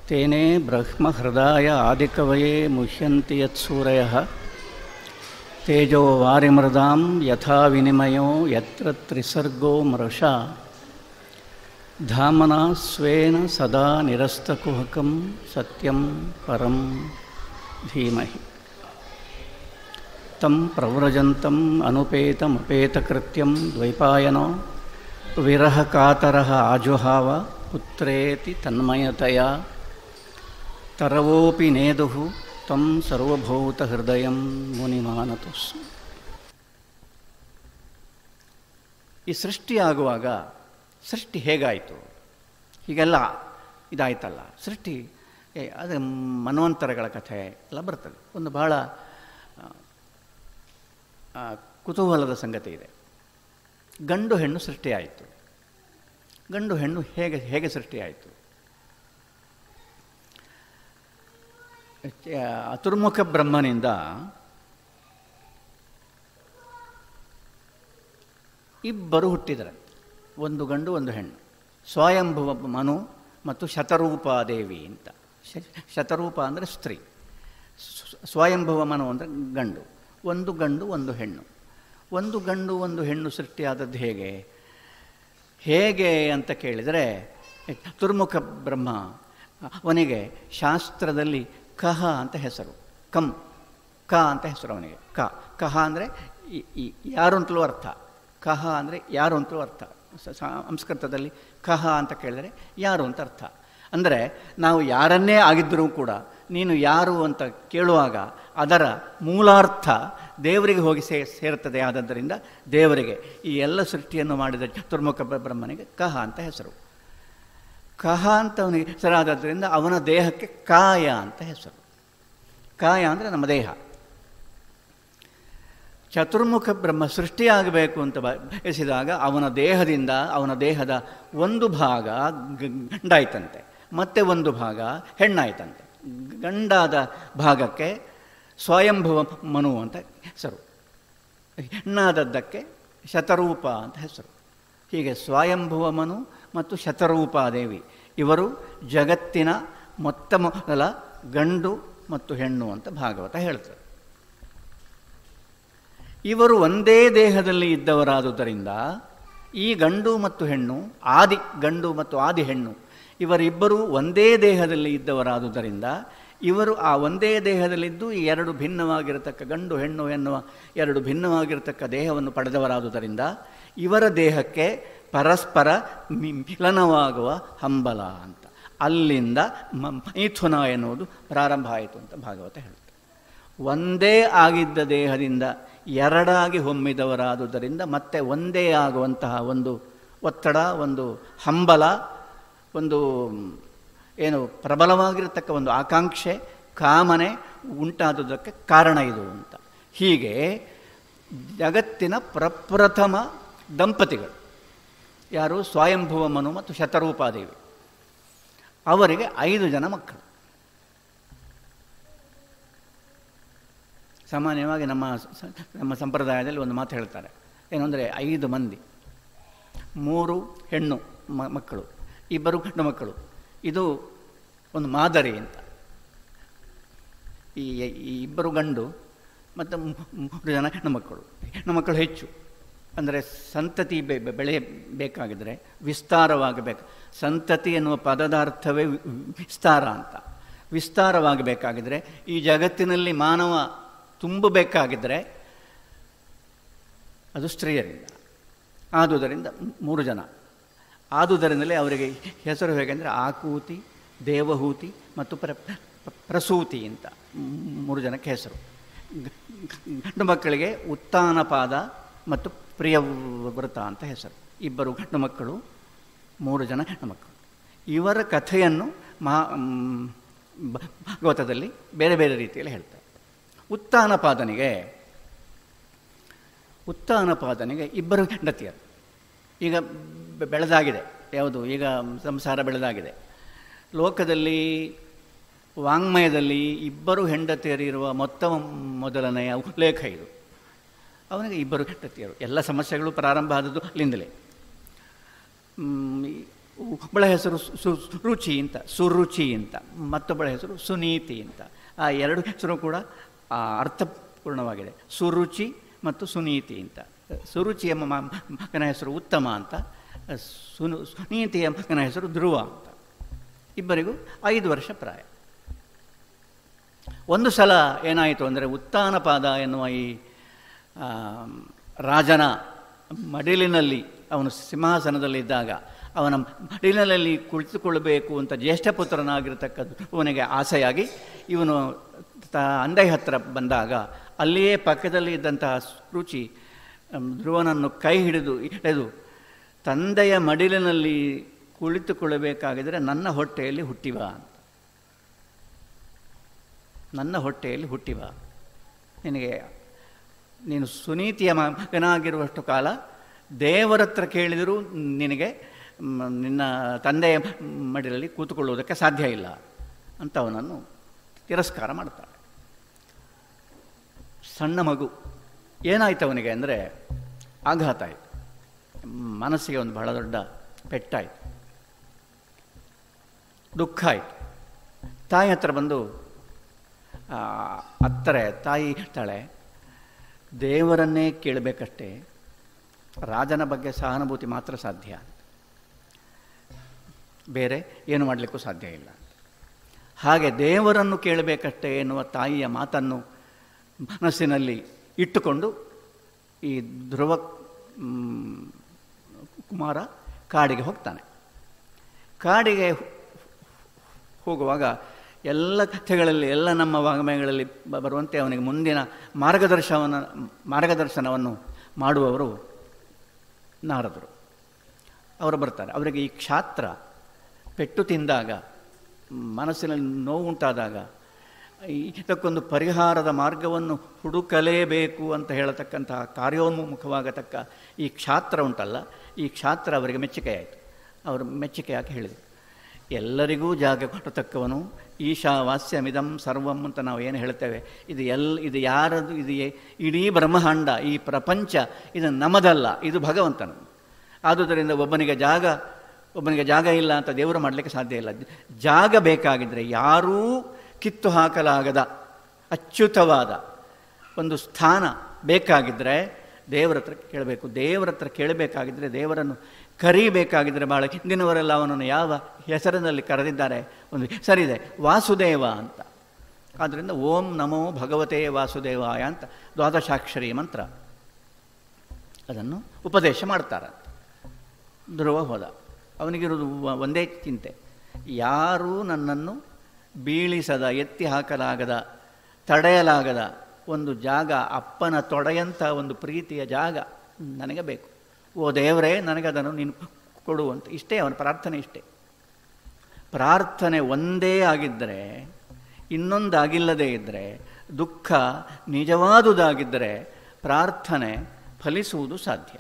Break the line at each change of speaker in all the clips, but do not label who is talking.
तेने ब्रह्महृदाय आदिकवये मुह्यन्ति यत्सूरयः तेजो वारिमृदां यथा विनिमयो यत्र त्रिसर्गो मृषा धामना स्वेन सदा निरस्तकुहकं सत्यं परं धीमहि तं प्रव्रजन्तम् अनुपेतमपेतकृत्यं द्वैपायनो विरहकातरः आजुहाव पुत्रेति तन्मयतया तरवोऽपि नेदुः तं ಸರ್ವಭೂತಹೃದಯಂ ಮುನಿಮಾನತುಸ್ಸು ಈ ಸೃಷ್ಟಿಯಾಗುವಾಗ ಸೃಷ್ಟಿ ಹೇಗಾಯಿತು ಹೀಗೆಲ್ಲ ಇದಾಯ್ತಲ್ಲ ಸೃಷ್ಟಿ ಏ, ಅದು ಮನ್ವಂತರಗಳ ಕಥೆ ಎಲ್ಲ ಬರ್ತದೆ ಒಂದು ಬಹಳ ಆ, ಆ, ಕುತೂಹಲದ ಸಂಗತಿ ಇದೆ ಗಂಡು ಹೆಣ್ಣು ಸೃಷ್ಟಿಯಾಯಿತು ಗಂಡು ಹೆಣ್ಣು ಹೇಗೆ ಹೇಗೆ ಸೃಷ್ಟಿಯಾಯಿತು ಚತುರ್ಮುಖ ಬ್ರಹ್ಮನಿಂದ ಇಬ್ಬರು ಹುಟ್ಟಿದರೆ ಒಂದು ಗಂಡು ಒಂದು ಹೆಣ್ಣು ಸ್ವಯಂಭುವ ಮನು ಮತ್ತು ಶತರೂಪಾದೇವಿ ಅಂತ ಶ- ಶತರೂಪ ಅಂದರೆ ಸ್ತ್ರೀ ಸ್- ಸ್ವಯಂಭುವ ಮನು ಅಂದರೆ ಗಂಡು ಒಂದು ಗಂಡು ಒಂದು ಹೆಣ್ಣು ಒಂದು ಗಂಡು ಒಂದು ಹೆಣ್ಣು ಸೃಷ್ಟಿಯಾದದ್ದು ಹೇಗೆ ಹೇಗೆ ಅಂತ ಕೇಳಿದರೆ ತುರ್ಮುಖ ಬ್ರಹ್ಮ ಅವನಿಗೆ ಶಾಸ್ತ್ರದಲ್ಲಿ ಕಹ ಅಂತ ಹೆಸರು ಕಂ ಕ ಅಂತ ಹೆಸರು ಅವನಿಗೆ ಕ ಕಹ ಅಂದರೆ ಯಾರು ಅಂತಲೂ ಅರ್ಥ ಕಹ ಅಂದರೆ ಯಾರು ಅಂತಲೂ ಅರ್ಥ ಸ- ಸ- ಸಂಸ್ಕೃತದಲ್ಲಿ ಕಹ ಅಂತ ಕೇಳಿದರೆ ಯಾರು ಅಂತ ಅರ್ಥ ಅಂದರೆ ನಾವು ಯಾರನ್ನೇ ಆಗಿದ್ದರೂ ಕೂಡ ನೀನು ಯಾರು ಅಂತ ಕೇಳುವಾಗ ಅದರ ಮೂಲಾರ್ಥ ದೇವರಿಗೆ ಹೋಗಿ ಸೇ ಸೇರ್ತದೆ ಆದದ್ದರಿಂದ ದೇವರಿಗೆ ಈ ಎಲ್ಲ ಸೃಷ್ಟಿಯನ್ನು ಮಾಡಿದ ಚತುರ್ಮುಖ ಬ- ಬ್ರಹ್ಮನಿಗೆ ಕಹ ಅಂತ ಹೆಸರು ಕಹ ಅಂತ ಅವನಿಗೆ ಹೆಸರಾದದ್ದರಿಂದ ಅವನ ದೇಹಕ್ಕೆ ಕಾಯ ಅಂತ ಹೆಸರು ಕಾಯ ಅಂದರೆ ನಮ್ಮ ದೇಹ ಚತುರ್ಮುಖ ಬ್ರಹ್ಮ ಸೃಷ್ಟಿಯಾಗಬೇಕು ಅಂತ ಬಯಸಿದಾಗ ಅವನ ದೇಹದಿಂದ ಅವನ ದೇಹದ ಒಂದು ಭಾಗ ಗ- ಗಂಡಾಯ್ತಂತೆ ಮತ್ತೆ ಒಂದು ಭಾಗ ಹೆಣ್ಣಾಯ್ತಂತೆ ಗಂಡಾದ ಭಾಗಕ್ಕೆ ಸ್ವಯಂಭುವ ಮನು ಅಂತ ಹೆಸರು ಹೆಣ್ಣಾದದ್ದಕ್ಕೆ ಶತರೂಪ ಅಂತ ಹೆಸರು ಹೀಗೆ ಸ್ವಯಂಭುವ ಮನು ಮತ್ತು ಶತರೂಪಾದೇವಿ ಇವರು ಜಗತ್ತಿನ ಮೊತ್ತ ಮೊದಲ ಗಂಡು ಮತ್ತು ಹೆಣ್ಣು ಅಂತ ಭಾಗವತ ಹೇಳ್ತಾರೆ ಇವರು ಒಂದೇ ದೇಹದಲ್ಲಿ ಇದ್ದವರಾದುದರಿಂದ ಈ ಗಂಡು ಮತ್ತು ಹೆಣ್ಣು ಆದಿ ಗಂಡು ಮತ್ತು ಆದಿ ಹೆಣ್ಣು ಇವರಿಬ್ಬರೂ ಒಂದೇ ದೇಹದಲ್ಲಿ ಇದ್ದವರಾದುದರಿಂದ ಇವರು ಆ ಒಂದೇ ದೇಹದಲ್ಲಿದ್ದು ಈ ಎರಡು ಭಿನ್ನವಾಗಿರತಕ್ಕ ಗಂಡು ಹೆಣ್ಣು ಎನ್ನುವ ಎರಡು ಭಿನ್ನವಾಗಿರತಕ್ಕ ದೇಹವನ್ನು ಪಡೆದವರಾದುದರಿಂದ ಇವರ ದೇಹಕ್ಕೆ ಪರಸ್ಪರ ಮಿ- ಮಿಲನವಾಗುವ ಹಂಬಲ ಅಂತ ಅಲ್ಲಿಂದ ಮ- ಮೈಥುನ ಎನ್ನುವುದು ಪ್ರಾರಂಭ ಆಯಿತು ಅಂತ ಭಾಗವತ ಹೇಳುತ್ತೆ ಒಂದೇ ಆಗಿದ್ದ ದೇಹದಿಂದ ಎರಡಾಗಿ ಹೊಮ್ಮಿದವರಾದುದರಿಂದ ಮತ್ತೆ ಒಂದೇ ಆಗುವಂತಹ ಒಂದು ಒತ್ತಡ ಒಂದು ಹಂಬಲ ಒಂದು ಏನು ಪ್ರಬಲವಾಗಿರತಕ್ಕ ಒಂದು ಆಕಾಂಕ್ಷೆ ಕಾಮನೆ ಉಂಟಾದುದಕ್ಕೆ ಕಾರಣ ಇದು ಅಂತ ಹೀಗೆ ಜಗತ್ತಿನ ಪ್ರಪ್ರಥಮ ದಂಪತಿಗಳು ಯಾರು ಸ್ವಯಂಭುವ ಮನು ಮತ್ತು ಶತರೂಪಾದೇವಿ ಅವರಿಗೆ ಐದು ಜನ ಮಕ್ಕಳು ಸಾಮಾನ್ಯವಾಗಿ ನಮ್ಮ ಸ- ನಮ್ಮ ಸಂಪ್ರದಾಯದಲ್ಲಿ ಒಂದು ಮಾತು ಹೇಳ್ತಾರೆ ಏನು ಅಂದರೆ ಐದು ಮಂದಿ ಮೂರು ಹೆಣ್ಣು ಮ ಮಕ್ಕಳು ಇಬ್ಬರು ಗಂಡು ಮಕ್ಕಳು ಇದು ಒಂದು ಮಾದರಿ ಅಂತ ಈ ಈ ಇಬ್ಬರು ಗಂಡು ಮತ್ತು ಮೂ- ಮೂರು ಜನ ಹೆಣ್ಣು ಮಕ್ಕಳು ಹೆಣ್ಣು ಮಕ್ಕಳು ಹೆಚ್ಚು ಅಂದರೆ ಸಂತತಿ ಬೆ ಬೆ- ಬೆಳೆಯಬೇಕಾಗಿದ್ದರೆ ವಿಸ್ತಾರವಾಗಬೇಕು ಸಂತತಿ ಎನ್ನುವ ಪದದ ಅರ್ಥವೇ ವಿ- ವಿಸ್ತಾರ ಅಂತ ವಿಸ್ತಾರವಾಗಬೇಕಾಗಿದ್ದರೆ ಈ ಜಗತ್ತಿನಲ್ಲಿ ಮಾನವ ತುಂಬಬೇಕಾಗಿದ್ದರೆ ಅದು ಸ್ತ್ರೀಯರಿಂದ ಆದುದರಿಂದ ಮೂರು ಜನ ಆದುದರಿಂದಲೇ ಅವರಿಗೆ ಹೆಸರು ಹೇಗೆಂದರೆ ಆಕೂತಿ ದೇವಹೂತಿ ಮತ್ತು ಪ್ರ ಪ್ರ- ಪ್ರಸೂತಿ ಅಂತ ಮೂರು ಜನಕ್ಕೆ ಹೆಸರು ಗ- ಗಂಡು ಮಕ್ಕಳಿಗೆ ಉತ್ತಾನಪಾದ ಮತ್ತು ಪ್ರಿಯವೃತ ಅಂತ ಹೆಸರು ಇಬ್ಬರು ಗಂಡು ಮಕ್ಕಳು ಮೂರು ಜನ ಹೆಣ್ಣು ಮಕ್ಕಳು ಇವರ ಕಥೆಯನ್ನು ಮಹಾ ಮ್, ಭ- ಭಾಗವತದಲ್ಲಿ ಬೇರೆ ಬೇರೆ ರೀತಿಯಲ್ಲಿ ಹೇಳ್ತಾರೆ ಉತ್ತಾನಪಾದನಿಗೆ ಉತ್ತಾನಪಾದನಿಗೆ ಇಬ್ಬರು ಹೆಂಡತಿಯರು ಈಗ ಬೆ- ಬೆಳೆದಾಗಿದೆ ಯಾವುದು ಈಗ ಸಂಸಾರ ಬೆಳೆದಾಗಿದೆ ಲೋಕದಲ್ಲಿ ವಾಂಗ್ಮಯದಲ್ಲಿ ಇಬ್ಬರು ಹೆಂಡತಿಯರಿರುವ ಮೊತ್ತ ಮೊದಲನೆಯ ಉಲ್ಲೇಖ ಇದು ಅವನಿಗೆ ಇಬ್ಬರು ಹೆಂಡತಿಯರು ಎಲ್ಲ ಸಮಸ್ಯೆಗಳು ಪ್ರಾರಂಭ ಆದದ್ದು ಅಲ್ಲಿಂದಲೇ ಮ್, ಈ ಒಬ್ಬಳ ಹೆಸರು ಸು ರುಚಿ ಅಂತ ಸುರುಚಿ ಅಂತ ಮತ್ತೊಬ್ಬಳ ಹೆಸರು ಸುನೀತಿ ಅಂತ ಆ ಎರಡು ಹೆಸರು ಕೂಡ ಆ ಅರ್ಥಪೂರ್ಣವಾಗಿದೆ ಸುರುಚಿ ಮತ್ತು ಸುನೀತಿ ಅಂತ ಸುರುಚಿ ಎಂಬ ಮ- ಮಗನ ಹೆಸರು ಉತ್ತಮ ಅಂತ ಸುನು ಸುನೀತಿ ಎಂಬ ಮಗನ ಹೆಸರು ಧ್ರುವ ಅಂತ ಇಬ್ಬರಿಗೂ ಐದು ವರ್ಷ ಪ್ರಾಯ ಒಂದು ಸಲ ಏನಾಯಿತು ಅಂದರೆ ಉತ್ತಾನಪಾದ ಎನ್ನುವ ಈ ಆ, ರಾಜನ ಮಡಿಲಿನಲ್ಲಿ ಅವನು ಸಿಂಹಾಸನದಲ್ಲಿದ್ದಾಗ ಅವನ ಮಡಿಲಿನಲ್ಲಿ ಕುಳಿತುಕೊಳ್ಳಬೇಕು ಅಂತ ಜ್ಯೇಷ್ಠ ಪುತ್ರನಾಗಿರ್ತಕ್ಕದ್ದು ಅವನಿಗೆ ಆಸೆಯಾಗಿ ಇವನು ತ ಅಂದೆ ಹತ್ತಿರ ಬಂದಾಗ ಅಲ್ಲಿಯೇ ಪಕ್ಕದಲ್ಲಿ ಇದ್ದಂತಹ ರುಚಿ ಧ್ರುವನನ್ನು ಕೈ ಹಿಡಿದು ಹಿಡಿದು ತಂದೆಯ ಮಡಿಲಿನಲ್ಲಿ ಕುಳಿತುಕೊಳ್ಳಬೇಕಾಗಿದ್ದರೆ ನನ್ನ ಹೊಟ್ಟೆಯಲ್ಲಿ ಹುಟ್ಟಿವ ಅಂತ ನನ್ನ ಹೊಟ್ಟೆಯಲ್ಲಿ ಹುಟ್ಟಿವ ನಿನಗೆ ನೀನು ಸುನೀತಿಯ ಮಗನಾಗಿರುವಷ್ಟು ಕಾಲ ದೇವರ ಹತ್ರ ಕೇಳಿದರೂ ನಿನಗೆ ಮ್, ನಿನ್ನ ತಂದೆಯ ಮಡಿಲಲ್ಲಿ ಕೂತುಕೊಳ್ಳುವುದಕ್ಕೆ ಸಾಧ್ಯ ಇಲ್ಲ ಅಂತ ಅವನನ್ನು ತಿರಸ್ಕಾರ ಮಾಡ್ತಾಳೆ ಸಣ್ಣ ಮಗು ಏನಾಯ್ತು ಅವನಿಗೆ ಅಂದರೆ ಆಘಾತ ಆಯಿತು ಮನಸ್ಸಿಗೆ ಒಂದು ಬಹಳ ದೊಡ್ಡ ಪೆಟ್ಟಾಯಿತು ದುಃಖ ಆಯಿತು ತಾಯಿ ಹತ್ರ ಬಂದು ಆ, ಅತ್ತರೆ ತಾಯಿ ಹೇಳ್ತಾಳೆ ದೇವರನ್ನೇ ಕೇಳಬೇಕಷ್ಟೇ ರಾಜನ ಬಗ್ಗೆ ಸಹಾನುಭೂತಿ ಮಾತ್ರ ಸಾಧ್ಯ ಬೇರೆ ಏನು ಮಾಡಲಿಕ್ಕೂ ಸಾಧ್ಯ ಇಲ್ಲ ಹಾಗೆ ದೇವರನ್ನು ಕೇಳಬೇಕಷ್ಟೇ ಎನ್ನುವ ತಾಯಿಯ ಮಾತನ್ನು ಮನಸ್ಸಿನಲ್ಲಿ ಇಟ್ಟುಕೊಂಡು ಈ ಧ್ರುವ ಮ್, ಕುಮಾರ ಕಾಡಿಗೆ ಹೋಗ್ತಾನೆ ಕಾಡಿಗೆ ಹೋಗುವಾಗ ಎಲ್ಲ ಕಥೆಗಳಲ್ಲಿ ಎಲ್ಲ ನಮ್ಮ ವಾಂಗ್ಮಯಗಳಲ್ಲಿ ಬ- ಬರುವಂತೆ ಅವನಿಗೆ ಮುಂದಿನ ಮಾರ್ಗದರ್ಶನ ಮಾರ್ಗದರ್ಶನವನ್ನು ಮಾಡುವವರು ನಾರದರು ಅವರು ಬರ್ತಾರೆ ಅವರಿಗೆ ಈ ಕ್ಷಾತ್ರ ಪೆಟ್ಟು ತಿಂದಾಗ ಮನಸ್ಸಿನಲ್ಲಿ ನೋವುಂಟಾದಾಗ ಇದಕ್ಕೊಂದು ಪರಿಹಾರದ ಮಾರ್ಗವನ್ನು ಹುಡುಕಲೇಬೇಕು ಅಂತ ಹೇಳತಕ್ಕಂತಹ ಕಾರ್ಯೋನ್ಮುಖವಾಗತಕ್ಕ ಈ ಕ್ಷಾತ್ರ ಉಂಟಲ್ಲ ಈ ಕ್ಷಾತ್ರ ಅವರಿಗೆ ಮೆಚ್ಚುಗೆ ಆಯಿತು ಅವರು ಮೆಚ್ಚುಗೆ ಯಾಕೆ ಹೇಳಿದರು ಎಲ್ಲರಿಗೂ ಜಾಗ ಕೊಡತಕ್ಕವನು ಈಶಾವಾಸ್ಯಮಿದಂ ಸರ್ವಂ ಅಂತ ನಾವು ಏನು ಹೇಳ್ತೇವೆ ಇದು ಎಲ್ ಇದು ಯಾರದು ಇದು ಎ- ಇಡೀ ಬ್ರಹ್ಮಾಂಡ ಈ ಪ್ರಪಂಚ ಇದು ನಮ್ಮದಲ್ಲ ಇದು ಭಗವಂತನು ಆದುದರಿಂದ ಒಬ್ಬನಿಗೆ ಜಾಗ ಒಬ್ಬನಿಗೆ ಜಾಗ ಇಲ್ಲ ಅಂತ ದೇವರು ಮಾಡಲಿಕ್ಕೆ ಸಾಧ್ಯ ಇಲ್ಲ ಜಾಗ ಬೇಕಾಗಿದ್ದರೆ ಯಾರೂ ಕಿತ್ತು ಹಾಕಲಾಗದ ಅಚ್ಯುತವಾದ ಒಂದು ಸ್ಥಾನ ಬೇಕಾಗಿದ್ದರೆ ದೇವರ ಹತ್ರ ಕೇಳಬೇಕು ದೇವರ ಹತ್ರ ಕೇಳಬೇಕಾಗಿದ್ದರೆ ದೇವರನ್ನು ಕರೀಬೇಕಾಗಿದ್ದರೆ ಭಾಳ ಹಿಂದಿನವರೆಲ್ಲ ಅವನನ್ನು ಯಾವ ಹೆಸರಿನಲ್ಲಿ ಕರೆದಿದ್ದಾರೆ ಒಂದು ಹೆಸರಿದೆ ವಾಸುದೇವ ಅಂತ ಆದ್ದರಿಂದ ಓಂ ನಮೋ ಭಗವತೆ ವಾಸುದೇವಾಯ ಅಂತ ದ್ವಾದಶಾಕ್ಷರಿ ಮಂತ್ರ ಅದನ್ನು ಉಪದೇಶ ಮಾಡ್ತಾರೆ ಧ್ರುವ ಹೋದ ಅವನಿಗಿರೋದು ವ- ಒಂದೇ ಚಿಂತೆ ಯಾರೂ ನನ್ನನ್ನು ಬೀಳಿಸದ ಎತ್ತಿ ಹಾಕಲಾಗದ ತಡೆಯಲಾಗದ ಒಂದು ಜಾಗ ಅಪ್ಪನ ತೊಡೆಯಂಥ ಒಂದು ಪ್ರೀತಿಯ ಜಾಗ ನನಗೆ ಬೇಕು ಓ ದೇವರೇ ನನಗದನ್ನು ನೀನು ಕೊಡು ಅಂತ ಇಷ್ಟೇ ಅವನ ಪ್ರಾರ್ಥನೆ ಇಷ್ಟೇ ಪ್ರಾರ್ಥನೆ ಒಂದೇ ಆಗಿದ್ದರೆ ಇನ್ನೊಂದಾಗಿಲ್ಲದೇ ಇದ್ದರೆ ದುಃಖ ನಿಜವಾದುದಾಗಿದ್ದರೆ ಪ್ರಾರ್ಥನೆ ಫಲಿಸುವುದು ಸಾಧ್ಯ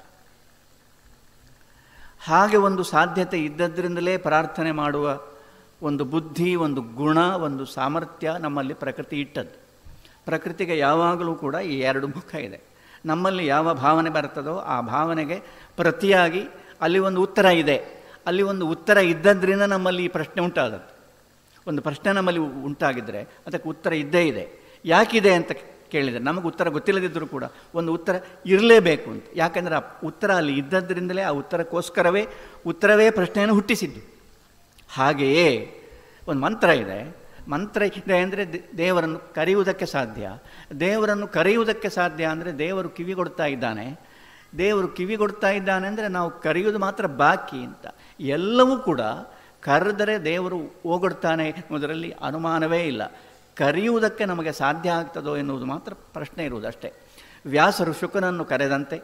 ಹಾಗೆ ಒಂದು ಸಾಧ್ಯತೆ ಇದ್ದದ್ರಿಂದಲೇ ಪ್ರಾರ್ಥನೆ ಮಾಡುವ ಒಂದು ಬುದ್ಧಿ ಒಂದು ಗುಣ ಒಂದು ಸಾಮರ್ಥ್ಯ ನಮ್ಮಲ್ಲಿ ಪ್ರಕೃತಿ ಇಟ್ಟದ್ದು ಪ್ರಕೃತಿಗೆ ಯಾವಾಗಲೂ ಕೂಡ ಈ ಎರಡು ಮುಖ ಇದೆ ನಮ್ಮಲ್ಲಿ ಯಾವ ಭಾವನೆ ಬರ್ತದೋ ಆ ಭಾವನೆಗೆ ಪ್ರತಿಯಾಗಿ ಅಲ್ಲಿ ಒಂದು ಉತ್ತರ ಇದೆ ಅಲ್ಲಿ ಒಂದು ಉತ್ತರ ಇದ್ದದ್ರಿಂದ ನಮ್ಮಲ್ಲಿ ಈ ಪ್ರಶ್ನೆ ಉಂಟಾದದ್ದು ಒಂದು ಪ್ರಶ್ನೆ ನಮ್ಮಲ್ಲಿ ಉಂಟಾಗಿದ್ದರೆ ಅದಕ್ಕೆ ಉತ್ತರ ಇದ್ದೇ ಇದೆ ಯಾಕಿದೆ ಅಂತ ಕೇಳಿದರೆ ನಮಗೆ ಉತ್ತರ ಗೊತ್ತಿಲ್ಲದಿದ್ದರೂ ಕೂಡ ಒಂದು ಉತ್ತರ ಇರಲೇಬೇಕು ಅಂತ ಯಾಕಂದರೆ ಆ ಉತ್ತರ ಅಲ್ಲಿ ಇದ್ದದ್ರಿಂದಲೇ ಆ ಉತ್ತರಕ್ಕೋಸ್ಕರವೇ ಉತ್ತರವೇ ಪ್ರಶ್ನೆಯನ್ನು ಹುಟ್ಟಿಸಿದ್ದು ಹಾಗೆಯೇ ಒಂದು ಮಂತ್ರ ಇದೆ ಮಂತ್ರ ಇದೆ ಅಂದರೆ ದೇವರನ್ನು ಕರೆಯುವುದಕ್ಕೆ ಸಾಧ್ಯ ದೇವರನ್ನು ಕರೆಯುವುದಕ್ಕೆ ಸಾಧ್ಯ ಅಂದರೆ ದೇವರು ಕಿವಿ ಕೊಡ್ತಾ ಇದ್ದಾನೆ ದೇವರು ಕಿವಿ ಕೊಡ್ತಾ ಇದ್ದಾನೆ ಅಂದರೆ ನಾವು ಕರೆಯುವುದು ಮಾತ್ರ ಬಾಕಿ ಅಂತ ಎಲ್ಲವೂ ಕೂಡ ಕರೆದರೆ ದೇವರು ಓಗೊಡ್ತಾನೆ ಎನ್ನುವುದರಲ್ಲಿ ಅನುಮಾನವೇ ಇಲ್ಲ ಕರೆಯುವುದಕ್ಕೆ ನಮಗೆ ಸಾಧ್ಯ ಆಗ್ತದೋ ಎನ್ನುವುದು ಮಾತ್ರ ಪ್ರಶ್ನೆ ಇರುವುದಷ್ಟೇ ವ್ಯಾಸರು ಶುಕನನ್ನು ಕರೆದಂತೆ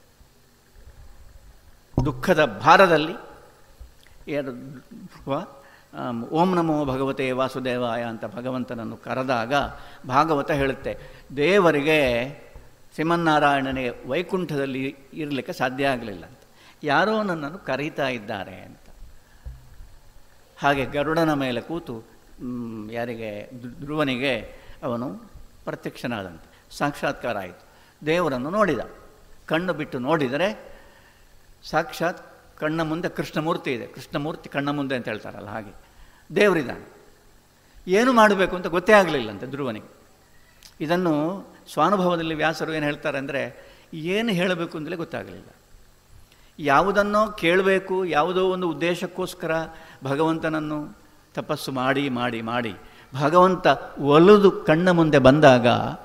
ದುಃಖದ ಭಾರದಲ್ಲಿ ಏನು ಆಮ್, ಓಂ ನಮೋ ಭಗವತೆ ವಾಸುದೇವಾಯ ಅಂತ ಭಗವಂತನನ್ನು ಕರೆದಾಗ ಭಾಗವತ ಹೇಳುತ್ತೆ ದೇವರಿಗೆ ಸಿಮನ್ನಾರಾಯಣನಿಗೆ ವೈಕುಂಠದಲ್ಲಿ ಇರಲಿಕ್ಕೆ ಸಾಧ್ಯ ಆಗಲಿಲ್ಲ ಅಂತ ಯಾರೋ ನನ್ನನ್ನು ಕರೀತಾ ಇದ್ದಾರೆ ಅಂತ ಹಾಗೆ ಗರುಡನ ಮೇಲೆ ಕೂತು ಮ್, ಯಾರಿಗೆ ಧ್ರು- ಧ್ರುವನಿಗೆ ಅವನು ಪ್ರತ್ಯಕ್ಷನಾದಂತೆ ಸಾಕ್ಷಾತ್ಕಾರ ಆಯಿತು ದೇವರನ್ನು ನೋಡಿದ ಕಣ್ಣು ಬಿಟ್ಟು ನೋಡಿದರೆ ಸಾಕ್ಷಾತ್ ಕಣ್ಣ ಮುಂದೆ ಕೃಷ್ಣಮೂರ್ತಿ ಇದೆ ಕೃಷ್ಣಮೂರ್ತಿ ಕಣ್ಣ ಮುಂದೆ ಅಂತ ಹೇಳ್ತಾರಲ್ಲ ಹಾಗೆ ದೇವರಿದ್ದಾನೆ ಏನು ಮಾಡಬೇಕು ಅಂತ ಗೊತ್ತೇ ಆಗಲಿಲ್ಲ ಅಂತ ಧ್ರುವನಿಗೆ ಇದನ್ನು ಸ್ವಾನುಭವದಲ್ಲಿ ವ್ಯಾಸರು ಏನು ಹೇಳ್ತಾರೆ ಅಂದರೆ ಏನು ಹೇಳಬೇಕು ಅಂತಲೇ ಗೊತ್ತಾಗಲಿಲ್ಲ ಯಾವುದನ್ನೋ ಕೇಳಬೇಕು ಯಾವುದೋ ಒಂದು ಉದ್ದೇಶಕ್ಕೋಸ್ಕರ ಭಗವಂತನನ್ನು ತಪಸ್ಸು ಮಾಡಿ ಮಾಡಿ ಮಾಡಿ ಭಗವಂತ ಒಲಿದು ಕಣ್ಣ ಮುಂದೆ ಬಂದಾಗ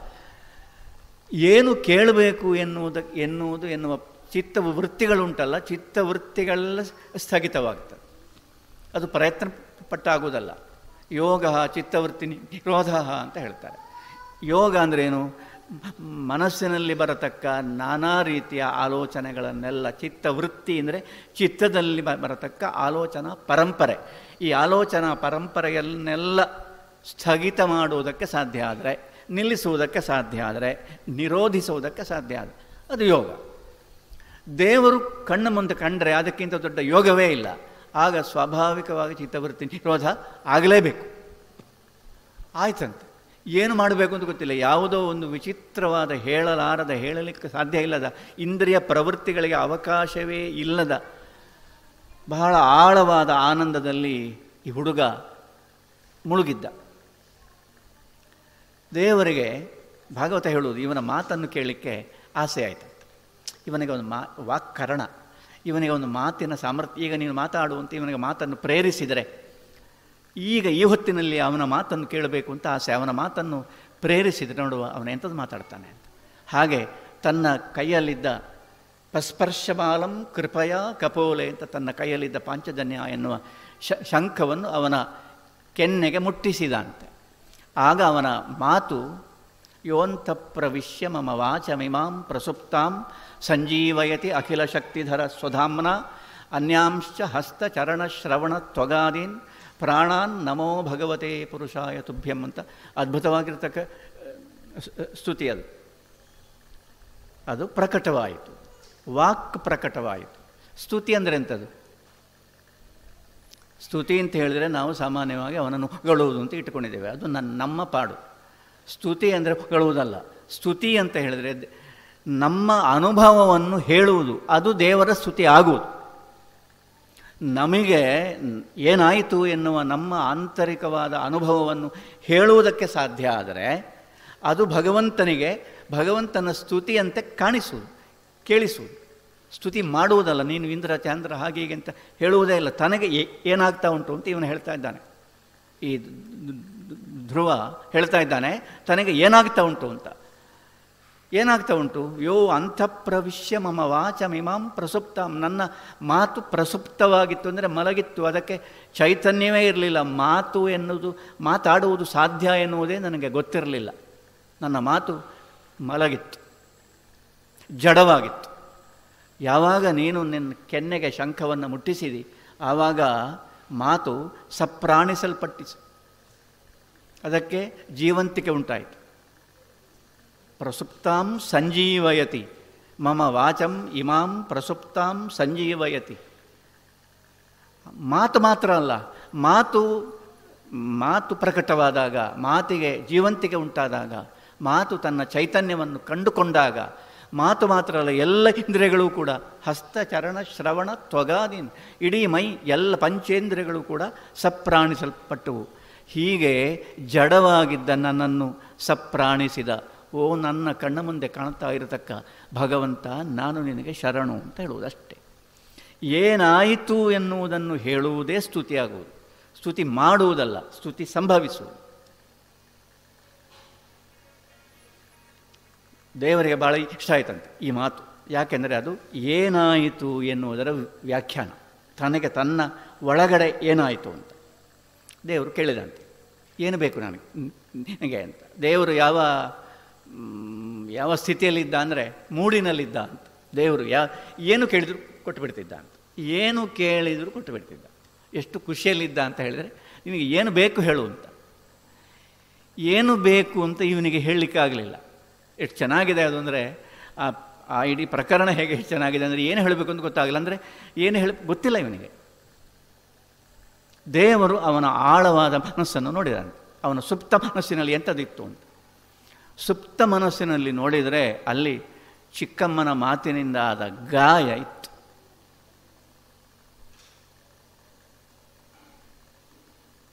ಏನು ಕೇಳಬೇಕು ಎನ್ನುವುದ ಎನ್ನುವುದು ಎನ್ನುವ ಚಿತ್ತ ವೃತ್ತಿಗಳುಂಟಲ್ಲ ಚಿತ್ತ ವೃತ್ತಿಗಳೆಲ್ಲ ಸ್ಥಗಿತವಾಗ್ತದೆ ಅದು ಪ್ರಯತ್ನ ಪಟ್ಟಾಗುವುದಲ್ಲ ಯೋಗ ಚಿತ್ತವೃತ್ತಿ ನಿರೋಧ ಅಂತ ಹೇಳ್ತಾರೆ ಯೋಗ ಅಂದ್ರೇನು ಮನಸ್ಸಿನಲ್ಲಿ ಬರತಕ್ಕ ನಾನಾ ರೀತಿಯ ಆಲೋಚನೆಗಳನ್ನೆಲ್ಲ ಚಿತ್ತವೃತ್ತಿ ಅಂದರೆ ಚಿತ್ತದಲ್ಲಿ ಬ- ಬರತಕ್ಕ ಆಲೋಚನಾ ಪರಂಪರೆ ಈ ಆಲೋಚನಾ ಪರಂಪರೆಯನ್ನೆಲ್ಲ ಸ್ಥಗಿತ ಮಾಡುವುದಕ್ಕೆ ಸಾಧ್ಯ ಆದರೆ ನಿಲ್ಲಿಸುವುದಕ್ಕೆ ಸಾಧ್ಯ ಆದರೆ ನಿರೋಧಿಸುವುದಕ್ಕೆ ಸಾಧ್ಯ ಆದರೆ ಅದು ಯೋಗ ದೇವರು ಕಣ್ಣ ಮುಂದೆ ಕಂಡರೆ ಅದಕ್ಕಿಂತ ದೊಡ್ಡ ಯೋಗವೇ ಇಲ್ಲ ಆಗ ಸ್ವಾಭಾವಿಕವಾಗಿ ಚಿತ್ತವೃತ್ತಿ ನಿರೋಧ ಆಗಲೇಬೇಕು ಆಯ್ತಂತೆ ಏನು ಮಾಡಬೇಕು ಅಂತ ಗೊತ್ತಿಲ್ಲ ಯಾವುದೋ ಒಂದು ವಿಚಿತ್ರವಾದ ಹೇಳಲಾರದ ಹೇಳಲಿಕ್ಕೆ ಸಾಧ್ಯ ಇಲ್ಲದ ಇಂದ್ರಿಯ ಪ್ರವೃತ್ತಿಗಳಿಗೆ ಅವಕಾಶವೇ ಇಲ್ಲದ ಬಹಳ ಆಳವಾದ ಆನಂದದಲ್ಲಿ ಈ ಹುಡುಗ ಮುಳುಗಿದ್ದ ದೇವರಿಗೆ ಭಾಗವತ ಹೇಳುವುದು ಇವನ ಮಾತನ್ನು ಕೇಳಲಿಕ್ಕೆ ಆಸೆ ಆಯಿತು ಇವನಿಗೆ ಒಂದು ಮಾ ವಾಕ್ಕರಣ ಇವನಿಗೆ ಒಂದು ಮಾತಿನ ಸಾಮರ್ಥ್ಯ ಈಗ ನೀನು ಮಾತಾಡುವಂತ ಇವನಿಗೆ ಮಾತನ್ನು ಪ್ರೇರಿಸಿದರೆ ಈಗ ಈ ಹೊತ್ತಿನಲ್ಲಿ ಅವನ ಮಾತನ್ನು ಕೇಳಬೇಕು ಅಂತ ಆಸೆ ಅವನ ಮಾತನ್ನು ಪ್ರೇರಿಸಿದರೆ ನೋಡುವ ಅವನ ಎಂಥದ್ದು ಮಾತಾಡ್ತಾನೆ ಅಂತ ಹಾಗೆ ತನ್ನ ಕೈಯಲ್ಲಿದ್ದ ಪಸ್ಪರ್ಶಮಾಲಂ ಕೃಪಯ ಕಪೋಲೆ ಅಂತ ತನ್ನ ಕೈಯಲ್ಲಿದ್ದ ಪಾಂಚಜನ್ಯ ಎನ್ನುವ ಶ ಶಂಖವನ್ನು ಅವನ ಕೆನ್ನೆಗೆ ಮುಟ್ಟಿಸಿದಂತೆ ಆಗ ಅವನ ಮಾತು ಯೋಂತ ಪ್ರವಿಶ್ಯ ಮಮ ವಾಚಮಿಮಾಂ ಪ್ರಸುಪ್ತಾಂ ಸಂಜೀವಯತಿ ಅಖಿಲ ಶಕ್ತಿಧರ ಸ್ವಧಾಮ್ನ ಅನ್ಯಾಂಶ್ಚ ಹಸ್ತಚರಣಶ್ರವಣ ತ್ವಗಾದೀನ್ ಪ್ರಾಣಾನ್ ನಮೋ ಭಗವತೆ ಪುರುಷಾಯ ತುಭ್ಯಂ ಅಂತ ಅದ್ಭುತವಾಗಿರ್ತಕ್ಕ ಸ್ತುತಿ ಅದು ಅದು ಪ್ರಕಟವಾಯಿತು ವಾಕ್ ಪ್ರಕಟವಾಯಿತು ಸ್ತುತಿ ಅಂದರೆ ಎಂಥದ್ದು ಸ್ತುತಿ ಅಂತ ಹೇಳಿದರೆ ನಾವು ಸಾಮಾನ್ಯವಾಗಿ ಅವನನ್ನು ಹೊಗಳುವುದು ಅಂತ ಇಟ್ಟುಕೊಂಡಿದ್ದೇವೆ ಅದು ನನ್ನ ನಮ್ಮ ಪಾಡು ಸ್ತುತಿ ಅಂದರೆ ಹೊಗಳುವುದಲ್ಲ ಸ್ತುತಿ ಅಂತ ಹೇಳಿದರೆ ನಮ್ಮ ಅನುಭವವನ್ನು ಹೇಳುವುದು ಅದು ದೇವರ ಸ್ತುತಿ ಆಗುವುದು ನಮಗೆ ಏನಾಯಿತು ಎನ್ನುವ ನಮ್ಮ ಆಂತರಿಕವಾದ ಅನುಭವವನ್ನು ಹೇಳುವುದಕ್ಕೆ ಸಾಧ್ಯ ಆದರೆ ಅದು ಭಗವಂತನಿಗೆ ಭಗವಂತನ ಸ್ತುತಿಯಂತೆ ಕಾಣಿಸುವುದು ಕೇಳಿಸುವುದು ಸ್ತುತಿ ಮಾಡುವುದಲ್ಲ ನೀನು ಇಂದ್ರ ಚಾಂದ್ರ ಹಾಗೆ ಹೀಗೆ ಅಂತ ಹೇಳುವುದೇ ಇಲ್ಲ ತನಗೆ ಏ- ಏನಾಗ್ತಾ ಉಂಟು ಅಂತ ಇವನು ಹೇಳ್ತಾ ಇದ್ದಾನೆ ಈ ಧ್ರುವ ಹೇಳ್ತಾ ಇದ್ದಾನೆ ತನಗೆ ಏನಾಗ್ತಾ ಉಂಟು ಅಂತ ಏನಾಗ್ತಾ ಉಂಟು ಯೋ ಅಂತಃಪ್ರವಿಶ್ಯ ಮಮ ವಾಚಮಿಮಾಂ ಪ್ರಸುಪ್ತಾಂ ನನ್ನ ಮಾತು ಪ್ರಸುಪ್ತವಾಗಿತ್ತು ಅಂದರೆ ಮಲಗಿತ್ತು ಅದಕ್ಕೆ ಚೈತನ್ಯವೇ ಇರಲಿಲ್ಲ ಮಾತು ಎನ್ನುವುದು ಮಾತಾಡುವುದು ಸಾಧ್ಯ ಎನ್ನುವುದೇ ನನಗೆ ಗೊತ್ತಿರಲಿಲ್ಲ ನನ್ನ ಮಾತು ಮಲಗಿತ್ತು ಜಡವಾಗಿತ್ತು ಯಾವಾಗ ನೀನು ನಿನ್ನ ಕೆನ್ನೆಗೆ ಶಂಖವನ್ನು ಮುಟ್ಟಿಸಿದಿ ಆವಾಗ ಮಾತು ಸಪ್ರಾಣಿಸಲ್ಪಟ್ಟಿತು ಅದಕ್ಕೆ ಜೀವಂತಿಕೆ ಉಂಟಾಯಿತು ಪ್ರಸುಪ್ತಾಂ ಸಂಜೀವಯತಿ ಮಮ ವಾಚಂ ಇಮಾಂ ಪ್ರಸುಪ್ತಾಂ ಸಂಜೀವಯತಿ ಮಾತು ಮಾತ್ರ ಅಲ್ಲ ಮಾತು ಮಾತು ಪ್ರಕಟವಾದಾಗ ಮಾತಿಗೆ ಜೀವಂತಿಕೆ ಉಂಟಾದಾಗ ಮಾತು ತನ್ನ ಚೈತನ್ಯವನ್ನು ಕಂಡುಕೊಂಡಾಗ ಮಾತು ಮಾತ್ರ ಅಲ್ಲ ಎಲ್ಲ ಇಂದ್ರಿಯಗಳು ಕೂಡ ಹಸ್ತ ಚರಣ ಶ್ರವಣ ತ್ವಗಾದೀನ್ ಇಡೀ ಮೈ ಎಲ್ಲ ಪಂಚೇಂದ್ರಿಯಗಳು ಕೂಡ ಸಪ್ರಾಣಿಸಲ್ಪಟ್ಟವು ಹೀಗೆ ಜಡವಾಗಿದ್ದ ನನ್ನನ್ನು ಸಪ್ರಾಣಿಸಿದ ಓ ನನ್ನ ಕಣ್ಣ ಮುಂದೆ ಕಾಣ್ತಾ ಇರತಕ್ಕ ಭಗವಂತ ನಾನು ನಿನಗೆ ಶರಣು ಅಂತ ಹೇಳುವುದಷ್ಟೇ ಏನಾಯಿತು ಎನ್ನುವುದನ್ನು ಹೇಳುವುದೇ ಸ್ತುತಿಯಾಗುವುದು ಸ್ತುತಿ ಮಾಡುವುದಲ್ಲ ಸ್ತುತಿ ಸಂಭವಿಸುವುದು ದೇವರಿಗೆ ಭಾಳ ಇಷ್ಟ ಆಯ್ತಂತೆ ಈ ಮಾತು ಯಾಕೆಂದರೆ ಅದು ಏನಾಯಿತು ಎನ್ನುವುದರ ವ್ಯಾಖ್ಯಾನ ತನಗೆ ತನ್ನ ಒಳಗಡೆ ಏನಾಯಿತು ಅಂತ ದೇವರು ಕೇಳಿದಂತೆ ಏನು ಬೇಕು ನನಗೆ ನಿನಗೆ ಅಂತ ದೇವರು ಯಾವ ಮ್, ಯಾವ ಸ್ಥಿತಿಯಲ್ಲಿದ್ದ ಅಂದರೆ ಮೂಡಿನಲ್ಲಿದ್ದ ಅಂತ ದೇವರು ಯಾ ಏನು ಕೇಳಿದ್ರು ಕೊಟ್ಟು ಬಿಡ್ತಿದ್ದ ಅಂತ ಏನು ಕೇಳಿದರೂ ಕೊಟ್ಟು ಬಿಡ್ತಿದ್ದ ಎಷ್ಟು ಖುಷಿಯಲ್ಲಿದ್ದ ಅಂತ ಹೇಳಿದರೆ ನಿನಗೆ ಏನು ಬೇಕು ಹೇಳು ಅಂತ ಏನು ಬೇಕು ಅಂತ ಇವನಿಗೆ ಹೇಳಲಿಕ್ಕೆ ಆಗಲಿಲ್ಲ ಎಷ್ಟು ಚೆನ್ನಾಗಿದೆ ಅದು ಅಂದರೆ ಆ ಆ ಇಡೀ ಪ್ರಕರಣ ಹೇಗೆ ಎಷ್ಟು ಚೆನ್ನಾಗಿದೆ ಅಂದರೆ ಏನು ಹೇಳಬೇಕು ಅಂತ ಗೊತ್ತಾಗಲ್ಲ ಅಂದರೆ ಏನು ಹೇಳ ಗೊತ್ತಿಲ್ಲ ಇವನಿಗೆ ದೇವರು ಅವನ ಆಳವಾದ ಮನಸ್ಸನ್ನು ನೋಡಿದಾನೆ ಅವನ ಸುಪ್ತ ಮನಸ್ಸಿನಲ್ಲಿ ಎಂಥದಿತ್ತು ಅಂತ ಸುಪ್ತ ಮನಸ್ಸಿನಲ್ಲಿ ನೋಡಿದರೆ ಅಲ್ಲಿ ಚಿಕ್ಕಮ್ಮನ ಮಾತಿನಿಂದ ಆದ ಗಾಯ ಇತ್ತು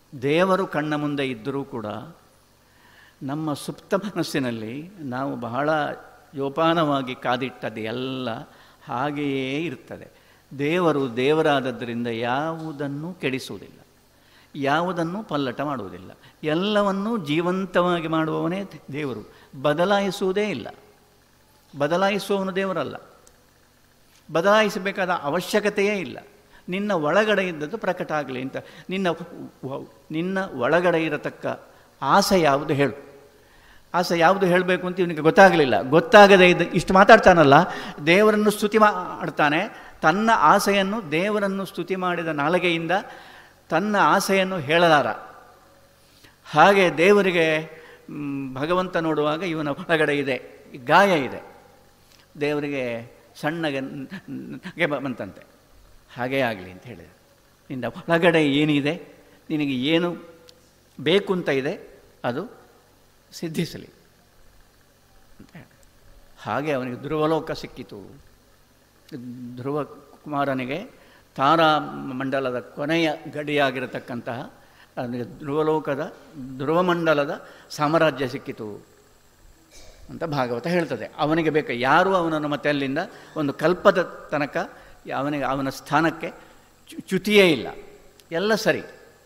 ದೇವರು ಕಣ್ಣ ಮುಂದೆ ಇದ್ದರೂ ಕೂಡ ನಮ್ಮ ಸುಪ್ತ ಮನಸ್ಸಿನಲ್ಲಿ ನಾವು ಬಹಳ ಜೋಪಾನವಾಗಿ ಕಾದಿಟ್ಟದ್ದು ಎಲ್ಲ ಹಾಗೆಯೇ ಇರ್ತದೆ ದೇವರು ದೇವರಾದದ್ದರಿಂದ ಯಾವುದನ್ನು ಕೆಡಿಸುವುದಿಲ್ಲ ಯಾವುದನ್ನು ಪಲ್ಲಟ ಮಾಡುವುದಿಲ್ಲ ಎಲ್ಲವನ್ನೂ ಜೀವಂತವಾಗಿ ಮಾಡುವವನೇ ದೇವರು ಬದಲಾಯಿಸುವುದೇ ಇಲ್ಲ ಬದಲಾಯಿಸುವವನು ದೇವರಲ್ಲ ಬದಲಾಯಿಸಬೇಕಾದ ಅವಶ್ಯಕತೆಯೇ ಇಲ್ಲ ನಿನ್ನ ಒಳಗಡೆ ಇದ್ದದ್ದು ಪ್ರಕಟ ಆಗಲಿ ಅಂತ ನಿನ್ನ ವ- ನಿನ್ನ ಒಳಗಡೆ ಇರತಕ್ಕ ಆಸೆ ಯಾವುದು ಹೇಳು ಆಸೆ ಯಾವುದು ಹೇಳಬೇಕು ಅಂತ ಇವನಿಗೆ ಗೊತ್ತಾಗಲಿಲ್ಲ ಗೊತ್ತಾಗದೇ ಇದ್ದ ಇಷ್ಟು ಮಾತಾಡ್ತಾನಲ್ಲ ದೇವರನ್ನು ಸ್ತುತಿ ಮಾಡ್ತಾನೆ ತನ್ನ ಆಸೆಯನ್ನು ದೇವರನ್ನು ಸ್ತುತಿ ಮಾಡಿದ ನಾಲಿಗೆಯಿಂದ ತನ್ನ ಆಸೆಯನ್ನು ಹೇಳಲಾರ ಹಾಗೆ ದೇವರಿಗೆ ಮ್, ಭಗವಂತ ನೋಡುವಾಗ ಇವನ ಒಳಗಡೆ ಇದೆ ಗಾಯ ಇದೆ ದೇವರಿಗೆ ಸಣ್ಣಗೆ ನಗೆ ಬಂತಂತೆ ಹಾಗೇ ಆಗಲಿ ಅಂತ ಹೇಳಿದೆ ನಿನ್ನ ಒಳಗಡೆ ಏನಿದೆ ನಿನಗೆ ಏನು ಬೇಕು ಅಂತ ಇದೆ ಅದು ಸಿದ್ಧಿಸಲಿ ಅಂತ ಹೇಳಿ. ಹಾಗೆ ಅವನಿಗೆ ಧ್ರುವಲೋಕ ಸಿಕ್ಕಿತು ಧ್ರುವ ಕುಮಾರನಿಗೆ ತಾರಾ ಮಂಡಲದ ಕೊನೆಯ ಗಡಿಯಾಗಿರತಕ್ಕಂತಹ ಅವನಿಗೆ ಧ್ರುವಲೋಕದ ಧ್ರುವಮಂಡಲದ ಸಾಮ್ರಾಜ್ಯ ಸಿಕ್ಕಿತು ಅಂತ ಭಾಗವತ ಹೇಳ್ತದೆ ಅವನಿಗೆ ಬೇಕು ಯಾರೂ ಅವನನ್ನು ಮತ್ತೆ ಅಲ್ಲಿಂದ ಒಂದು ಕಲ್ಪದ ತನಕ ಅವನಿಗೆ ಅವನ ಸ್ಥಾನಕ್ಕೆ ಚು- ಚ್ಯುತಿಯೇ ಇಲ್ಲ ಎಲ್ಲ ಸರಿ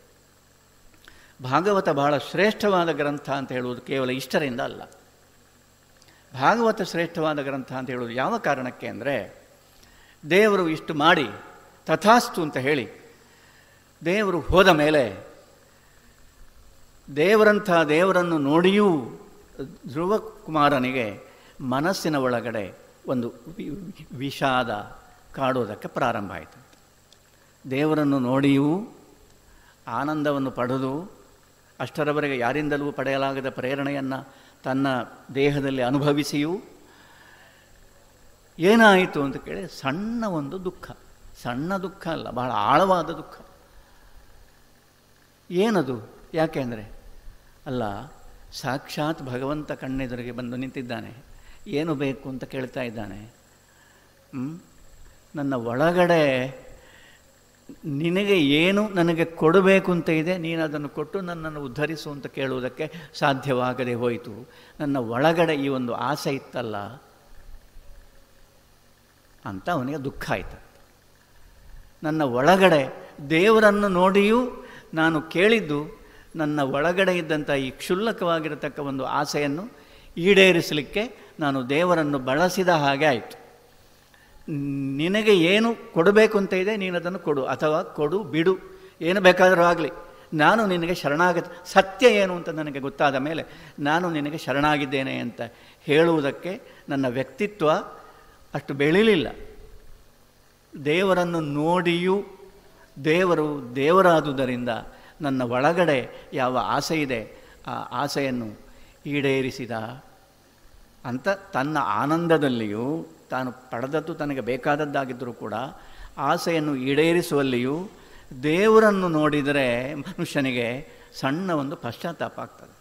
ಭಾಗವತ ಬಹಳ ಶ್ರೇಷ್ಠವಾದ ಗ್ರಂಥ ಅಂತ ಹೇಳುವುದು ಕೇವಲ ಇಷ್ಟರಿಂದ ಅಲ್ಲ ಭಾಗವತ ಶ್ರೇಷ್ಠವಾದ ಗ್ರಂಥ ಅಂತ ಹೇಳುವುದು ಯಾವ ಕಾರಣಕ್ಕೆ ಅಂದರೆ ದೇವರು ಇಷ್ಟು ಮಾಡಿ ತಥಾಸ್ತು ಅಂತ ಹೇಳಿ ದೇವರು ಹೋದ ಮೇಲೆ ದೇವರಂಥ ದೇವರನ್ನು ನೋಡಿಯೂ ಧ್ರುವ ಕುಮಾರನಿಗೆ ಮನಸ್ಸಿನ ಒಳಗಡೆ ಒಂದು ವಿ- ವಿಷಾದ ಕಾಡುವುದಕ್ಕೆ ಪ್ರಾರಂಭ ಆಯಿತು ದೇವರನ್ನು ನೋಡಿಯೂ ಆನಂದವನ್ನು ಪಡೆದು ಅಷ್ಟರವರೆಗೆ ಯಾರಿಂದಲೂ ಪಡೆಯಲಾಗದ ಪ್ರೇರಣೆಯನ್ನು ತನ್ನ ದೇಹದಲ್ಲಿ ಅನುಭವಿಸಿಯೂ ಏನಾಯಿತು ಅಂತ ಕೇಳಿ ಸಣ್ಣ ಒಂದು ದುಃಖ ಸಣ್ಣ ದುಃಖ ಅಲ್ಲ ಬಹಳ ಆಳವಾದ ದುಃಖ ಏನದು ಯಾಕೆಂದರೆ ಅಲ್ಲ ಸಾಕ್ಷಾತ್ ಭಗವಂತ ಕಣ್ಣೆದುರಿಗೆ ಬಂದು ನಿಂತಿದ್ದಾನೆ ಏನು ಬೇಕು ಅಂತ ಕೇಳ್ತಾ ಇದ್ದಾನೆ ಹ್ಮ್? ನನ್ನ ಒಳಗಡೆ ನಿನಗೆ ಏನು ನನಗೆ ಕೊಡಬೇಕು ಅಂತ ಇದೆ ನೀನು ಅದನ್ನು ಕೊಟ್ಟು ನನ್ನನ್ನು ಉದ್ಧರಿಸು ಅಂತ ಕೇಳುವುದಕ್ಕೆ ಸಾಧ್ಯವಾಗದೆ ಹೋಯಿತು ನನ್ನ ಒಳಗಡೆ ಈ ಒಂದು ಆಸೆ ಇತ್ತಲ್ಲ ಅಂತ ಅವನಿಗೆ ದುಃಖ ಆಯಿತು ನನ್ನ ಒಳಗಡೆ ದೇವರನ್ನು ನೋಡಿಯೂ ನಾನು ಕೇಳಿದ್ದು ನನ್ನ ಒಳಗಡೆ ಇದ್ದಂಥ ಈ ಕ್ಷುಲ್ಲಕವಾಗಿರತಕ್ಕ ಒಂದು ಆಸೆಯನ್ನು ಈಡೇರಿಸಲಿಕ್ಕೆ ನಾನು ದೇವರನ್ನು ಬಳಸಿದ ಹಾಗೆ ಆಯಿತು ನಿನಗೆ ಏನು ಕೊಡಬೇಕು ಅಂತ ಇದೆ ನೀನು ಅದನ್ನು ಕೊಡು ಅಥವಾ ಕೊಡು ಬಿಡು ಏನು ಬೇಕಾದರೂ ಆಗಲಿ ನಾನು ನಿನಗೆ ಶರಣಾಗ ಸತ್ಯ ಏನು ಅಂತ ನನಗೆ ಗೊತ್ತಾದ ಮೇಲೆ ನಾನು ನಿನಗೆ ಶರಣಾಗಿದ್ದೇನೆ ಅಂತ ಹೇಳುವುದಕ್ಕೆ ನನ್ನ ವ್ಯಕ್ತಿತ್ವ ಅಷ್ಟು ಬೆಳೀಲಿಲ್ಲ ದೇವರನ್ನು ನೋಡಿಯೂ ದೇವರು ದೇವರಾದುದರಿಂದ ನನ್ನ ಒಳಗಡೆ ಯಾವ ಆಸೆ ಇದೆ ಆ ಆಸೆಯನ್ನು ಈಡೇರಿಸಿದ ಅಂತ ತನ್ನ ಆನಂದದಲ್ಲಿಯೂ ತಾನು ಪಡೆದದ್ದು ತನಗೆ ಬೇಕಾದದ್ದಾಗಿದ್ದರೂ ಕೂಡ ಆಸೆಯನ್ನು ಈಡೇರಿಸುವಲ್ಲಿಯೂ ದೇವರನ್ನು ನೋಡಿದರೆ ಮನುಷ್ಯನಿಗೆ ಸಣ್ಣ ಒಂದು ಪಶ್ಚಾತ್ತಾಪ ಆಗ್ತದೆ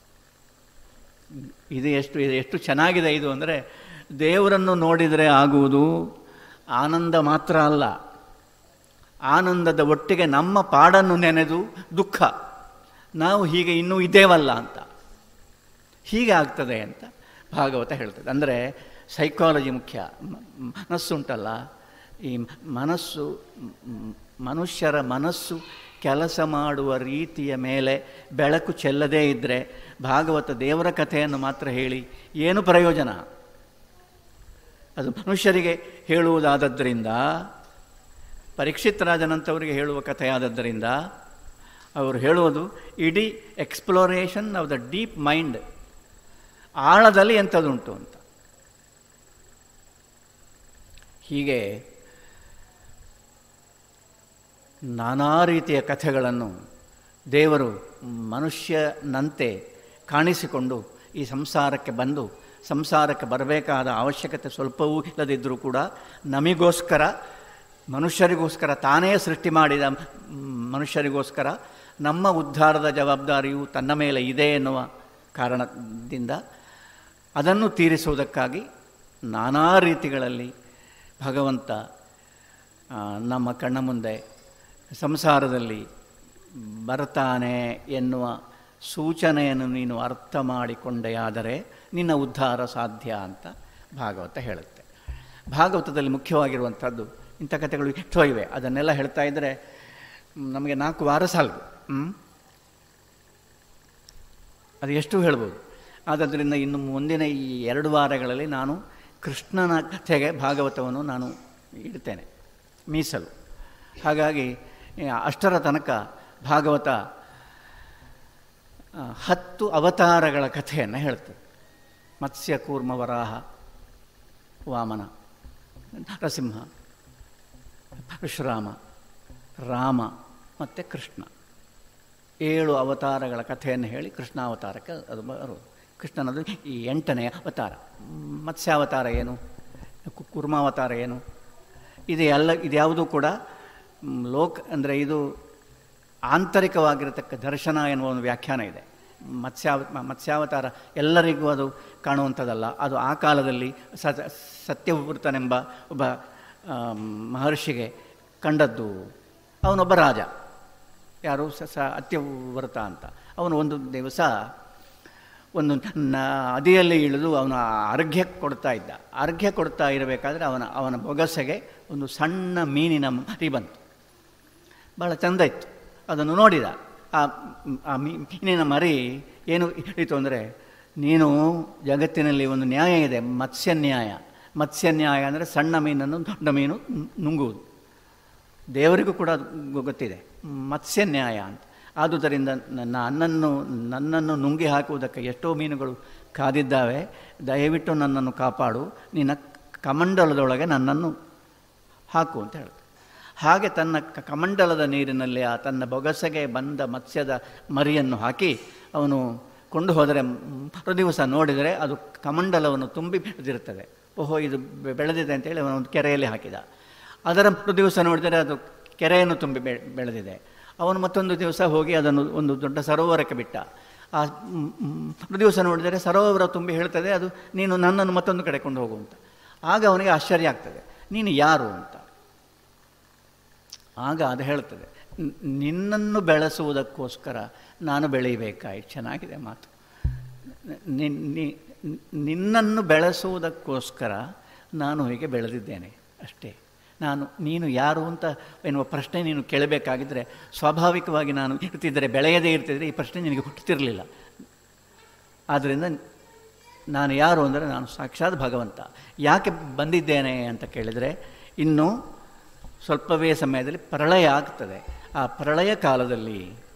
ಇದು ಎಷ್ಟು ಇದು ಎಷ್ಟು ಚೆನ್ನಾಗಿದೆ ಇದು ಅಂದರೆ ದೇವರನ್ನು ನೋಡಿದರೆ ಆಗುವುದು ಆನಂದ ಮಾತ್ರ ಅಲ್ಲ ಆನಂದದ ಒಟ್ಟಿಗೆ ನಮ್ಮ ಪಾಡನ್ನು ನೆನೆದು ದುಃಖ ನಾವು ಹೀಗೆ ಇನ್ನೂ ಇದ್ದೇವಲ್ಲ ಅಂತ ಹೀಗೆ ಆಗ್ತದೆ ಅಂತ ಭಾಗವತ ಹೇಳ್ತದೆ ಅಂದರೆ ಸೈಕಾಲಜಿ ಮುಖ್ಯ ಮ- ಮನಸ್ಸುಂಟಲ್ಲ ಈ ಮನಸ್ಸು ಮ್- ಮನುಷ್ಯರ ಮನಸ್ಸು ಕೆಲಸ ಮಾಡುವ ರೀತಿಯ ಮೇಲೆ ಬೆಳಕು ಚೆಲ್ಲದೇ ಇದ್ದರೆ ಭಾಗವತ ದೇವರ ಕಥೆಯನ್ನು ಮಾತ್ರ ಹೇಳಿ ಏನು ಪ್ರಯೋಜನ ಅದು ಮನುಷ್ಯರಿಗೆ ಹೇಳುವುದಾದದ್ದರಿಂದ ಪರೀಕ್ಷಿತ್ ರಾಜನಂತವರಿಗೆ ಹೇಳುವ ಕಥೆಯಾದದ್ದರಿಂದ ಅವರು ಹೇಳುವುದು ಇಡೀ exploration of the deep mind ಆಳದಲ್ಲಿ ಎಂಥದುಂಟು ಅಂತ ಹೀಗೆ ನಾನಾ ರೀತಿಯ ಕಥೆಗಳನ್ನು ದೇವರು ಮನುಷ್ಯನಂತೆ ಕಾಣಿಸಿಕೊಂಡು ಈ ಸಂಸಾರಕ್ಕೆ ಬಂದು ಸಂಸಾರಕ್ಕೆ ಬರಬೇಕಾದ ಅವಶ್ಯಕತೆ ಸ್ವಲ್ಪವೂ ಇಲ್ಲದಿದ್ದರೂ ಕೂಡ ನಮಗೋಸ್ಕರ ಮನುಷ್ಯರಿಗೋಸ್ಕರ ತಾನೇ ಸೃಷ್ಟಿ ಮಾಡಿದ ಮ್, ಮನುಷ್ಯರಿಗೋಸ್ಕರ ನಮ್ಮ ಉದ್ಧಾರದ ಜವಾಬ್ದಾರಿಯು ತನ್ನ ಮೇಲೆ ಇದೆ ಎನ್ನುವ ಕಾರಣದಿಂದ ಅದನ್ನು ತೀರಿಸುವುದಕ್ಕಾಗಿ ನಾನಾ ರೀತಿಗಳಲ್ಲಿ ಭಗವಂತ ಆ, ನಮ್ಮ ಕಣ್ಣ ಮುಂದೆ ಸಂಸಾರದಲ್ಲಿ ಬರ್ತಾನೆ ಎನ್ನುವ ಸೂಚನೆಯನ್ನು ನೀನು ಅರ್ಥ ಮಾಡಿಕೊಂಡೆಯಾದರೆ ನಿನ್ನ ಉದ್ಧಾರ ಸಾಧ್ಯ ಅಂತ ಭಾಗವತ ಹೇಳುತ್ತೆ ಭಾಗವತದಲ್ಲಿ ಮುಖ್ಯವಾಗಿರುವಂಥದ್ದು ಇಂಥ ಕಥೆಗಳು ಎಷ್ಟೋ ಇವೆ ಅದನ್ನೆಲ್ಲ ಹೇಳ್ತಾ ಇದ್ದರೆ ಮ್, ನಮಗೆ ನಾಲ್ಕು ವಾರ ಸಾಲದು ಹ್ಮ್? ಅದು ಎಷ್ಟು ಹೇಳ್ಬೋದು ಆದ್ದರಿಂದ ಇನ್ನು ಮುಂದಿನ ಈ ಎರಡು ವಾರಗಳಲ್ಲಿ ನಾನು ಕೃಷ್ಣನ ಕಥೆಗೆ ಭಾಗವತವನ್ನು ನಾನು ಇಡ್ತೇನೆ ಮೀಸಲು ಹಾಗಾಗಿ ಈ ಅಷ್ಟರ ತನಕ ಭಾಗವತ ಆ, ಹತ್ತು ಅವತಾರಗಳ ಕಥೆಯನ್ನು ಹೇಳ್ತದೆ ಮತ್ಸ್ಯ ಕೂರ್ಮ ವರಾಹ ವಾಮನ ನರಸಿಂಹ ಪರಶುರಾಮ ರಾಮ ಮತ್ತು ಕೃಷ್ಣ ಏಳು ಅವತಾರಗಳ ಕಥೆಯನ್ನು ಹೇಳಿ ಕೃಷ್ಣಾವತಾರಕ್ಕೆ ಅದು ಬರೋದು ಕೃಷ್ಣನದು ಈ ಎಂಟನೆಯ ಅವತಾರ ಮತ್ಸ್ಯಾವತಾರ ಏನು ಕು- ಕೂರ್ಮಾವತಾರ ಏನು ಇದು ಎಲ್ಲ ಇದ್ಯಾವುದೂ ಕೂಡ ಮ್, ಲೋಕ ಅಂದರೆ ಇದು ಆಂತರಿಕವಾಗಿರತಕ್ಕ ದರ್ಶನ ಎನ್ನುವ ಒಂದು ವ್ಯಾಖ್ಯಾನ ಇದೆ ಮತ್ಸ್ಯಾವ ಮ- ಮತ್ಸ್ಯಾವತಾರ ಎಲ್ಲರಿಗೂ ಅದು ಕಾಣುವಂಥದ್ದಲ್ಲ ಅದು ಆ ಕಾಲದಲ್ಲಿ ಸತ ಸತ್ಯವೃತನೆಂಬ ಒಬ್ಬ ಆಮ್, ಮಹರ್ಷಿಗೆ ಕಂಡದ್ದು ಅವನೊಬ್ಬ ರಾಜ ಯಾರು ಸ ಸ ಅತ್ಯವೃತ ಅಂತ ಅವನು ಒಂದು ದಿವಸ ಒಂದು ನದಿಯಲ್ಲಿ ಇಳಿದು ಅವನು ಅರ್ಘ್ಯ ಕೊಡ್ತಾ ಇದ್ದ ಅರ್ಘ್ಯ ಕೊಡ್ತಾ ಇರಬೇಕಾದ್ರೆ ಅವನ ಅವನ ಬೊಗಸೆಗೆ ಒಂದು ಸಣ್ಣ ಮೀನಿನ ಮರಿ ಬಂತು ಭಾಳ ಚಂದ ಇತ್ತು ಅದನ್ನು ನೋಡಿದ ಆ ಆ ಮೀನಿನ ಮರಿ ಏನು ಹೇಳಿತು ಅಂದರೆ ನೀನು ಜಗತ್ತಿನಲ್ಲಿ ಒಂದು ನ್ಯಾಯ ಇದೆ ಮತ್ಸ್ಯ ನ್ಯಾಯ ಮತ್ಸ್ಯ ನ್ಯಾಯ ಅಂದರೆ ಸಣ್ಣ ಮೀನನ್ನು ದೊಡ್ಡ ಮೀನು ನುಂಗುವುದು ದೇವರಿಗೂ ಕೂಡ ಅದು ಗೊ- ಗೊತ್ತಿದೆ ಮತ್ಸ್ಯ ನ್ಯಾಯ ಅಂತ ಆದುದರಿಂದ ನನ್ನ ಅನ್ನನ್ನು ನನ್ನನ್ನು ನುಂಗಿ ಹಾಕುವುದಕ್ಕೆ ಎಷ್ಟೋ ಮೀನುಗಳು ಕಾದಿದ್ದಾವೆ ದಯವಿಟ್ಟು ನನ್ನನ್ನು ಕಾಪಾಡು ನಿನ್ನ ಕಮಂಡಲದೊಳಗೆ ನನ್ನನ್ನು ಹಾಕು ಅಂತ ಹೇಳ್ತಾರೆ ಹಾಗೆ ತನ್ನ ಕ- ಕಮಂಡಲದ ನೀರಿನಲ್ಲಿ ಆ ತನ್ನ ಬೊಗಸೆಗೆ ಬಂದ ಮತ್ಸ್ಯದ ಮರಿಯನ್ನು ಹಾಕಿ ಅವನು ಕೊಂಡು ಹೋದರೆ ದಿವಸ ನೋಡಿದರೆ ಅದು ಕಮಂಡಲವನ್ನು ತುಂಬಿ ಬೆಳೆದಿರುತ್ತದೆ ಓಹೋ ಇದು ಬೆ- ಬೆಳೆದಿದೆ ಅಂತೇಳಿ ಅವನು ಒಂದು ಕೆರೆಯಲ್ಲಿ ಹಾಕಿದ ಅದರ ದಿವಸ ನೋಡಿದರೆ ಅದು ಕೆರೆಯನ್ನು ತುಂಬಿ ಬೆ ಬೆಳೆದಿದೆ ಅವನು ಮತ್ತೊಂದು ದಿವಸ ಹೋಗಿ ಅದನ್ನು ಒಂದು ದೊಡ್ಡ ಸರೋವರಕ್ಕೆ ಬಿಟ್ಟ ಆ ದಿವಸ ನೋಡಿದರೆ ಸರೋವರ ತುಂಬಿ ಹೇಳ್ತದೆ ಅದು ನೀನು ನನ್ನನ್ನು ಮತ್ತೊಂದು ಕಡೆ ಕೊಂಡು ಹೋಗು ಅಂತ ಆಗ ಅವನಿಗೆ ಆಶ್ಚರ್ಯ ಆಗ್ತದೆ ನೀನು ಯಾರು ಅಂತ ಆಗ ಅದು ಹೇಳ್ತದೆ "ನ್- ನಿನ್ನನ್ನು ಬೆಳೆಸುವುದಕ್ಕೋಸ್ಕರ ನಾನು ಬೆಳೀಬೇಕಾಯ್ತು ಚೆನ್ನಾಗಿದೆ ಮಾತು ನಿನ್- ನಿ- ನಿನ್ನನ್ನು ಬೆಳೆಸುವುದಕ್ಕೋಸ್ಕರ ನಾನು ಹೀಗೆ ಬೆಳೆದಿದ್ದೇನೆ ಅಷ್ಟೇ ನಾನು ನೀನು ಯಾರು ಅಂತ ಎನ್ನುವ ಪ್ರಶ್ನೆ ನೀನು ಕೇಳಬೇಕಾಗಿದ್ದರೆ ಸ್ವಾಭಾವಿಕವಾಗಿ ನಾನು ಇರ್ತಿದ್ದರೆ ಬೆಳೆಯದೇ ಇರ್ತಿದ್ರೆ ಈ ಪ್ರಶ್ನೆ ನಿನಗೆ ಹುಟ್ಟುತ್ತಿರಲಿಲ್ಲ ಆದ್ದರಿಂದ ನಾನು ಯಾರು ಅಂದರೆ ನಾನು ಸಾಕ್ಷಾತ್ ಭಗವಂತ ಯಾಕೆ ಬಂದಿದ್ದೇನೆ ಅಂತ ಕೇಳಿದರೆ ಇನ್ನು ಸ್ವಲ್ಪವೇ ಸಮಯದಲ್ಲಿ ಪ್ರಳಯ ಆಗ್ತದೆ ಆ ಪ್ರಳಯ ಕಾಲದಲ್ಲಿ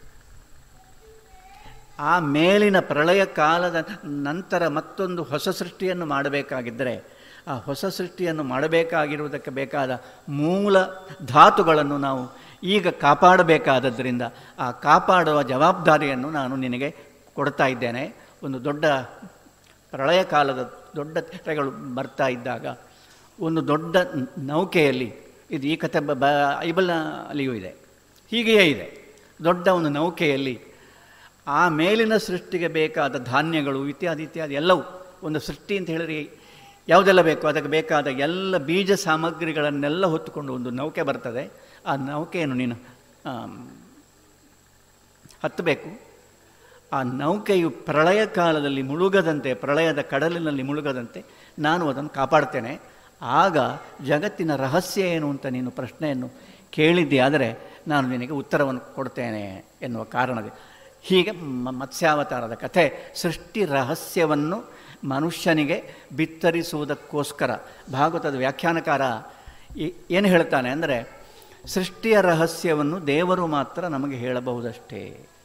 ಆ ಮೇಲಿನ ಪ್ರಳಯ ಕಾಲದ ನಂತರ ಮತ್ತೊಂದು ಹೊಸ ಸೃಷ್ಟಿಯನ್ನು ಮಾಡಬೇಕಾಗಿದ್ದರೆ ಆ ಹೊಸ ಸೃಷ್ಟಿಯನ್ನು ಮಾಡಬೇಕಾಗಿರುವುದಕ್ಕೆ ಬೇಕಾದ ಮೂಲ ಧಾತುಗಳನ್ನು ನಾವು ಈಗ ಕಾಪಾಡಬೇಕಾದದ್ದರಿಂದ ಆ ಕಾಪಾಡುವ ಜವಾಬ್ದಾರಿಯನ್ನು ನಾನು ನಿನಗೆ ಕೊಡ್ತಾ ಇದ್ದೇನೆ ಒಂದು ದೊಡ್ಡ ಪ್ರಳಯ ಕಾಲದ ದೊಡ್ಡ ತೆರೆಗಳು ಬರ್ತಾ ಇದ್ದಾಗ ಒಂದು ದೊಡ್ಡ ನೌಕೆಯಲ್ಲಿ ಇದು ಈ ಕಥೆ ಬ ಬೈಬಲ್ನಲ್ಲಿಯೂ ಇದೆ ಹೀಗೆಯೇ ಇದೆ ದೊಡ್ಡ ಒಂದು ನೌಕೆಯಲ್ಲಿ ಆ ಮೇಲಿನ ಸೃಷ್ಟಿಗೆ ಬೇಕಾದ ಧಾನ್ಯಗಳು ಇತ್ಯಾದಿ ಇತ್ಯಾದಿ ಎಲ್ಲವೂ ಒಂದು ಸೃಷ್ಟಿ ಅಂತ ಹೇಳಿದ್ರೆ ಯಾವುದೆಲ್ಲ ಬೇಕು ಅದಕ್ಕೆ ಬೇಕಾದ ಎಲ್ಲ ಬೀಜ ಸಾಮಗ್ರಿಗಳನ್ನೆಲ್ಲ ಹೊತ್ತುಕೊಂಡು ಒಂದು ನೌಕೆ ಬರ್ತದೆ ಆ ನೌಕೆಯನ್ನು ನೀನು ಆಮ್, ಹತ್ತಬೇಕು ಆ ನೌಕೆಯು ಪ್ರಳಯ ಕಾಲದಲ್ಲಿ ಮುಳುಗದಂತೆ ಪ್ರಳಯದ ಕಡಲಿನಲ್ಲಿ ಮುಳುಗದಂತೆ ನಾನು ಅದನ್ನು ಕಾಪಾಡ್ತೇನೆ ಆಗ ಜಗತ್ತಿನ ರಹಸ್ಯ ಏನು ಅಂತ ನೀನು ಪ್ರಶ್ನೆಯನ್ನು ಕೇಳಿದ್ದೆ ಆದರೆ ನಾನು ನಿನಗೆ ಉತ್ತರವನ್ನು ಕೊಡ್ತೇನೆ ಎನ್ನುವ ಕಾರಣದ ಹೀಗೆ ಮ- ಮತ್ಸ್ಯಾವತಾರದ ಕಥೆ ಸೃಷ್ಟಿ ರಹಸ್ಯವನ್ನು ಮನುಷ್ಯನಿಗೆ ಬಿತ್ತರಿಸುವುದಕ್ಕೋಸ್ಕರ ಭಾಗವತದ ವ್ಯಾಖ್ಯಾನಕಾರ ಈ- ಏನು ಹೇಳ್ತಾನೆ ಅಂದರೆ ಸೃಷ್ಟಿಯ ರಹಸ್ಯವನ್ನು ದೇವರು ಮಾತ್ರ ನಮಗೆ ಹೇಳಬಹುದಷ್ಟೇ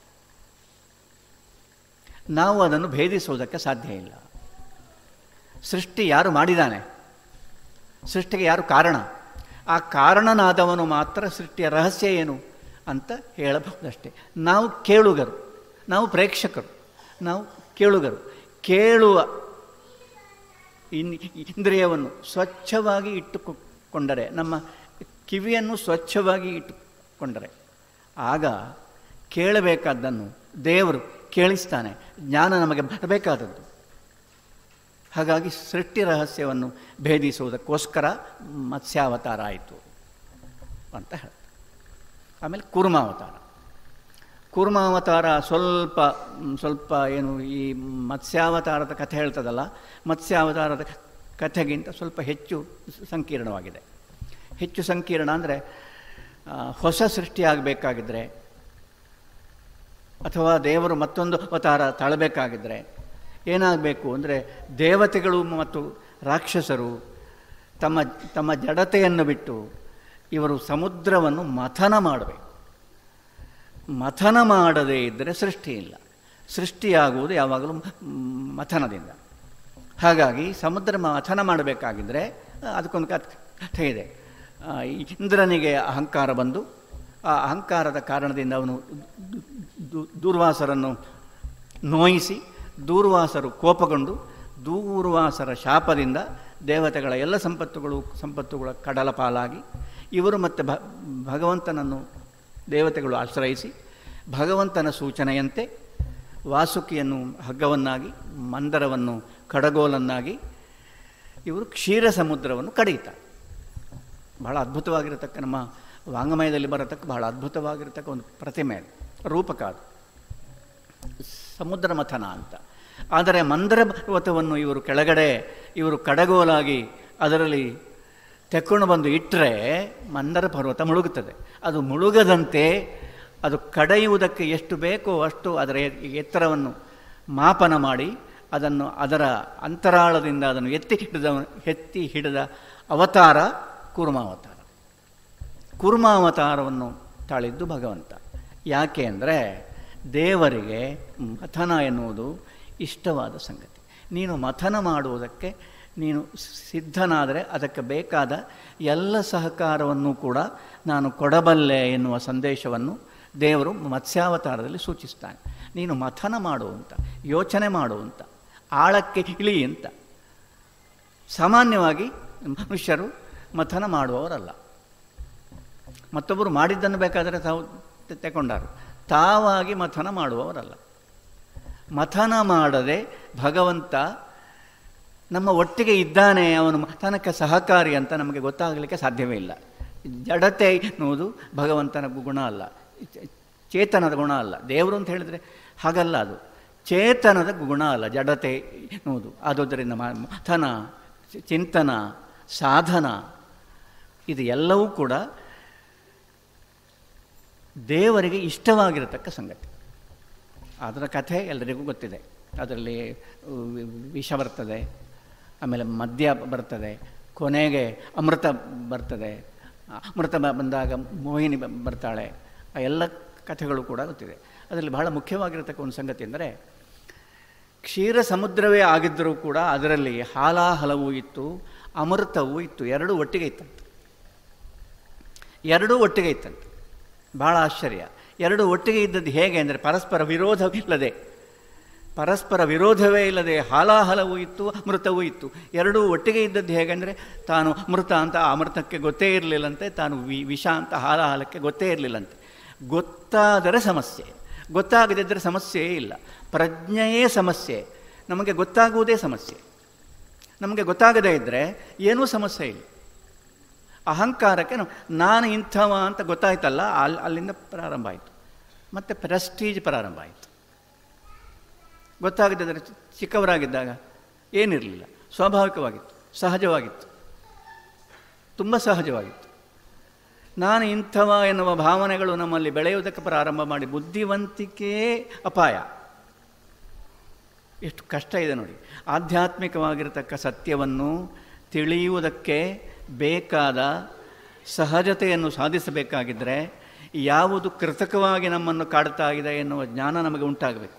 ನಾವು ಅದನ್ನು ಭೇದಿಸುವುದಕ್ಕೆ ಸಾಧ್ಯ ಇಲ್ಲ ಸೃಷ್ಟಿ ಯಾರು ಮಾಡಿದ್ದಾನೆ ಸೃಷ್ಟಿಗೆ ಯಾರು ಕಾರಣ ಆ ಕಾರಣನಾದವನು ಮಾತ್ರ ಸೃಷ್ಟಿಯ ರಹಸ್ಯ ಏನು ಅಂತ ಹೇಳಬಹುದಷ್ಟೇ ನಾವು ಕೇಳುಗರು ನಾವು ಪ್ರೇಕ್ಷಕರು ನಾವು ಕೇಳುಗರು ಕೇಳುವ ಇನ್ ಇಂದ್ರಿಯವನ್ನು ಸ್ವಚ್ಛವಾಗಿ ಇಟ್ಟುಕೊಂಡರೆ ನಮ್ಮ ಕಿವಿಯನ್ನು ಸ್ವಚ್ಛವಾಗಿ ಇಟ್ಟುಕೊಂಡರೆ ಆಗ ಕೇಳಬೇಕಾದ್ದನ್ನು ದೇವರು ಕೇಳಿಸ್ತಾನೆ ಜ್ಞಾನ ನಮಗೆ ಬರಬೇಕಾದದ್ದು ಹಾಗಾಗಿ ಸೃಷ್ಟಿ ರಹಸ್ಯವನ್ನು ಭೇದಿಸುವುದಕ್ಕೋಸ್ಕರ ಮತ್ಸ್ಯಾವತಾರ ಆಯಿತು ಅಂತ ಹೇಳ್ತಾರೆ ಆಮೇಲೆ ಕೂರ್ಮಾವತಾರ ಕೂರ್ಮಾವತಾರ ಸ್ವಲ್ಪ ಮ್, ಸ್ವಲ್ಪ ಏನು ಈ ಮತ್ಸ್ಯಾವತಾರದ ಕಥೆ ಹೇಳ್ತದಲ್ಲ ಮತ್ಸ್ಯಾವತಾರದ ಕಥೆಗಿಂತ ಸ್ವಲ್ಪ ಹೆಚ್ಚು ಸಂಕೀರ್ಣವಾಗಿದೆ ಹೆಚ್ಚು ಸಂಕೀರ್ಣ ಅಂದರೆ ಹೊಸ ಸೃಷ್ಟಿಯಾಗಬೇಕಾಗಿದ್ದರೆ ಅಥವಾ ದೇವರು ಮತ್ತೊಂದು ಅವತಾರ ತಾಳಬೇಕಾಗಿದ್ದರೆ ಏನಾಗಬೇಕು ಅಂದರೆ ದೇವತೆಗಳು ಮತ್ತು ರಾಕ್ಷಸರು ತಮ್ಮ ತಮ್ಮ ಜಡತೆಯನ್ನು ಬಿಟ್ಟು ಇವರು ಸಮುದ್ರವನ್ನು ಮಥನ ಮಾಡಬೇಕು ಮಥನ ಮಾಡದೇ ಇದ್ದರೆ ಸೃಷ್ಟಿ ಇಲ್ಲ ಸೃಷ್ಟಿಯಾಗುವುದು ಯಾವಾಗಲೂ ಮ್, ಮಥನದಿಂದ ಹಾಗಾಗಿ ಸಮುದ್ರ ಮಥನ ಮಾಡಬೇಕಾಗಿದ್ದರೆ ಅದಕ್ಕೊಂದು ಕಥೆ ಇದೆ ಆ, ಇಂದ್ರನಿಗೆ ಅಹಂಕಾರ ಬಂದು ಆ ಅಹಂಕಾರದ ಕಾರಣದಿಂದ ಅವನು ದು- ದು- ದೂರ್ವಾಸರನ್ನು ನೋಯಿಸಿ ದೂರ್ವಾಸರು ಕೋಪಗೊಂಡು ದೂರ್ವಾಸರ ಶಾಪದಿಂದ ದೇವತೆಗಳ ಎಲ್ಲ ಸಂಪತ್ತುಗಳು ಸಂಪತ್ತುಗಳ ಕಡಲ ಪಾಲಾಗಿ ಇವರು ಮತ್ತು ಭ ಭಗವಂತನನ್ನು ದೇವತೆಗಳು ಆಶ್ರಯಿಸಿ ಭಗವಂತನ ಸೂಚನೆಯಂತೆ ವಾಸುಕಿಯನ್ನು ಹಗ್ಗವನ್ನಾಗಿ ಮಂದರವನ್ನು ಕಡಗೋಲನ್ನಾಗಿ ಇವರು ಕ್ಷೀರ ಸಮುದ್ರವನ್ನು ಕಡಿಯುತ್ತಾರೆ ಬಹಳ ಅದ್ಭುತವಾಗಿರತಕ್ಕ ನಮ್ಮ ವಾಂಗಮಯದಲ್ಲಿ ಬರತಕ್ಕ ಬಹಳ ಅದ್ಭುತವಾಗಿರತಕ್ಕ ಒಂದು ಪ್ರತಿಮೆ ಅದು ರೂಪಕ ಅದು ಸಮುದ್ರ ಮಥನ ಅಂತ ಆದರೆ ಮಂದರ ಪರ್ವತವನ್ನು ಇವರು ಕೆಳಗಡೆ ಇವರು ಕಡಗೋಲಾಗಿ ಅದರಲ್ಲಿ ತೆಕ್ಕೊಂಡು ಬಂದು ಇಟ್ಟರೆ ಮಂದರ ಪರ್ವತ ಮುಳುಗುತ್ತದೆ ಅದು ಮುಳುಗದಂತೆ ಅದು ಕಡೆಯುವುದಕ್ಕೆ ಎಷ್ಟು ಬೇಕೋ ಅಷ್ಟು ಅದರ ಎ- ಎತ್ತರವನ್ನು ಮಾಪನ ಮಾಡಿ ಅದನ್ನು ಅದರ ಅಂತರಾಳದಿಂದ ಅದನ್ನು ಎತ್ತಿ ಹಿಡಿದ ಎತ್ತಿ ಹಿಡಿದ ಅವತಾರ ಕೂರ್ಮಾವತಾರ ಕೂರ್ಮಾವತಾರವನ್ನು ತಾಳಿದ್ದು ಭಗವಂತ ಯಾಕೆ ಅಂದರೆ ದೇವರಿಗೆ ಮಥನ ಎನ್ನುವುದು ಇಷ್ಟವಾದ ಸಂಗತಿ ನೀನು ಮಥನ ಮಾಡುವುದಕ್ಕೆ ನೀನು ಸಿದ್ಧನಾದರೆ ಅದಕ್ಕೆ ಬೇಕಾದ ಎಲ್ಲ ಸಹಕಾರವನ್ನು ಕೂಡ ನಾನು ಕೊಡಬಲ್ಲೆ ಎನ್ನುವ ಸಂದೇಶವನ್ನು ದೇವರು ಮತ್ಸ್ಯಾವತಾರದಲ್ಲಿ ಸೂಚಿಸ್ತಾನೆ ನೀನು ಮಥನ ಮಾಡುವಂತ ಯೋಚನೆ ಮಾಡುವಂತ ಆಳಕ್ಕೆ ಇಳಿ ಅಂತ ಸಾಮಾನ್ಯವಾಗಿ ಮನುಷ್ಯರು ಮಥನ ಮಾಡುವವರಲ್ಲ ಮತ್ತೊಬ್ಬರು ಮಾಡಿದ್ದನ್ನು ಬೇಕಾದರೆ ತಾವು ತೆ- ತೆಕೊಂಡಾರು ತಾವಾಗಿ ಮಥನ ಮಾಡುವವರಲ್ಲ ಮಥನ ಮಾಡದೆ ಭಗವಂತ ನಮ್ಮ ಒಟ್ಟಿಗೆ ಇದ್ದಾನೆ ಅವನು ಮಥನಕ್ಕೆ ಸಹಕಾರಿ ಅಂತ ನಮಗೆ ಗೊತ್ತಾಗಲಿಕ್ಕೆ ಸಾಧ್ಯವೇ ಇಲ್ಲ ಜಡತೆ ಎನ್ನುವುದು ಭಗವಂತನ ಗುಣ ಅಲ್ಲ ಚೇ- ಚೇತನದ ಗುಣ ಅಲ್ಲ ದೇವರು ಅಂತ ಹೇಳಿದರೆ ಹಾಗಲ್ಲ ಅದು ಚೇತನದ ಗುಣ ಅಲ್ಲ ಜಡತೆ ಎನ್ನುವುದು ಆದುದರಿಂದ ಮ- ಮಥನ ಚಿ- ಚಿಂತನ ಸಾಧನ ಇದು ಎಲ್ಲವೂ ಕೂಡ ದೇವರಿಗೆ ಇಷ್ಟವಾಗಿರತಕ್ಕ ಸಂಗತಿ ಅದರ ಕಥೆ ಎಲ್ಲರಿಗೂ ಗೊತ್ತಿದೆ ಅದರಲ್ಲಿ ವಿ- ವಿಷ ಬರ್ತದೆ ಆಮೇಲೆ ಮದ್ಯ ಬರ್ತದೆ ಕೊನೆಗೆ ಅಮೃತ ಬರ್ತದೆ ಆ ಅಮೃತ ಬ- ಬಂದಾಗ ಮೋಹಿನಿ ಬ- ಬರ್ತಾಳೆ ಆ ಎಲ್ಲ ಕಥೆಗಳು ಕೂಡ ಗೊತ್ತಿದೆ ಅದರಲ್ಲಿ ಬಹಳ ಮುಖ್ಯವಾಗಿರತಕ್ಕ ಒಂದು ಸಂಗತಿ ಅಂದರೆ ಕ್ಷೀರ ಸಮುದ್ರವೇ ಆಗಿದ್ದರೂ ಕೂಡ ಅದರಲ್ಲಿ ಹಾಲಾಹಲವೂ ಇತ್ತು ಅಮೃತವೂ ಇತ್ತು ಎರಡೂ ಒಟ್ಟಿಗೆ ಇತ್ತಂತೆ ಎರಡೂ ಒಟ್ಟಿಗೆ ಇತ್ತಂತೆ ಬಹಳ ಆಶ್ಚರ್ಯ ಎರಡು ಒಟ್ಟಿಗೆ ಇದ್ದದ್ದು ಹೇಗೆ ಅಂದರೆ ಪರಸ್ಪರ ವಿರೋಧವಿಲ್ಲದೆ ಪರಸ್ಪರ ವಿರೋಧವೇ ಇಲ್ಲದೆ ಹಾಲಾಹಲವೂ ಇತ್ತು ಅಮೃತವೂ ಇತ್ತು ಎರಡೂ ಒಟ್ಟಿಗೆ ಇದ್ದದ್ದು ಹೇಗೆಂದರೆ ತಾನು ಅಮೃತ ಅಂತ ಆ ಅಮೃತಕ್ಕೆ ಗೊತ್ತೇ ಇರಲಿಲ್ಲಂತೆ ತಾನು ವಿ ವಿಷ ಅಂತ ಹಾಲಾಹಲಕ್ಕೆ ಗೊತ್ತೇ ಇರಲಿಲ್ಲಂತೆ ಗೊತ್ತಾದರೆ ಸಮಸ್ಯೆ ಗೊತ್ತಾಗದಿದ್ದರೆ ಸಮಸ್ಯೆಯೇ ಇಲ್ಲ ಪ್ರಜ್ಞೆಯೇ ಸಮಸ್ಯೆ ನಮಗೆ ಗೊತ್ತಾಗುವುದೇ ಸಮಸ್ಯೆ ನಮಗೆ ಗೊತ್ತಾಗದೇ ಇದ್ದರೆ ಏನೂ ಸಮಸ್ಯೆ ಇಲ್ಲ ಅಹಂಕಾರಕ್ಕೆ ನಾವು ನಾನು ಇಂಥವ ಅಂತ ಗೊತ್ತಾಯ್ತಲ್ಲ ಅಲ್ಲಿ ಅಲ್ಲಿಂದ ಪ್ರಾರಂಭ ಆಯಿತು ಮತ್ತು ಪ್ರೆಸ್ಟೀಜ್ ಪ್ರಾರಂಭ ಆಯಿತು ಗೊತ್ತಾಗದಿದ್ದರೆ ಚಿ- ಚಿಕ್ಕವರಾಗಿದ್ದಾಗ ಏನಿರಲಿಲ್ಲ ಸ್ವಾಭಾವಿಕವಾಗಿತ್ತು ಸಹಜವಾಗಿತ್ತು ತುಂಬ ಸಹಜವಾಗಿತ್ತು ನಾನು ಇಂಥವ ಎನ್ನುವ ಭಾವನೆಗಳು ನಮ್ಮಲ್ಲಿ ಬೆಳೆಯುವುದಕ್ಕೆ ಪ್ರಾರಂಭ ಮಾಡಿ ಬುದ್ಧಿವಂತಿಕೆ ಅಪಾಯ ಎಷ್ಟು ಕಷ್ಟ ಇದೆ ನೋಡಿ ಆಧ್ಯಾತ್ಮಿಕವಾಗಿರತಕ್ಕ ಸತ್ಯವನ್ನು ತಿಳಿಯುವುದಕ್ಕೆ ಬೇಕಾದ ಸಹಜತೆಯನ್ನು ಸಾಧಿಸಬೇಕಾಗಿದ್ದರೆ ಯಾವುದು ಕೃತಕವಾಗಿ ನಮ್ಮನ್ನು ಕಾಡ್ತಾ ಇದೆ ಎನ್ನುವ ಜ್ಞಾನ ನಮಗೆ ಉಂಟಾಗಬೇಕು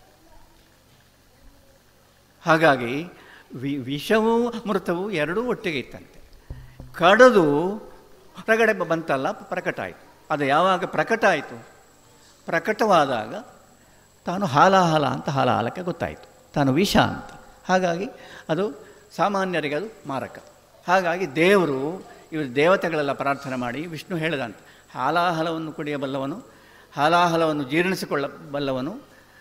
ಹಾಗಾಗಿ ವಿ ವಿಷವೂ ಮೃತವೂ ಎರಡೂ ಒಟ್ಟಿಗೆ ಇತ್ತಂತೆ ಕಡದು ಹೊರಗಡೆ ಬ- ಬಂತಲ್ಲ ಪ್ರಕಟ ಆಯಿತು ಅದು ಯಾವಾಗ ಪ್ರಕಟ ಆಯಿತು ಪ್ರಕಟವಾದಾಗ ತಾನು ಹಾಲಾಹಲ ಅಂತ ಹಾಲಾಹಲಕ್ಕೆ ಗೊತ್ತಾಯಿತು ತಾನು ವಿಷ ಅಂತ ಹಾಗಾಗಿ ಅದು ಸಾಮಾನ್ಯರಿಗೆ ಅದು ಮಾರಕ ಹಾಗಾಗಿ ದೇವರು ಇವರು ದೇವತೆಗಳೆಲ್ಲ ಪ್ರಾರ್ಥನೆ ಮಾಡಿ ವಿಷ್ಣು ಹೇಳಿದಂತೆ ಹಾಲಾಹಲವನ್ನು ಕುಡಿಯಬಲ್ಲವನು ಹಾಲಾಹಲವನ್ನು ಜೀರ್ಣಿಸಿಕೊಳ್ಳಬಲ್ಲವನು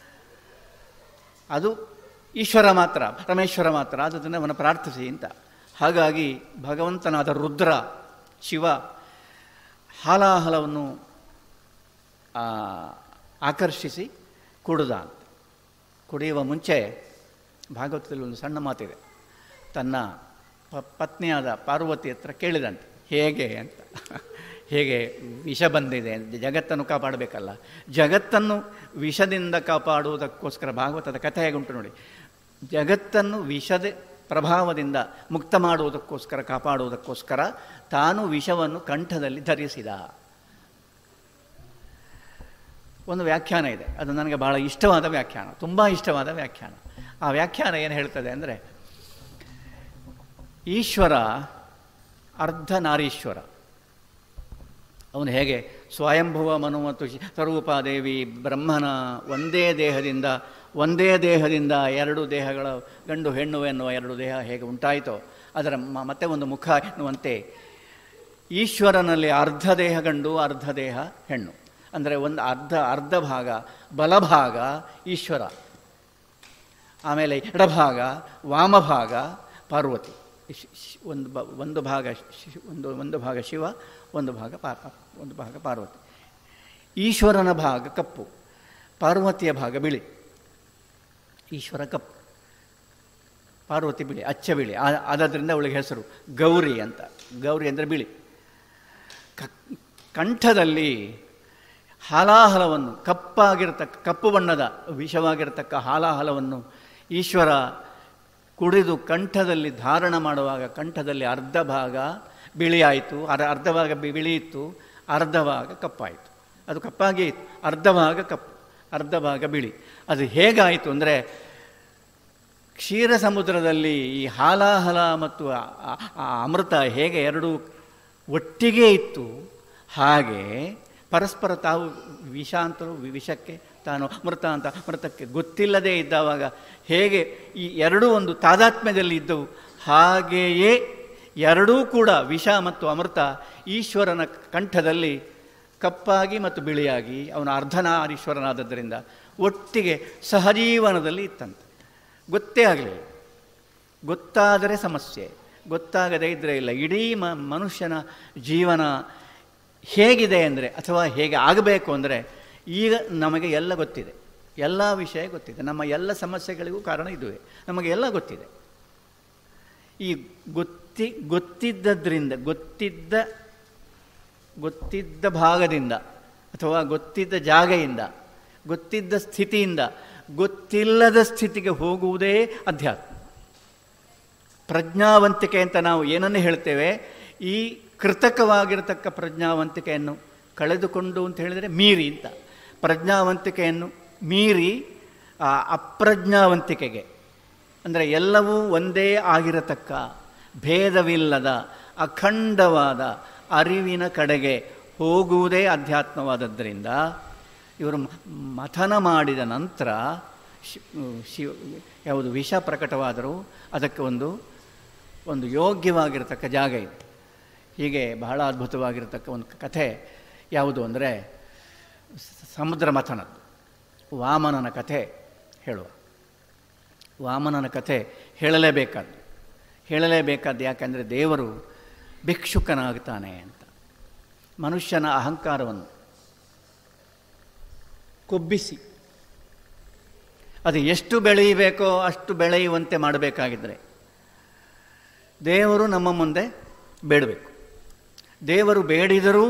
ಅದು ಈಶ್ವರ ಮಾತ್ರ ಪರಮೇಶ್ವರ ಮಾತ್ರ ಅದನ್ನು ಅವನ ಪ್ರಾರ್ಥಿಸಿ ಅಂತ ಹಾಗಾಗಿ ಭಗವಂತನಾದ ರುದ್ರ ಶಿವ ಹಾಲಾಹಲವನ್ನು ಆ, ಆಕರ್ಷಿಸಿ ಕುಡುದ ಅಂತ ಕುಡಿಯುವ ಮುಂಚೆ ಭಾಗವತದಲ್ಲಿ ಒಂದು ಸಣ್ಣ ಮಾತಿದೆ ತನ್ನ ಪ ಪತ್ನಿಯಾದ ಪಾರ್ವತಿ ಹತ್ರ ಕೇಳಿದಂತೆ ಹೇಗೆ ಅಂತ ಹೇಗೆ ವಿಷ ಬಂದಿದೆ ಜಗತ್ತನ್ನು ಕಾಪಾಡಬೇಕಲ್ಲ ಜಗತ್ತನ್ನು ವಿಷದಿಂದ ಕಾಪಾಡುವುದಕ್ಕೋಸ್ಕರ ಭಾಗವತದ ಕಥೆ ಹೇಗುಂಟು ನೋಡಿ ಜಗತ್ತನ್ನು ವಿಷದ ಪ್ರಭಾವದಿಂದ ಮುಕ್ತ ಮಾಡುವುದಕ್ಕೋಸ್ಕರ ಕಾಪಾಡುವುದಕ್ಕೋಸ್ಕರ ತಾನು ವಿಷವನ್ನು ಕಂಠದಲ್ಲಿ ಧರಿಸಿದ ಒಂದು ವ್ಯಾಖ್ಯಾನ ಇದೆ ಅದು ನನಗೆ ಬಹಳ ಇಷ್ಟವಾದ ವ್ಯಾಖ್ಯಾನ ತುಂಬ ಇಷ್ಟವಾದ ವ್ಯಾಖ್ಯಾನ ಆ ವ್ಯಾಖ್ಯಾನ ಏನು ಹೇಳ್ತದೆ ಅಂದರೆ ಈಶ್ವರ ಅರ್ಧ ನಾರೀಶ್ವರ ಅವನು ಹೇಗೆ ಸ್ವಯಂಭುವ ಮನು ಮತ್ತು ಸ್ವರೂಪಾದೇವಿ ಬ್ರಹ್ಮನ ಒಂದೇ ದೇಹದಿಂದ ಒಂದೇ ದೇಹದಿಂದ ಎರಡು ದೇಹಗಳ ಗಂಡು ಹೆಣ್ಣು ಎನ್ನುವ ಎರಡು ದೇಹ ಹೇಗೆ ಉಂಟಾಯಿತೋ ಅದರ ಮ- ಮತ್ತೆ ಒಂದು ಮುಖ ಎನ್ನುವಂತೆ ಈಶ್ವರನಲ್ಲಿ ಅರ್ಧ ದೇಹ ಗಂಡು ಅರ್ಧ ದೇಹ ಹೆಣ್ಣು ಅಂದರೆ ಒಂದು ಅರ್ಧ ಅರ್ಧ ಭಾಗ ಬಲಭಾಗ ಈಶ್ವರ ಆಮೇಲೆ ಎಡಭಾಗ ವಾಮಭಾಗ ಪಾರ್ವತಿ ಶ್- ಶ್- ಒಂದು ಬ ಒಂದು ಭಾಗ ಶ್- ಒಂದು ಒಂದು ಭಾಗ ಶಿವ ಒಂದು ಭಾಗ ಪಾರ್ ಒಂದು ಭಾಗ ಪಾರ್ವತಿ ಈಶ್ವರನ ಭಾಗ ಕಪ್ಪು ಪಾರ್ವತಿಯ ಭಾಗ ಬಿಳಿ ಈಶ್ವರ ಕಪ್ಪು ಪಾರ್ವತಿ ಬಿಳಿ ಅಚ್ಚ ಬಿಳಿ ಆ- ಆದದ್ರಿಂದ ಅವಳಿಗೆ ಹೆಸರು ಗೌರಿ ಅಂತ ಗೌರಿ ಅಂದರೆ ಬಿಳಿ ಕ ಕಂಠದಲ್ಲಿ ಹಾಲಾಹಲವನ್ನು ಕಪ್ಪಾಗಿರತಕ್ಕ ಕಪ್ಪು ಬಣ್ಣದ ವಿಷವಾಗಿರತಕ್ಕ ಹಾಲಾಹಲವನ್ನು ಈಶ್ವರ ಕುಡಿದು ಕಂಠದಲ್ಲಿ ಧಾರಣ ಮಾಡುವಾಗ ಕಂಠದಲ್ಲಿ ಅರ್ಧ ಭಾಗ ಬಿಳಿಯಾಯಿತು ಅರ ಅರ್ಧ ಭಾಗ ಬಿ- ಬಿಳಿ ಇತ್ತು ಅರ್ಧ ಭಾಗ ಕಪ್ಪಾಯಿತು ಅದು ಕಪ್ಪಾಗೇ ಇತ್ತು ಅರ್ಧ ಭಾಗ ಕಪ್ಪು ಅರ್ಧ ಭಾಗ ಬಿಳಿ ಅದು ಹೇಗಾಯಿತು ಅಂದರೆ ಕ್ಷೀರ ಸಮುದ್ರದಲ್ಲಿ ಈ ಹಾಲಾಹಲ ಮತ್ತು ಆ- ಆ- ಆ ಅಮೃತ ಹೇಗೆ ಎರಡು ಒಟ್ಟಿಗೆ ಇತ್ತು ಹಾಗೆ ಪರಸ್ಪರ ತಾವು ವಿಷ ಅಂತಲೂ ವಿ- ವಿಷಕ್ಕೆ ತಾನು ಅಮೃತ ಅಂತ ಅಮೃತಕ್ಕೆ ಗೊತ್ತಿಲ್ಲದೇ ಇದ್ದಾವಾಗ ಹೇಗೆ ಈ ಎರಡೂ ಒಂದು ತಾದಾತ್ಮ್ಯದಲ್ಲಿ ಇದ್ದವು ಹಾಗೆಯೇ ಎರಡೂ ಕೂಡ ವಿಷ ಮತ್ತು ಅಮೃತ ಈಶ್ವರನ ಕಂಠದಲ್ಲಿ ಕಪ್ಪಾಗಿ ಮತ್ತು ಬಿಳಿಯಾಗಿ ಅವನ ಅರ್ಧನಾರೀಶ್ವರನಾದದ್ದರಿಂದ ಒಟ್ಟಿಗೆ ಸಹಜೀವನದಲ್ಲಿ ಇತ್ತಂತೆ ಗೊತ್ತೇ ಆಗಲಿಲ್ಲ ಗೊತ್ತಾದರೆ ಸಮಸ್ಯೆ ಗೊತ್ತಾಗದೇ ಇದ್ದರೆ ಇಲ್ಲ ಇಡೀ ಮ ಮನುಷ್ಯನ ಜೀವನ ಹೇಗಿದೆ ಅಂದರೆ ಅಥವಾ ಹೇಗೆ ಆಗಬೇಕು ಅಂದರೆ ಈಗ ನಮಗೆ ಎಲ್ಲ ಗೊತ್ತಿದೆ ಎಲ್ಲ ವಿಷಯ ಗೊತ್ತಿದೆ ನಮ್ಮ ಎಲ್ಲ ಸಮಸ್ಯೆಗಳಿಗೂ ಕಾರಣ ಇದುವೇ ನಮಗೆ ಎಲ್ಲ ಗೊತ್ತಿದೆ ಈ ಗೊತ್ತಿ ಗೊತ್ತಿದ್ದದ್ರಿಂದ ಗೊತ್ತಿದ್ದ ಗೊತ್ತಿದ್ದ ಭಾಗದಿಂದ ಅಥವಾ ಗೊತ್ತಿದ್ದ ಜಾಗೆಯಿಂದ ಗೊತ್ತಿದ್ದ ಸ್ಥಿತಿಯಿಂದ ಗೊತ್ತಿಲ್ಲದ ಸ್ಥಿತಿಗೆ ಹೋಗುವುದೇ ಅಧ್ಯಾತ್ಮ ಪ್ರಜ್ಞಾವಂತಿಕೆ ಅಂತ ನಾವು ಏನನ್ನು ಹೇಳ್ತೇವೆ ಈ ಕೃತಕವಾಗಿರತಕ್ಕ ಪ್ರಜ್ಞಾವಂತಿಕೆಯನ್ನು ಕಳೆದುಕೊಂಡು ಅಂತ ಹೇಳಿದರೆ ಮೀರಿ ಅಂತ ಪ್ರಜ್ಞಾವಂತಿಕೆಯನ್ನು ಮೀರಿ ಆ ಅಪ್ರಜ್ಞಾವಂತಿಕೆಗೆ ಅಂದರೆ ಎಲ್ಲವೂ ಒಂದೇ ಆಗಿರತಕ್ಕ ಭೇದವಿಲ್ಲದ ಅಖಂಡವಾದ ಅರಿವಿನ ಕಡೆಗೆ ಹೋಗುವುದೇ ಅಧ್ಯಾತ್ಮವಾದದ್ದರಿಂದ ಇವರು ಮ- ಮಥನ ಮಾಡಿದ ನಂತರ ಶಿ ಶಿವ ಯಾವುದು ವಿಷ ಪ್ರಕಟವಾದರೂ ಅದಕ್ಕೆ ಒಂದು ಒಂದು ಯೋಗ್ಯವಾಗಿರತಕ್ಕ ಜಾಗ ಇದೆ ಹೀಗೆ ಬಹಳ ಅದ್ಭುತವಾಗಿರತಕ್ಕ ಒಂದು ಕಥೆ ಯಾವುದು ಅಂದರೆ ಸಮುದ್ರ ಮಥನದ್ದು ವಾಮನನ ಕಥೆ ಹೇಳುವ ವಾಮನನ ಕಥೆ ಹೇಳಲೇಬೇಕಾದ್ದು ಹೇಳಲೇಬೇಕಾದ್ದು ಯಾಕಂದರೆ ದೇವರು ಭಿಕ್ಷುಕನಾಗ್ತಾನೆ ಅಂತ ಮನುಷ್ಯನ ಅಹಂಕಾರವನ್ನು ಕೊಬ್ಬಿಸಿ ಅದು ಎಷ್ಟು ಬೆಳೆಯಬೇಕೋ ಅಷ್ಟು ಬೆಳೆಯುವಂತೆ ಮಾಡಬೇಕಾಗಿದ್ದರೆ ದೇವರು ನಮ್ಮ ಮುಂದೆ ಬೇಡಬೇಕು ದೇವರು ಬೇಡಿದರೂ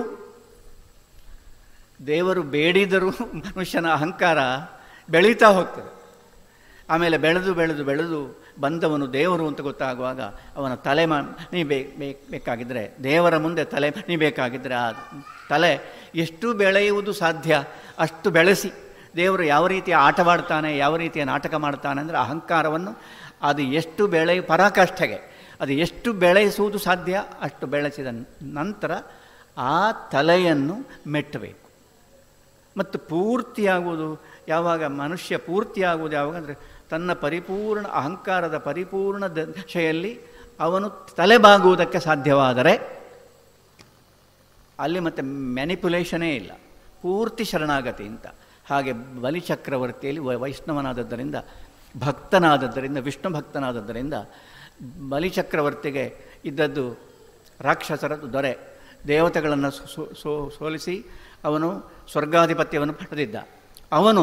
ದೇವರು ಬೇಡಿದರೂ ಮನುಷ್ಯನ ಅಹಂಕಾರ ಬೆಳೀತಾ ಹೋಗ್ತದೆ ಆಮೇಲೆ ಬೆಳೆದು ಬೆಳೆದು ಬೆಳೆದು ಬಂದವನು ದೇವರು ಅಂತ ಗೊತ್ತಾಗುವಾಗ ಅವನ ತಲೆ ಮಾ ನೀ ಬೇ ಬೇ- ಬೇಕಾಗಿದ್ದರೆ ದೇವರ ಮುಂದೆ ತಲೆ ನೀ ಬೇಕಾಗಿದ್ದರೆ ಆ ತಲೆ ಎಷ್ಟು ಬೆಳೆಯುವುದು ಸಾಧ್ಯ ಅಷ್ಟು ಬೆಳೆಸಿ ದೇವರು ಯಾವ ರೀತಿಯ ಆಟವಾಡ್ತಾನೆ ಯಾವ ರೀತಿಯ ನಾಟಕ ಮಾಡ್ತಾನೆ ಅಂದರೆ ಅಹಂಕಾರವನ್ನು ಅದು ಎಷ್ಟು ಬೆಳೆ ಪರಾಕಾಷ್ಠೆಗೆ ಅದು ಎಷ್ಟು ಬೆಳೆಸುವುದು ಸಾಧ್ಯ ಅಷ್ಟು ಬೆಳೆಸಿದ ನಂತರ ಆ ತಲೆಯನ್ನು ಮೆಟ್ಟಬೇಕು ಮತ್ತು ಪೂರ್ತಿಯಾಗುವುದು ಯಾವಾಗ ಮನುಷ್ಯ ಪೂರ್ತಿಯಾಗುವುದು ಯಾವಾಗ ಅಂದರೆ ತನ್ನ ಪರಿಪೂರ್ಣ ಅಹಂಕಾರದ ಪರಿಪೂರ್ಣ ದಶೆಯಲ್ಲಿ ಅವನು ತಲೆಬಾಗುವುದಕ್ಕೆ ಸಾಧ್ಯವಾದರೆ ಅಲ್ಲಿ ಮತ್ತೆ ಮ್ಯಾನಿಪುಲೇಷನೇ ಇಲ್ಲ ಪೂರ್ತಿ ಶರಣಾಗತಿ ಅಂತ ಹಾಗೆ ಬಲಿಚಕ್ರವರ್ತಿಯಲ್ಲಿ ವೈ- ವೈಷ್ಣವನಾದದ್ದರಿಂದ ಭಕ್ತನಾದದ್ದರಿಂದ ವಿಷ್ಣು ಭಕ್ತನಾದದ್ದರಿಂದ ಬಲಿಚಕ್ರವರ್ತಿಗೆ ಇದ್ದದ್ದು ರಾಕ್ಷಸರದ್ದು ದೊರೆ ದೇವತೆಗಳನ್ನು ಸೋ- ಸೋ- ಸೋಲಿಸಿ ಅವನು ಸ್ವರ್ಗಾಧಿಪತ್ಯವನ್ನು ಪಡೆದಿದ್ದ ಅವನು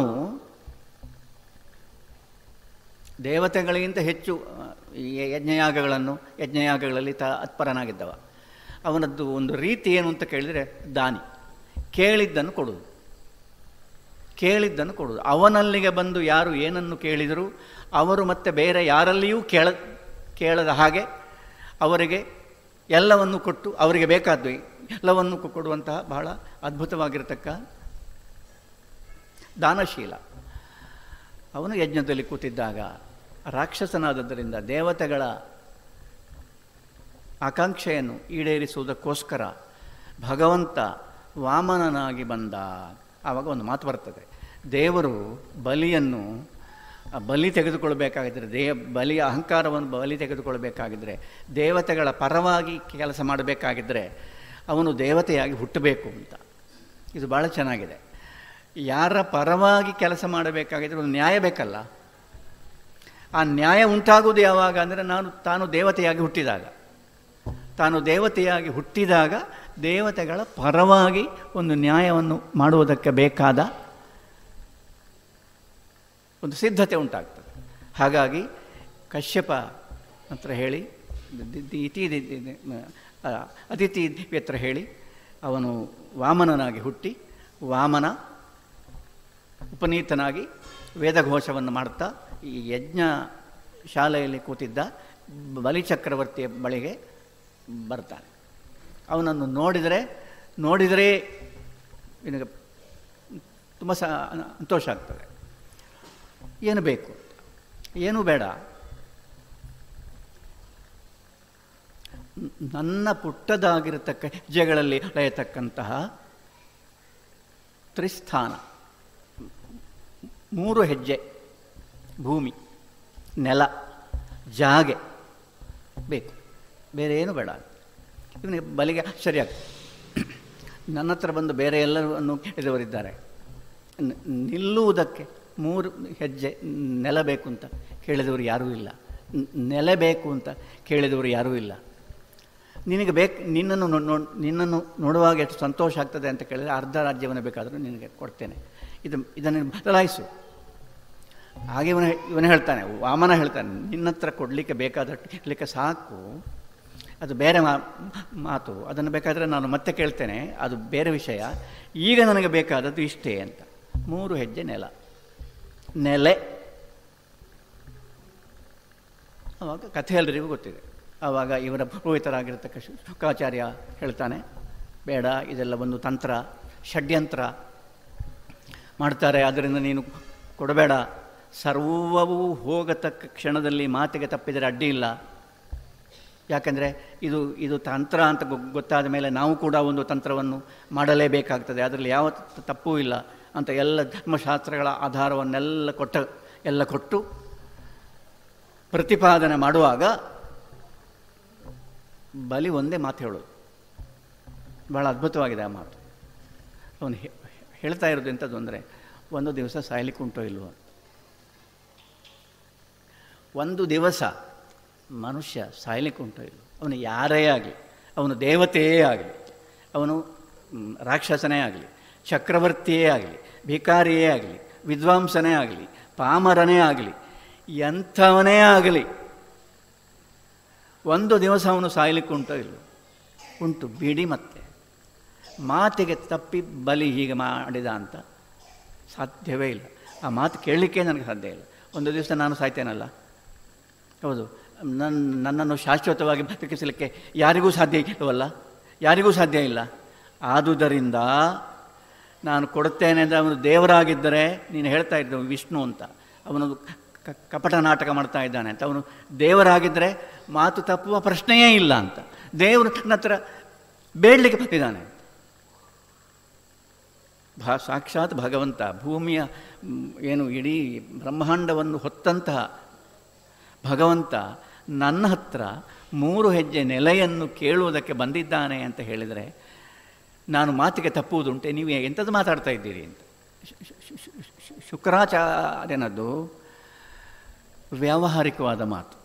ದೇವತೆಗಳಿಗಿಂತ ಹೆಚ್ಚು ಆ, ಈ ಯಜ್ಞಯಾಗಗಳನ್ನು ಯಜ್ಞಯಾಗಗಳಲ್ಲಿ ತ ಅತ್ಪರನಾಗಿದ್ದವ ಅವನದ್ದು ಒಂದು ರೀತಿ ಏನು ಅಂತ ಕೇಳಿದರೆ ದಾನಿ ಕೇಳಿದ್ದನ್ನು ಕೊಡುವುದು ಕೇಳಿದ್ದನ್ನು ಕೊಡುವುದು ಅವನಲ್ಲಿಗೆ ಬಂದು ಯಾರು ಏನನ್ನು ಕೇಳಿದರೂ ಅವರು ಮತ್ತೆ ಬೇರೆ ಯಾರಲ್ಲಿಯೂ ಕೇಳ ಕೇಳದ ಹಾಗೆ ಅವರಿಗೆ ಎಲ್ಲವನ್ನು ಕೊಟ್ಟು ಅವರಿಗೆ ಬೇಕಾದ್ದು ಎಲ್ಲವನ್ನು ಕೊ- ಕೊಡುವಂತಹ ಬಹಳ ಅದ್ಭುತವಾಗಿರತಕ್ಕ ದಾನಶೀಲ ಅವನು ಯಜ್ಞದಲ್ಲಿ ಕೂತಿದ್ದಾಗ ರಾಕ್ಷಸನಾದದ್ದರಿಂದ ದೇವತೆಗಳ ಆಕಾಂಕ್ಷೆಯನ್ನು ಈಡೇರಿಸುವುದಕ್ಕೋಸ್ಕರ ಭಗವಂತ ವಾಮನನಾಗಿ ಬಂದ ಆವಾಗ ಒಂದು ಮಾತು ಬರ್ತದೆ ದೇವರು ಬಲಿಯನ್ನು ಆ ಬಲಿ ತೆಗೆದುಕೊಳ್ಬೇಕಾಗಿದ್ದರೆ ದೇ ಬಲಿಯ ಅಹಂಕಾರವನ್ನು ಬಲಿ ತೆಗೆದುಕೊಳ್ಬೇಕಾಗಿದ್ದರೆ ದೇವತೆಗಳ ಪರವಾಗಿ ಕೆಲಸ ಮಾಡಬೇಕಾಗಿದ್ದರೆ ಅವನು ದೇವತೆಯಾಗಿ ಹುಟ್ಟಬೇಕು ಅಂತ ಇದು ಭಾಳ ಚೆನ್ನಾಗಿದೆ ಯಾರ ಪರವಾಗಿ ಕೆಲಸ ಮಾಡಬೇಕಾಗಿದ್ರೆ ಒಂದು ನ್ಯಾಯ ಬೇಕಲ್ಲ ಆ ನ್ಯಾಯ ಉಂಟಾಗುವುದು ಯಾವಾಗ ಅಂದರೆ ನಾನು ತಾನು ದೇವತೆಯಾಗಿ ಹುಟ್ಟಿದಾಗ ತಾನು ದೇವತೆಯಾಗಿ ಹುಟ್ಟಿದಾಗ ದೇವತೆಗಳ ಪರವಾಗಿ ಒಂದು ನ್ಯಾಯವನ್ನು ಮಾಡುವುದಕ್ಕೆ ಬೇಕಾದ ಒಂದು ಸಿದ್ಧತೆ ಉಂಟಾಗ್ತದೆ ಹಾಗಾಗಿ ಕಶ್ಯಪ ಹತ್ರ ಹೇಳಿ ದಿ- ದಿ- ಇತಿ ದಿ- ದಿ- ದಿ- ಆ, ಅತಿಥಿ ಹತ್ರ ಹೇಳಿ ಅವನು ವಾಮನನಾಗಿ ಹುಟ್ಟಿ ವಾಮನ ಉಪನೀತನಾಗಿ ವೇದಘೋಷವನ್ನು ಮಾಡ್ತಾ ಈ ಯಜ್ಞ ಶಾಲೆಯಲ್ಲಿ ಕೂತಿದ್ದ ಬಲಿಚಕ್ರವರ್ತಿಯ ಬಳಿಗೆ ಬರ್ತಾನೆ ಅವನನ್ನು ನೋಡಿದರೆ ನೋಡಿದರೆ ನಿನಗೆ ತುಂಬ ಸ ಸಂತೋಷ ಆಗ್ತದೆ ಏನು ಬೇಕು ಏನು ಬೇಡ ನ- ನನ್ನ ಪುಟ್ಟದಾಗಿರತಕ್ಕ ಹೆಜ್ಜೆಗಳಲ್ಲಿ ಅಳೆಯತಕ್ಕಂತಹ ತ್ರಿಸ್ಥಾನ ಮೂರು ಹೆಜ್ಜೆ ಭೂಮಿ ನೆಲ ಜಾಗೆ ಬೇಕು ಬೇರೆ ಏನು ಬೇಡ ಇವನಿಗೆ ಬಲಿಗೆ ಆಶ್ಚರ್ಯ ಆಗ್ತದೆ ನನ್ನ ಹತ್ರ ಬಂದು ಬೇರೆ ಎಲ್ಲರನ್ನು ಕೇಳಿದವರಿದ್ದಾರೆ ನ- ನಿಲ್ಲುವುದಕ್ಕೆ ಮೂರು ಹೆಜ್ಜೆ ನೆಲ ಬೇಕು ಅಂತ ಕೇಳಿದವರು ಯಾರೂ ಇಲ್ಲ ನ- ನೆಲೆ ಬೇಕು ಅಂತ ಕೇಳಿದವರು ಯಾರೂ ಇಲ್ಲ ನಿನಗೆ ಬೇಕು ನಿನ್ನನ್ನು ನೋ- ನೋ- ನಿನ್ನನ್ನು ನೋಡುವಾಗ ಎಷ್ಟು ಸಂತೋಷ ಆಗ್ತದೆ ಅಂತ ಕೇಳಿದರೆ ಅರ್ಧ ರಾಜ್ಯವನ್ನು ಬೇಕಾದರೂ ನಿನಗೆ ಕೊಡ್ತೇನೆ ಇದು ಇದನ್ನು ಬದಲಾಯಿಸು ಹಾಗೆ ಇವನು ಇವನು ಹೇಳ್ತಾನೆ ವಾಮನ ಹೇಳ್ತಾನೆ ನಿನ್ನ ಹತ್ರ ಕೊಡಲಿಕ್ಕೆ ಬೇಕಾದಷ್ಟು ಇರಲಿಕ್ಕೆ ಸಾಕು ಅದು ಬೇರೆ ಮಾ ಮಾತು ಅದನ್ನು ಬೇಕಾದರೆ ನಾನು ಮತ್ತೆ ಕೇಳ್ತೇನೆ ಅದು ಬೇರೆ ವಿಷಯ ಈಗ ನನಗೆ ಬೇಕಾದದ್ದು ಇಷ್ಟೇ ಅಂತ ಮೂರು ಹೆಜ್ಜೆ ನೆಲ ನೆಲೆ ಆವಾಗ ಕಥೆ ಎಲ್ಲರಿಗೂ ಗೊತ್ತಿದೆ ಆವಾಗ ಇವರ ಪುರೋಹಿತರಾಗಿರ್ತಕ್ಕ ಶು- ಶುಕಾಚಾರ್ಯ ಹೇಳ್ತಾನೆ ಬೇಡ ಇದೆಲ್ಲ ಒಂದು ತಂತ್ರ ಷಡ್ಯಂತ್ರ ಮಾಡ್ತಾರೆ ಅದರಿಂದ ನೀನು ಕೊಡಬೇಡ ಸರ್ವವೂ ಹೋಗತಕ್ಕ ಕ್ಷಣದಲ್ಲಿ ಮಾತಿಗೆ ತಪ್ಪಿದರೆ ಅಡ್ಡಿ ಇಲ್ಲ ಯಾಕಂದರೆ ಇದು ಇದು ತಂತ್ರ ಅಂತ ಗೊ- ಗೊತ್ತಾದ ಮೇಲೆ ನಾವು ಕೂಡ ಒಂದು ತಂತ್ರವನ್ನು ಮಾಡಲೇಬೇಕಾಗ್ತದೆ ಅದರಲ್ಲಿ ಯಾವ ತ- ತಪ್ಪೂ ಇಲ್ಲ ಅಂತ ಎಲ್ಲ ಧರ್ಮಶಾಸ್ತ್ರಗಳ ಆಧಾರವನ್ನೆಲ್ಲ ಕೊಟ್ಟ ಎಲ್ಲ ಕೊಟ್ಟು ಪ್ರತಿಪಾದನೆ ಮಾಡುವಾಗ ಬಲಿ ಒಂದೇ ಮಾತು ಹೇಳೋದು ಭಾಳ ಅದ್ಭುತವಾಗಿದೆ ಆ ಮಾತು ಅವನು ಹೇ- ಹೇಳ್ತಾ ಇರೋದು ಎಂಥದ್ದು ಅಂದರೆ ಒಂದು ದಿವಸ ಸಾಯ್ಲಿಕ್ಕೆ ಉಂಟೋ ಇಲ್ವೋ ಒಂದು ದಿವಸ ಮನುಷ್ಯ ಸಾಯ್ಲಿಕ್ಕೆ ಉಂಟೋ ಇಲ್ವೋ ಅವನು ಯಾರೇ ಆಗಲಿ ಅವನು ದೇವತೆಯೇ ಆಗಲಿ ಅವನು ಮ್, ರಾಕ್ಷಸನೇ ಆಗಲಿ ಚಕ್ರವರ್ತಿಯೇ ಆಗಲಿ ಭಿಕಾರಿಯೇ ಆಗಲಿ ವಿದ್ವಾಂಸನೇ ಆಗಲಿ ಪಾಮರನೇ ಆಗಲಿ ಎಂಥವನೇ ಆಗಲಿ ಒಂದು ದಿವಸ ಅವನು ಸಾಯ್ಲಿಕ್ಕೆ ಉಂಟೋ ಇಲ್ವೋ ಉಂಟು ಬಿಡಿ ಮತ್ತೆ ಮಾತಿಗೆ ತಪ್ಪಿ ಬಲಿ ಹೀಗೆ ಮಾಡಿದ ಅಂತ ಸಾಧ್ಯವೇ ಇಲ್ಲ ಆ ಮಾತು ಕೇಳಲಿಕ್ಕೆ ನನಗೆ ಸಾಧ್ಯ ಇಲ್ಲ ಒಂದು ದಿವಸ ನಾನು ಸಾಯ್ತೇನಲ್ಲ ಹೌದು ನನ್ನ ನನ್ನನ್ನು ಶಾಶ್ವತವಾಗಿ ಬದುಕಿಸಲಿಕ್ಕೆ ಯಾರಿಗೂ ಸಾಧ್ಯ ಇಲ್ಲವಲ್ಲ ಯಾರಿಗೂ ಸಾಧ್ಯ ಇಲ್ಲ ಆದುದರಿಂದ ನಾನು ಕೊಡುತ್ತೇನೆ ಅಂದರೆ ಅವನು ದೇವರಾಗಿದ್ದರೆ ನೀನು ಹೇಳ್ತಾ ಇದ್ದ ವಿಷ್ಣು ಅಂತ ಅವನು ಕ- ಕಪಟ ನಾಟಕ ಮಾಡ್ತಾ ಇದ್ದಾನೆ ಅಂತ ಅವನು ದೇವರಾಗಿದ್ದರೆ ಮಾತು ತಪ್ಪುವ ಪ್ರಶ್ನೆಯೇ ಇಲ್ಲ ಅಂತ ದೇವರು ನನ್ನ ಹತ್ರ ಬೇಡಲಿಕ್ಕೆ ಬಂದಿದ್ದಾನೆ ಭಾ ಸಾಕ್ಷಾತ್ ಭಗವಂತ ಭೂಮಿಯ ಮ್, ಏನು ಇಡೀ ಬ್ರಹ್ಮಾಂಡವನ್ನು ಹೊತ್ತಂತಹ ಭಗವಂತ ನನ್ನ ಹತ್ರ ಮೂರು ಹೆಜ್ಜೆ ನೆಲೆಯನ್ನು ಕೇಳುವುದಕ್ಕೆ ಬಂದಿದ್ದಾನೆ ಅಂತ ಹೇಳಿದರೆ ನಾನು ಮಾತಿಗೆ ತಪ್ಪುವುದುಂಟೆ ನೀವು ಎಂಥದ್ದು ಮಾತಾಡ್ತಾ ಇದ್ದೀರಿ ಅಂತ ಶು- ಶು- ಶು- ಶು- ಶು- ಶುಕ್ರಾಚಾರ್ಯನದ್ದು ವ್ಯಾವಹಾರಿಕವಾದ ಮಾತು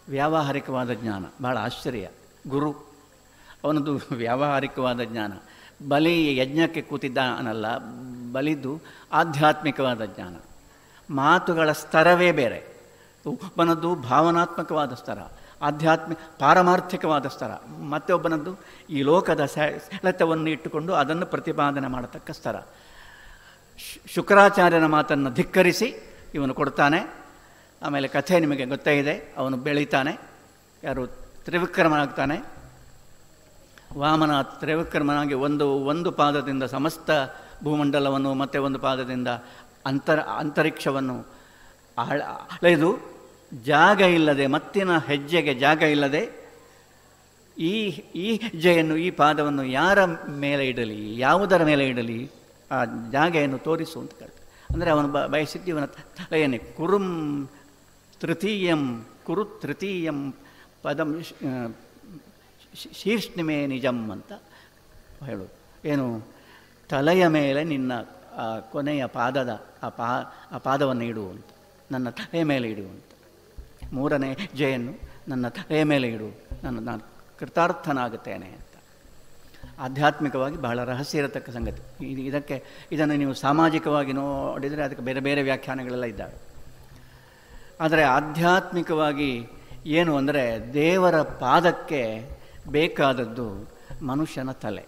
ವ್ಯಾವಹಾರಿಕವಾದ ಜ್ಞಾನ ಭಾಳ ಆಶ್ಚರ್ಯ ಗುರು ಅವನದು ವ್ಯಾವಹಾರಿಕವಾದ ಜ್ಞಾನ ಬಲಿ ಯಜ್ಞಕ್ಕೆ ಕೂತಿದ್ದಾನಲ್ಲ ಬಲಿದ್ದು ಆಧ್ಯಾತ್ಮಿಕವಾದ ಜ್ಞಾನ ಮಾತುಗಳ ಸ್ತರವೇ ಬೇರೆ ಒಬ್ಬನದ್ದು ಭಾವನಾತ್ಮಕವಾದ ಸ್ತರ ಆಧ್ಯಾತ್ಮಿಕ ಪಾರಮಾರ್ಥಿಕವಾದ ಸ್ತರ ಮತ್ತೆ ಒಬ್ಬನದ್ದು ಈ ಲೋಕದ ಸೆಳೆತವನ್ನು ಇಟ್ಟುಕೊಂಡು ಅದನ್ನು ಪ್ರತಿಪಾದನೆ ಮಾಡತಕ್ಕ ಸ್ತರ ಶು- ಶುಕ್ರಾಚಾರ್ಯನ ಮಾತನ್ನು ಧಿಕ್ಕರಿಸಿ ಇವನು ಕೊಡ್ತಾನೆ ಆಮೇಲೆ ಕಥೆ ನಿಮಗೆ ಗೊತ್ತೇ ಇದೆ ಅವನು ಬೆಳೀತಾನೆ ಯಾರು ತ್ರಿವಿಕ್ರಮನಾಗ್ತಾನೆ ವಾಮನ ತ್ರಿವಿಕ್ರಮನಾಗಿ ಒಂದು ಒಂದು ಪಾದದಿಂದ ಸಮಸ್ತ ಭೂಮಂಡಲವನ್ನು ಮತ್ತು ಒಂದು ಪಾದದಿಂದ ಅಂತರ ಅಂತರಿಕ್ಷವನ್ನು ಆಳ ಅಳೆದು ಜಾಗ ಇಲ್ಲದೆ ಮತ್ತಿನ ಹೆಜ್ಜೆಗೆ ಜಾಗ ಇಲ್ಲದೆ ಈ ಈ ಹೆಜ್ಜೆಯನ್ನು ಈ ಪಾದವನ್ನು ಯಾರ ಮೇಲೆ ಇಡಲಿ ಯಾವುದರ ಮೇಲೆ ಇಡಲಿ ಆ ಜಾಗೆಯನ್ನು ತೋರಿಸು ಅಂತ ಕೇಳ್ತಾರೆ ಅಂದರೆ ಅವನು ಬ ಬಯಸಿದ್ದು ಇವನ ತಲೆಯನ್ನೇ ಕುರುಂ ತೃತೀಯಂ ಕುರು ತೃತೀಯಂ ಪದಂ ಶ್- ಆ, ಶ್- ಶೀರ್ಷ್ಣಿಮೆ ನಿಜಂ ಅಂತ ಹೇಳೋದು ಏನು ತಲೆಯ ಮೇಲೆ ನಿನ್ನ ಆ ಕೊನೆಯ ಪಾದದ ಆ ಪಾ ಆ ಪಾದವನ್ನು ಇಡು ಅಂತ ನನ್ನ ತಲೆಯ ಮೇಲೆ ಇಡು ಅಂತ ಮೂರನೇ ಹೆಜ್ಜೆಯನ್ನು ನನ್ನ ತಲೆಯ ಮೇಲೆ ಇಡು ನನ್ನ ನಾನು ಕೃತಾರ್ಥನಾಗುತ್ತೇನೆ ಅಂತ ಆಧ್ಯಾತ್ಮಿಕವಾಗಿ ಬಹಳ ರಹಸ್ಯ ಇರತಕ್ಕ ಸಂಗತಿ ಇದು ಇದಕ್ಕೆ ಇದನ್ನು ನೀವು ಸಾಮಾಜಿಕವಾಗಿ ನೋಡಿದರೆ ಅದಕ್ಕೆ ಬೇರೆ ಬೇರೆ ವ್ಯಾಖ್ಯಾನಗಳೆಲ್ಲ ಇದ್ದಾವೆ ಆದರೆ ಆಧ್ಯಾತ್ಮಿಕವಾಗಿ ಏನು ಅಂದರೆ ದೇವರ ಪಾದಕ್ಕೆ ಬೇಕಾದದ್ದು ಮನುಷ್ಯನ ತಲೆ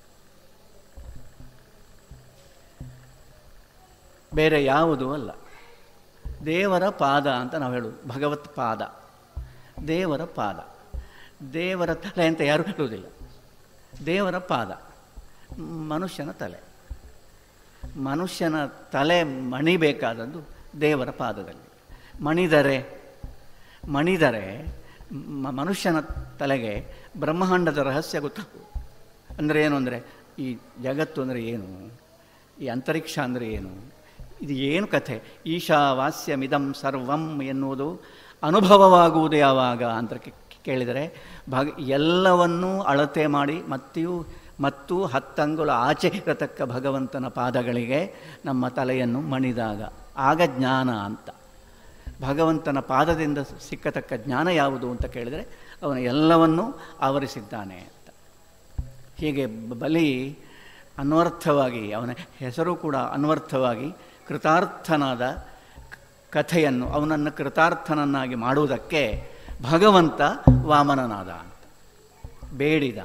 ಬೇರೆ ಯಾವುದೂ ಅಲ್ಲ ದೇವರ ಪಾದ ಅಂತ ನಾವು ಹೇಳೋದು ಭಗವತ್ ಪಾದ ದೇವರ ಪಾದ ದೇವರ ತಲೆ ಅಂತ ಯಾರೂ ಹೇಳುವುದಿಲ್ಲ ದೇವರ ಪಾದ ಮನುಷ್ಯನ ತಲೆ ಮನುಷ್ಯನ ತಲೆ ಮಣಿಬೇಕಾದದ್ದು ದೇವರ ಪಾದದಲ್ಲಿ ಮಣಿದರೆ ಮಣಿದರೆ ಮ- ಮನುಷ್ಯನ ತಲೆಗೆ ಬ್ರಹ್ಮಾಂಡದ ರಹಸ್ಯ ಗೊತ್ತಾಗುವುದು ಅಂದರೆ ಏನು ಅಂದರೆ ಈ ಜಗತ್ತು ಅಂದರೆ ಏನು ಈ ಅಂತರಿಕ್ಷ ಅಂದರೆ ಏನು ಇದು ಏನು ಕಥೆ ಈಶಾವಾಸ್ಯಮಿದಂ ಸರ್ವಂ ಎನ್ನುವುದು ಅನುಭವವಾಗುವುದು ಯಾವಾಗ ಅಂತ ಕೇ- ಕೇಳಿದರೆ ಭಗ ಎಲ್ಲವನ್ನೂ ಅಳತೆ ಮಾಡಿ ಮತ್ತೆಯೂ ಮತ್ತು ಹತ್ತಂಗುಲ ಆಚೆ ಇರತಕ್ಕ ಭಗವಂತನ ಪಾದಗಳಿಗೆ ನಮ್ಮ ತಲೆಯನ್ನು ಮಣಿದಾಗ ಆಗ ಜ್ಞಾನ ಅಂತ ಭಗವಂತನ ಪಾದದಿಂದ ಸಿಕ್ಕತಕ್ಕ ಜ್ಞಾನ ಯಾವುದು ಅಂತ ಕೇಳಿದರೆ ಅವನು ಎಲ್ಲವನ್ನೂ ಆವರಿಸಿದ್ದಾನೆ ಅಂತ ಹೀಗೆ ಬ- ಬಲಿ ಅನ್ವರ್ಥವಾಗಿ ಅವನ ಹೆಸರು ಕೂಡ ಅನ್ವರ್ಥವಾಗಿ ಕೃತಾರ್ಥನಾದ ಕ- ಕಥೆಯನ್ನು ಅವನನ್ನು ಕೃತಾರ್ಥನನ್ನಾಗಿ ಮಾಡುವುದಕ್ಕೆ ಭಗವಂತ ವಾಮನನಾದ ಅಂತ ಬೇಡಿದ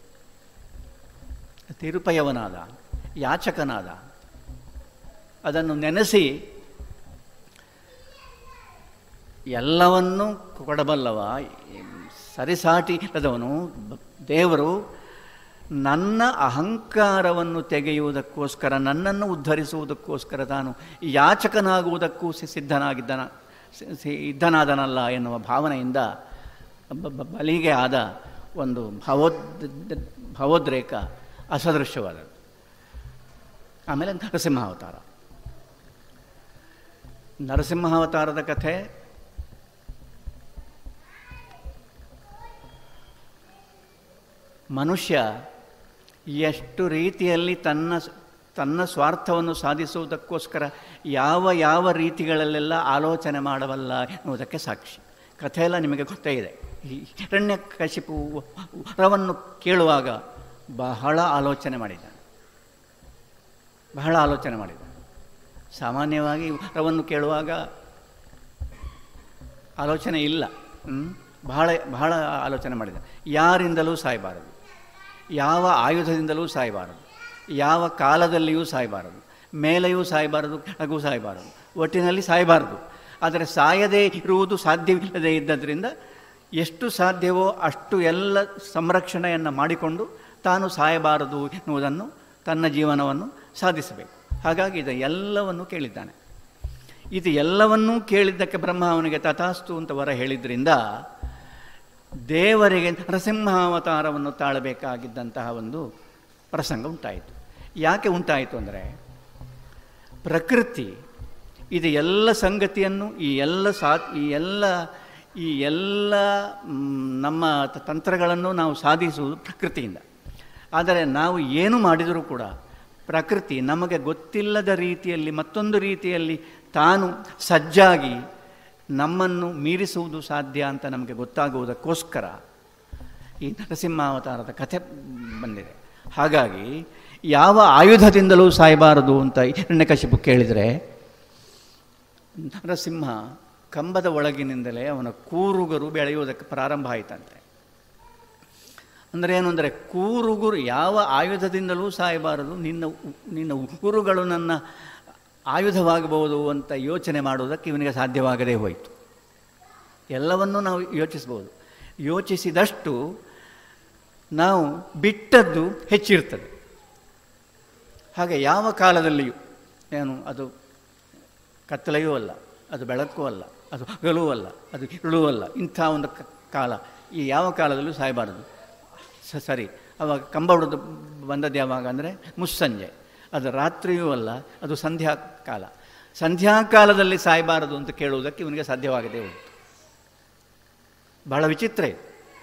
ತಿರುಪಯವನಾದ ಯಾಚಕನಾದ ಅದನ್ನು ನೆನೆಸಿ ಎಲ್ಲವನ್ನೂ ಕೊಡಬಲ್ಲವ ಸರಿಸಾಟಿ ಇಲ್ಲದವನು ಬ- ದೇವರು ನನ್ನ ಅಹಂಕಾರವನ್ನು ತೆಗೆಯುವುದಕ್ಕೋಸ್ಕರ ನನ್ನನ್ನು ಉದ್ಧರಿಸುವುದಕ್ಕೋಸ್ಕರ ತಾನು ಯಾಚಕನಾಗುವುದಕ್ಕೂ ಸಿ- ಸಿದ್ಧನಾಗಿದ್ದನ ಸಿ- ಸಿ- ಇದ್ದನಾದನಲ್ಲ ಎನ್ನುವ ಭಾವನೆಯಿಂದ ಬ- ಬ- ಬಲಿಗೆ ಆದ ಒಂದು ಭಾವೋದ್ ಭಾವೋದ್ರೇಕ ಅಸದೃಶ್ಯವಾದದ್ದು ಆಮೇಲೆ ನರಸಿಂಹಾವತಾರ ನರಸಿಂಹಾವತಾರದ ಕಥೆ ಮನುಷ್ಯ ಎಷ್ಟು ರೀತಿಯಲ್ಲಿ ತನ್ನ ತನ್ನ ಸ್ವಾರ್ಥವನ್ನು ಸಾಧಿಸುವುದಕ್ಕೋಸ್ಕರ ಯಾವ ಯಾವ ರೀತಿಗಳಲ್ಲೆಲ್ಲ ಆಲೋಚನೆ ಮಾಡಬಲ್ಲ ಎನ್ನುವುದಕ್ಕೆ ಸಾಕ್ಷಿ ಕಥೆಯೆಲ್ಲ ನಿಮಗೆ ಗೊತ್ತೇ ಇದೆ ಈ ಹಿರಣ್ಯಕಶಿಪು ವರವನ್ನು ಕೇಳುವಾಗ ಬಹಳ ಆಲೋಚನೆ ಮಾಡಿದ್ದಾನೆ ಬಹಳ ಆಲೋಚನೆ ಮಾಡಿದ್ದಾನೆ ಸಾಮಾನ್ಯವಾಗಿ ವರವನ್ನು ಕೇಳುವಾಗ ಆಲೋಚನೆ ಇಲ್ಲ ಹ್ಮ್? ಬಹಳ ಬಹಳ ಆಲೋಚನೆ ಮಾಡಿದ ಯಾರಿಂದಲೂ ಸಾಯಬಾರದು ಯಾವ ಆಯುಧದಿಂದಲೂ ಸಾಯಬಾರದು ಯಾವ ಕಾಲದಲ್ಲಿಯೂ ಸಾಯಬಾರದು ಮೇಲೆಯೂ ಸಾಯಬಾರದು ಕೆಳಗೂ ಸಾಯಬಾರದು ಒಟ್ಟಿನಲ್ಲಿ ಸಾಯಬಾರದು ಆದರೆ ಸಾಯದೇ ಇರುವುದು ಸಾಧ್ಯವಿಲ್ಲದೆ ಇದ್ದದ್ರಿಂದ ಎಷ್ಟು ಸಾಧ್ಯವೋ ಅಷ್ಟು ಎಲ್ಲ ಸಂರಕ್ಷಣೆಯನ್ನು ಮಾಡಿಕೊಂಡು ತಾನು ಸಾಯಬಾರದು ಎನ್ನುವುದನ್ನು ತನ್ನ ಜೀವನವನ್ನು ಸಾಧಿಸಬೇಕು ಹಾಗಾಗಿ ಇದು ಎಲ್ಲವನ್ನು ಕೇಳಿದ್ದಾನೆ ಇದು ಎಲ್ಲವನ್ನೂ ಕೇಳಿದ್ದಕ್ಕೆ ಬ್ರಹ್ಮ ಅವನಿಗೆ ತಥಾಸ್ತು ಅಂತ ವರ ಹೇಳಿದ್ರಿಂದ ದೇವರಿಗೆ ನರಸಿಂಹಾವತಾರವನ್ನು ತಾಳಬೇಕಾಗಿದ್ದಂತಹ ಒಂದು ಪ್ರಸಂಗ ಉಂಟಾಯಿತು ಯಾಕೆ ಉಂಟಾಯಿತು ಅಂದರೆ ಪ್ರಕೃತಿ ಇದು ಎಲ್ಲ ಸಂಗತಿಯನ್ನು ಈ ಎಲ್ಲ ಸಾ ಈ ಎಲ್ಲ ಈ ಎಲ್ಲ ಮ್, ನಮ್ಮ ತ- ತಂತ್ರಗಳನ್ನು ನಾವು ಸಾಧಿಸುವುದು ಪ್ರಕೃತಿಯಿಂದ ಆದರೆ ನಾವು ಏನು ಮಾಡಿದರೂ ಕೂಡ ಪ್ರಕೃತಿ ನಮಗೆ ಗೊತ್ತಿಲ್ಲದ ರೀತಿಯಲ್ಲಿ ಮತ್ತೊಂದು ರೀತಿಯಲ್ಲಿ ತಾನು ಸಜ್ಜಾಗಿ ನಮ್ಮನ್ನು ಮೀರಿಸುವುದು ಸಾಧ್ಯ ಅಂತ ನಮಗೆ ಗೊತ್ತಾಗುವುದಕ್ಕೋಸ್ಕರ ಈ ನರಸಿಂಹಾವತಾರದ ಕಥೆ ಬಂದಿದೆ ಹಾಗಾಗಿ ಯಾವ ಆಯುಧದಿಂದಲೂ ಸಾಯಬಾರದು ಅಂತ ಹಿರಣ್ಯಕಶಿಪು ಕೇಳಿದರೆ ನರಸಿಂಹ ಕಂಬದ ಒಳಗಿನಿಂದಲೇ ಅವನ ಕೂರುಗರು ಬೆಳೆಯುವುದಕ್ಕೆ ಪ್ರಾರಂಭ ಆಯಿತಂತೆ ಅಂದರೆ ಏನು ಅಂದರೆ ಕೂರುಗುರು ಯಾವ ಆಯುಧದಿಂದಲೂ ಸಾಯಬಾರದು ನಿನ್ನ ನಿನ್ನ ಉಗುರುಗಳು ನನ್ನ ಆಯುಧವಾಗಬಹುದು ಅಂತ ಯೋಚನೆ ಮಾಡುವುದಕ್ಕೆ ಇವನಿಗೆ ಸಾಧ್ಯವಾಗದೇ ಹೋಯಿತು ಎಲ್ಲವನ್ನೂ ನಾವು ಯೋಚಿಸ್ಬೋದು ಯೋಚಿಸಿದಷ್ಟು ನಾವು ಬಿಟ್ಟದ್ದು ಹೆಚ್ಚಿರ್ತದೆ ಹಾಗೆ ಯಾವ ಕಾಲದಲ್ಲಿಯೂ ಏನು ಅದು ಕತ್ತಲೆಯೂ ಅಲ್ಲ ಅದು ಬೆಳಕು ಅಲ್ಲ ಅದು ಹಗಲೂ ಅಲ್ಲ ಅದು ಇರುಳೂ ಅಲ್ಲ ಇಂಥ ಒಂದು ಕ- ಕಾಲ ಈ ಯಾವ ಕಾಲದಲ್ಲೂ ಸಾಯಬಾರದು ಸ ಸರಿ ಅವಾಗ ಕಂಬ ಹೊಡೆದು ಬಂದದ್ದು ಯಾವಾಗ ಅಂದರೆ ಮುಸ್ಸಂಜೆ ಅದು ರಾತ್ರಿಯೂ ಅಲ್ಲ ಅದು ಸಂಧ್ಯಾ ಕಾಲ ಸಂಧ್ಯಾಕಾಲದಲ್ಲಿ ಸಾಯಬಾರದು ಅಂತ ಕೇಳುವುದಕ್ಕೆ ಇವನಿಗೆ ಸಾಧ್ಯವಾಗದೇ ಉಂಟು ಬಹಳ ವಿಚಿತ್ರ ಇದು